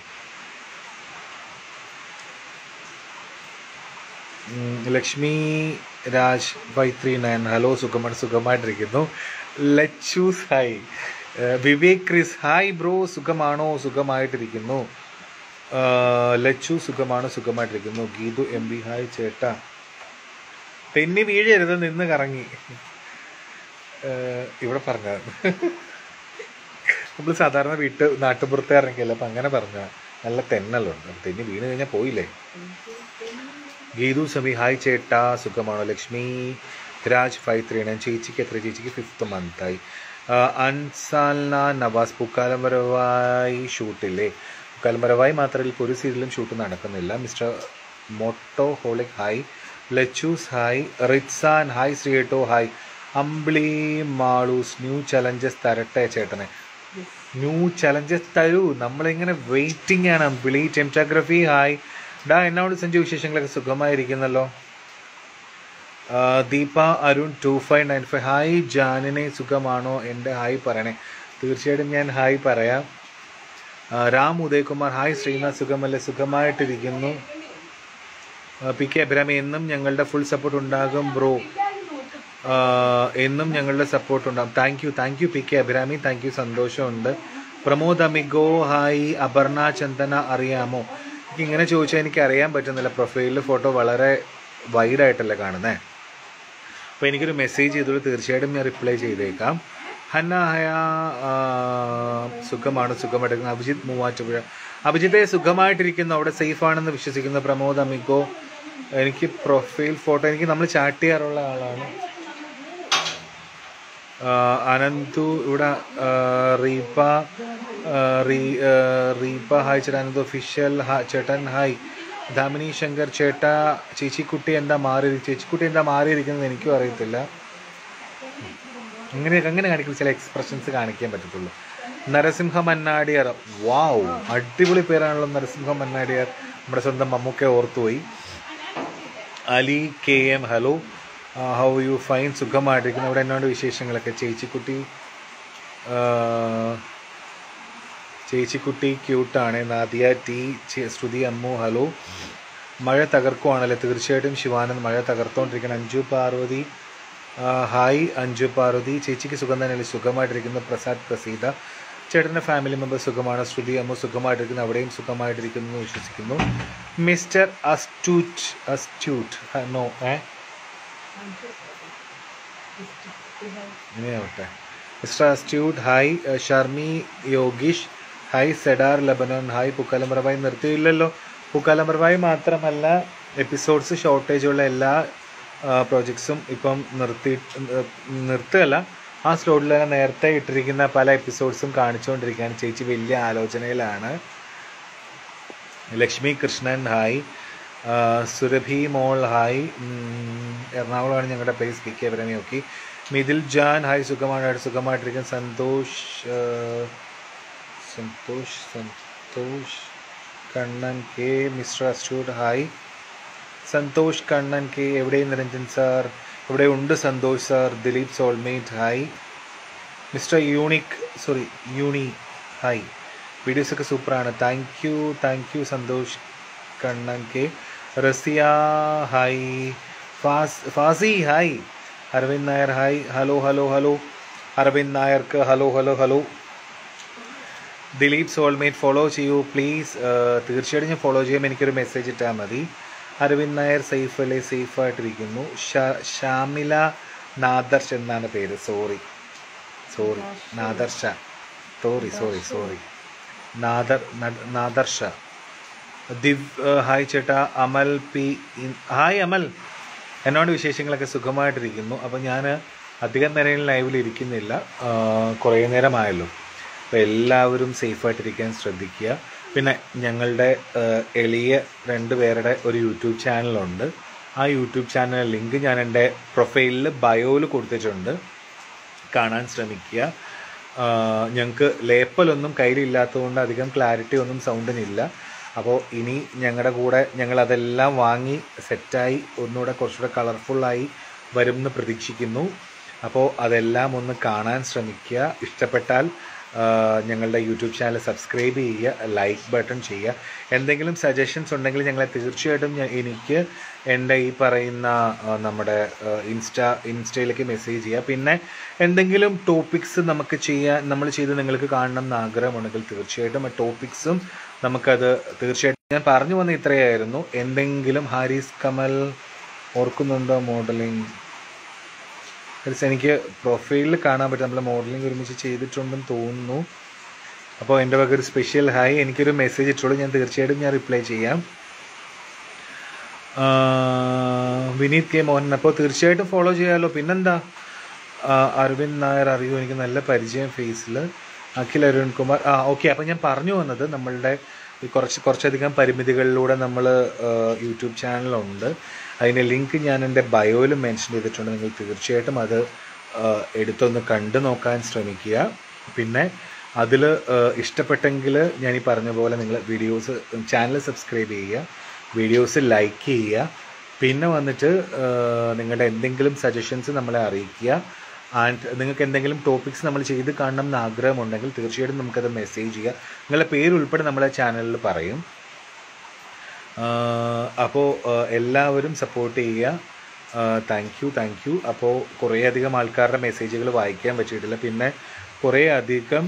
ഉം, Lakshmi Raj five three nine hello സുഖമാണ് സുഖമായിട്ടിരിക്കുന്നു ലച്ചൂസ് ഹായ് ഏഹ്, വിവേക് ക്രിസ് ഹായ് ബ്രോ സുഖമാണോ സുഖമായിട്ടിരിക്കുന്നു ഏഹ്, ലച്ചു സുഖമാണോ സുഖമായിട്ടിരിക്കുന്നു ഗീതു എം ബി ഹായ് ചേട്ടാ തെന്നി വീഴരുത് നിന്ന് കറങ്ങി ഏഹ്, ഇവിടെ പറഞ്ഞത് നമ്മൾ സാധാരണ വീട്ട് നാട്ടുപുറത്തെ ഇറങ്ങിയല്ലോ അപ്പം അങ്ങനെ പറഞ്ഞ നല്ല തെന്നലുണ്ട് തെന്നി വീണ് കഴിഞ്ഞാൽ പോയില്ലേ ഗീതു സമി ഹായ് ചേട്ടാ സുഖമാണോ Lakshmi Raj five three nine ചേച്ചിക്ക് എത്ര ചേച്ചിക്ക് ഫിഫ്ത്ത് മന്തായി അൻസാൽന നവാസ് പൂക്കാലം വരവായി ഷൂട്ടില്ലേ പൂക്കാലം വരവായി മാത്രമല്ല ഇപ്പോൾ ഒരു സീരിയലും ഷൂട്ട് നടക്കുന്നില്ല mister motoholic hi Lachoos hi Ritsan hi ശ്രീയേട്ടോ hi Ambili Maloos new challenges തരട്ടെ ചേട്ടനെ ന്യൂ ചലഞ്ചസ് തരൂ നമ്മളിങ്ങനെ വെയിറ്റിംഗ് ആണ് അമ്പിളി ടെംറ്റാഗ്രഫി ഹായ് ഡാ എന്നോട് സഞ്ജു വിശേഷങ്ങളൊക്കെ സുഖമായിരിക്കുന്നല്ലോ ആ, Deepa Arun two five nine five hi ജാനിനെ സുഖമാണോ എൻ്റെ ഹായ് പറയണേ തീർച്ചയായിട്ടും ഞാൻ ഹായ് പറയാം ആ, രാം ഉദയകുമാർ ഹായ് ശ്രീനാഥ് സുഖമല്ലേ സുഖമായിട്ടിരിക്കുന്നു ആ, പി കെ അഭിരാമി എന്നും ഞങ്ങളുടെ ഫുൾ സപ്പോർട്ട് ഉണ്ടാകും ബ്രോ എന്നും ഞങ്ങളുടെ സപ്പോർട്ട് ഉണ്ടാകും thank you thank you P K Abhirami thank you സന്തോഷമുണ്ട് പ്രമോദ് അമിഗോ ഹായ് അപർണ ചന്ദന അറിയാമോ എനിക്ക് ഇങ്ങനെ ചോദിച്ചാൽ എനിക്ക് അറിയാൻ പറ്റുന്നില്ല പ്രൊഫൈലിൽ ഫോട്ടോ വളരെ വൈഡായിട്ടല്ലേ കാണുന്നത് അപ്പോൾ എനിക്കൊരു മെസ്സേജ് ചെയ്തോളൂ തീർച്ചയായിട്ടും ഞാൻ റിപ്ലൈ ചെയ്തേക്കാം ഹന്ന ഹയ ആ, സുഖമാണ് സുഖമായിട്ടിരിക്കുന്നു അഭിജിത്ത് മൂവാറ്റുപുഴ അഭിജിത്തെ സുഖമായിട്ടിരിക്കുന്നു അവിടെ സേഫ് ആണെന്ന് വിശ്വസിക്കുന്നു പ്രമോദ് അമിഗോ എനിക്ക് പ്രൊഫൈൽ ഫോട്ടോ എനിക്ക് നമ്മൾ ചാറ്റ് ചെയ്യാറുള്ള ആളാണ് ആ, അനന്തു ഇവിടെ ആ, റീപ്പ ആ, റീ ആ, റീപ്പ ഹായ് ചേട്ടാ അനന്തു ഒഫീഷ്യൽ ചേട്ടൻ ഹായ് ധാമിനി ശങ്കർ ചേട്ടാ ചേച്ചിക്കുട്ടി എന്താ മാറി ചേച്ചിക്കുട്ടി എന്താ മാറിയിരിക്കുന്നത് എനിക്കും അറിയത്തില്ല അങ്ങനെ അങ്ങനെ കാണിക്കുന്ന ചില എക്സ്പ്രഷൻസ് കാണിക്കാൻ പറ്റത്തുള്ളൂ നരസിംഹ മന്നാടിയാർ വാവ് അടിപൊളി പേരാണല്ലോ നരസിംഹ മന്നാടിയാർ നമ്മുടെ സ്വന്തം മമ്മൂക്കെ ഓർത്തുപോയി Ali K M hello how you fine സുഖമായിട്ടിരിക്കുന്നു അവിടെ എന്നോട് വിശേഷങ്ങളൊക്കെ ചേച്ചിക്കുട്ടി ആ, ചേച്ചിക്കുട്ടി ക്യൂട്ടാണ് നാദിയ ടി ചെ- ശ്രുതി അമ്മു ഹലോ മഴ തകർക്കുവാണല്ലോ തീർച്ചയായിട്ടും ശിവാനന്ദ് മഴ തകർത്തുകൊണ്ടിരിക്കണം അഞ്ജു പാർവതി ആ, ഹായ് അഞ്ജു പാർവതി ചേച്ചിക്ക് സുഖം തന്നെയല്ലേ സുഖമായിട്ടിരിക്കുന്നു പ്രസാദ് പ്രസീത ചേട്ടൻ്റെ ഫാമിലി മെമ്പർ സുഖമാണ് ശ്രുതി അമ്മ സുഖമായിട്ടിരിക്കുന്നു അവിടെയും സുഖമായിട്ടിരിക്കുന്നു എന്ന് വിശ്വസിക്കുന്നു മിസ്റ്റർ അസ്റ്റൂറ്റ് അസ്റ്റ്യൂട്ട് നോ ഏ ഇങ്ങനെയാവട്ടെ മിസ്റ്റർ അസ്റ്റ്യൂട്ട് ഹായ് ഏഹ് Sharmi Yogeesh hi cedar Lebanon hi പുക്കാലംബറവായി നിർത്തിയില്ലല്ലോ പുക്കാലംബറവായി മാത്രമല്ല എപ്പിസോഡ്സ് ഷോർട്ടേജുള്ള എല്ലാ പ്രോജക്ട്സും ഇപ്പം നിർത്തി ഏഹ് നിർത്തുകയല്ല ആ സ്ലോട്ടിൽ തന്നെ നേരത്തെ ഇട്ടിരിക്കുന്ന പല എപ്പിസോഡ്സും കാണിച്ചുകൊണ്ടിരിക്കുകയാണ് ചേച്ചി വലിയ ആലോചനയിലാണ് ലക്ഷ്മി കൃഷ്ണൻ ഹായ് ആ, സുരഭി മോൾ ഹായ് ഉം, എറണാകുളമാണ് ഞങ്ങളുടെ place P K Abhirami okay Mithil Jan hi സുഖമാണ് സുഖമായിട്ടിരിക്കും സന്തോഷ് ആ, Santhosh Santhosh Kannan K mister astute hi Santhosh Kannan K എവിടെ നിരഞ്ജൻ സാർ ഇവിടെ ഉണ്ട് Santhosh sir Dileep soulmate hi mister unique sorry യൂണി ഹായ് വീഡിയോസൊക്കെ സൂപ്പറാണ് thank you thank you Santhosh Kannan K Raziya hi ഫാസ് Fazi hi Aravind Nair hi hello hello hello Aravind നായർക്ക് hello hello hello Dileep soulmate follow ചെയ്യൂ പ്ലീസ് തീർച്ചയായിട്ടും ഞാൻ ഫോളോ ചെയ്യുമ്പോൾ എനിക്കൊരു മെസ്സേജ് ഇട്ടാൽ മതി അരവിന്ദ് നായർ സേഫ് അല്ലേ സേഫ് ആയിട്ടിരിക്കുന്നു ഷ- ഷാമില നാദർഷ് എന്നാണ് പേര് sorry sorry Nadarsha sorry sorry sorry Nadar നദ- നാദർഷ ദിവ് ഏഹ്, ഹായ് ചേട്ടാ അമൽ പി ഇൻ- ഹായ് അമൽ എന്നോട് വിശേഷങ്ങളൊക്കെ സുഖമായിട്ടിരിക്കുന്നു അപ്പോൾ ഞാൻ അധികം നേരം ലൈവിൽ ഇരിക്കുന്നില്ല ആഹ്, കുറേ നേരമായല്ലോ അപ്പോൾ എല്ലാവരും സേഫായിട്ടിരിക്കാൻ ശ്രദ്ധിക്കുക പിന്നെ ഞങ്ങളുടെ ആഹ്, എളിയ രണ്ട് പേരുടെ ഒരു യൂട്യൂബ് ചാനലുണ്ട് ആ യൂട്യൂബ് ചാനൽ ലിങ്ക് ഞാൻ എൻ്റെ പ്രൊഫൈലിൽ ബയോയിൽ കൊടുത്തിട്ടുണ്ട് കാണാൻ ശ്രമിക്കുക ഞങ്ങൾക്ക് ലേപ്പലൊന്നും കയ്യിലില്ലാത്തതുകൊണ്ട് അധികം ക്ലാരിറ്റി ഒന്നും സൗണ്ടിനില്ല അപ്പോൾ ഇനി ഞങ്ങളുടെ കൂടെ ഞങ്ങൾ അതെല്ലാം വാങ്ങി സെറ്റായി ഒന്നുകൂടെ കുറച്ചുകൂടെ കളർഫുള്ളായി വരും എന്ന് പ്രതീക്ഷിക്കുന്നു അപ്പോൾ അതെല്ലാം ഒന്ന് കാണാൻ ശ്രമിക്കുക ഇഷ്ടപ്പെട്ടാൽ ആ, ഞങ്ങളുടെ യൂട്യൂബ് ചാനൽ സബ്സ്ക്രൈബ് ചെയ്യുക ലൈക്ക് ബട്ടൺ ചെയ്യുക എന്തെങ്കിലും സജഷൻസ് ഉണ്ടെങ്കിൽ ഞങ്ങളെ തീർച്ചയായിട്ടും ഞാൻ- എനിക്ക് എൻ്റെ ഈ പറയുന്ന ആ, നമ്മുടെ ആ, ഇൻസ്റ്റാ ഇൻസ്റ്റയിലേക്ക് മെസ്സേജ് ചെയ്യുക പിന്നെ എന്തെങ്കിലും ടോപ്പിക്സ് നമുക്ക് ചെയ്യാൻ നമ്മൾ ചെയ്ത് നിങ്ങൾക്ക് കാണണം എന്ന് ആഗ്രഹമുണ്ടെങ്കിൽ തീർച്ചയായിട്ടും ആ ടോപ്പിക്സും നമുക്കത് തീർച്ചയായിട്ടും ഞാൻ പറഞ്ഞു വന്ന ഇത്രയായിരുന്നു എന്തെങ്കിലും ഹാരിസ് കമൽ ഓർക്കുന്നുണ്ടോ മോഡലിംഗ് മീൻസ് എനിക്ക് പ്രൊഫൈലിൽ കാണാൻ പറ്റും നമ്മൾ മോഡലിംഗ് ഒരുമിച്ച് ചെയ്തിട്ടുണ്ടെന്ന് തോന്നുന്നു അപ്പോൾ എൻ്റെ വക ഒരു സ്പെഷ്യൽ ഹായ് എനിക്കൊരു മെസ്സേജ് ഇട്ടുള്ളൂ ഞാൻ തീർച്ചയായിട്ടും ഞാൻ റിപ്ലൈ ചെയ്യാം ആ, വിനീത് കെ മോഹൻ അപ്പോൾ തീർച്ചയായിട്ടും ഫോളോ ചെയ്യാമല്ലോ പിന്നെന്താ ആ, അരവിന്ദ് നായർ അറിയൂ എനിക്ക് നല്ല പരിചയം ഫേസിൽ അഖിൽ അരുൺ കുമാർ ആ ഓക്കെ അപ്പം ഞാൻ പറഞ്ഞു വന്നത് നമ്മളുടെ ഈ കുറച്ച് കുറച്ചധികം പരിമിതികളിലൂടെ നമ്മൾ യൂട്യൂബ് ചാനലുണ്ട് അതിൻ്റെ ലിങ്ക് ഞാൻ എൻ്റെ ബയോയിൽ മെൻഷൻ ചെയ്തിട്ടുണ്ട് നിങ്ങൾ തീർച്ചയായിട്ടും അത് ആ, എടുത്തൊന്ന് കണ്ടു നോക്കാൻ ശ്രമിക്കുക പിന്നെ അതിൽ ഇഷ്ടപ്പെട്ടെങ്കിൽ ഞാൻ ഈ പറഞ്ഞ പോലെ നിങ്ങൾ വീഡിയോസ് ചാനൽ സബ്സ്ക്രൈബ് ചെയ്യുക വീഡിയോസ് ലൈക്ക് ചെയ്യുക പിന്നെ വന്നിട്ട് ആ, നിങ്ങളുടെ എന്തെങ്കിലും സജഷൻസ് നമ്മളെ അറിയിക്കുക ആൻഡ് നിങ്ങൾക്ക് എന്തെങ്കിലും ടോപ്പിക്സ് നമ്മൾ ചെയ്ത് കാണണം എന്ന് ആഗ്രഹമുണ്ടെങ്കിൽ തീർച്ചയായിട്ടും നമുക്കത് മെസ്സേജ് ചെയ്യുക നിങ്ങളുടെ പേര് ഉൾപ്പെടെ നമ്മളെ ചാനലിൽ പറയും അപ്പോൾ എല്ലാവരും സപ്പോർട്ട് ചെയ്യുക താങ്ക് യു താങ്ക് യു അപ്പോൾ കുറേയധികം ആൾക്കാരുടെ മെസ്സേജുകൾ വായിക്കാൻ പറ്റിയിട്ടില്ല പിന്നെ കുറേ അധികം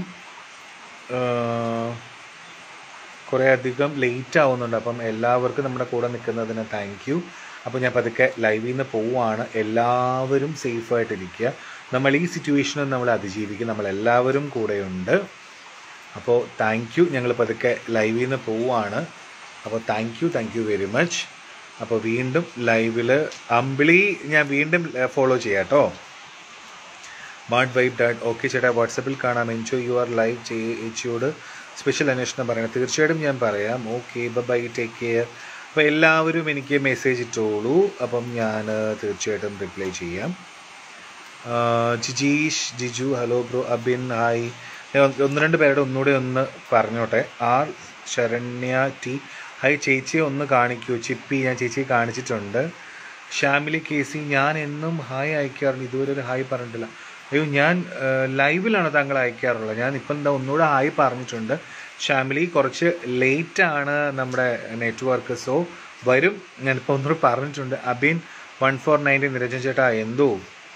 കുറേ അധികം ലേറ്റ് ആവുന്നുണ്ട് അപ്പം എല്ലാവർക്കും നമ്മുടെ കൂടെ നിൽക്കുന്നതിന് താങ്ക് യു അപ്പോൾ ഞാൻ പതുക്കെ ലൈവിൽ നിന്ന് പോവുകയാണ് എല്ലാവരും സേഫായിട്ടിരിക്കുക നമ്മൾ ഈ സിറ്റുവേഷനും നമ്മൾ അതിജീവിക്കും നമ്മളെല്ലാവരും കൂടെയുണ്ട് അപ്പോൾ താങ്ക് യു ഞങ്ങൾ പതുക്കെ ലൈവിൽ നിന്ന് പോവുകയാണ് അപ്പോൾ thank you thank you very much അപ്പോൾ വീണ്ടും ലൈവിൽ അമ്പിളി ഞാൻ വീണ്ടും ഫോളോ ചെയ്യാം കേട്ടോ മാഡ് വൈബ് ഡാഡ് ഓക്കെ ചേട്ടാ വാട്സപ്പിൽ കാണാം എൻജോയ് യുവർ ലൈവ് ചേച്ചിയോട് സ്പെഷ്യൽ അന്വേഷണം പറയണം തീർച്ചയായിട്ടും ഞാൻ പറയാം ഓക്കെ ബൈ ടേക്ക് കെയർ അപ്പോൾ എല്ലാവരും എനിക്ക് മെസ്സേജ് ഇട്ടോളൂ അപ്പം ഞാൻ തീർച്ചയായിട്ടും റിപ്ലൈ ചെയ്യാം ആ, Jijeesh Jiju hello bro Abin hi ഞാൻ ഒന്ന് ഒന്ന് രണ്ട് പേരുടെ ഒന്നുകൂടെ ഒന്ന് പറഞ്ഞോട്ടെ ആർ ശരണ്യ ടി ഹായ് ചേച്ചിയെ ഒന്ന് കാണിക്കൂ ചിപ്പി ഞാൻ ചേച്ചിയെ കാണിച്ചിട്ടുണ്ട് ഷാമിലി കേസി ഞാൻ എന്നും ഹായ് അയക്കാറുണ്ട് ഇതുവരെ ഒരു ഹായ് പറഞ്ഞിട്ടില്ല അയ്യോ ഞാൻ ലൈവിലാണ് താങ്കൾ അയക്കാറുള്ളത് ഞാൻ ഇപ്പം എന്താ ഒന്നുകൂടെ ഹായ് പറഞ്ഞിട്ടുണ്ട് ഷാമിലി കുറച്ച് ലേറ്റ് ആണ് നമ്മുടെ നെറ്റ്വർക്ക് സോ വരും ഞാനിപ്പോൾ ഒന്നുകൂടെ പറഞ്ഞിട്ടുണ്ട് Abin one four nineteen Niranjan ചേട്ടാ എന്തോ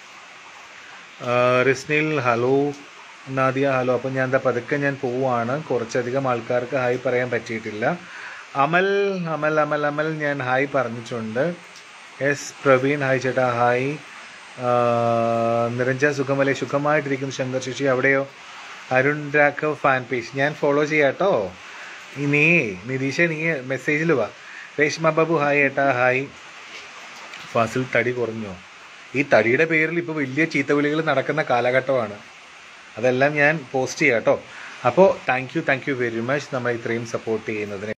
റിസ്നിൽ ഹലോ നാദിയ ഹലോ അപ്പം ഞാൻ എന്താ പതുക്കെ ഞാൻ പോവുകയാണ് കുറച്ചധികം ആൾക്കാർക്ക് ഹായ് പറയാൻ പറ്റിയിട്ടില്ല അമൽ അമൽ അമൽ അമൽ ഞാൻ ഹായ് പറഞ്ഞിട്ടുണ്ട് എസ് പ്രവീൺ ഹായ് ചേട്ടാ ഹായ് ആ, നിരഞ്ജ സുഖമല്ലേ സുഖമായിട്ടിരിക്കുന്നു ശങ്കർ ശശി അവിടെയോ അരുൺ രാഘവ് ഫാൻ പേജ് ഞാൻ ഫോളോ ചെയ്യാം കേട്ടോ ഈ നീ നിതീഷ നീ മെസ്സേജിൽ വാ രേഷ്മ ബാബു ഹായ് ഏട്ടാ ഹായ് ഫാസിൽ തടി കുറഞ്ഞോ ഈ തടിയുടെ പേരിൽ ഇപ്പോൾ വലിയ ചീത്തവിളികൾ നടക്കുന്ന കാലഘട്ടമാണ് അതെല്ലാം ഞാൻ പോസ്റ്റ് ചെയ്യാം കേട്ടോ അപ്പോൾ thank you thank you very much നമ്മൾ ഇത്രയും സപ്പോർട്ട് ചെയ്യുന്നതിന്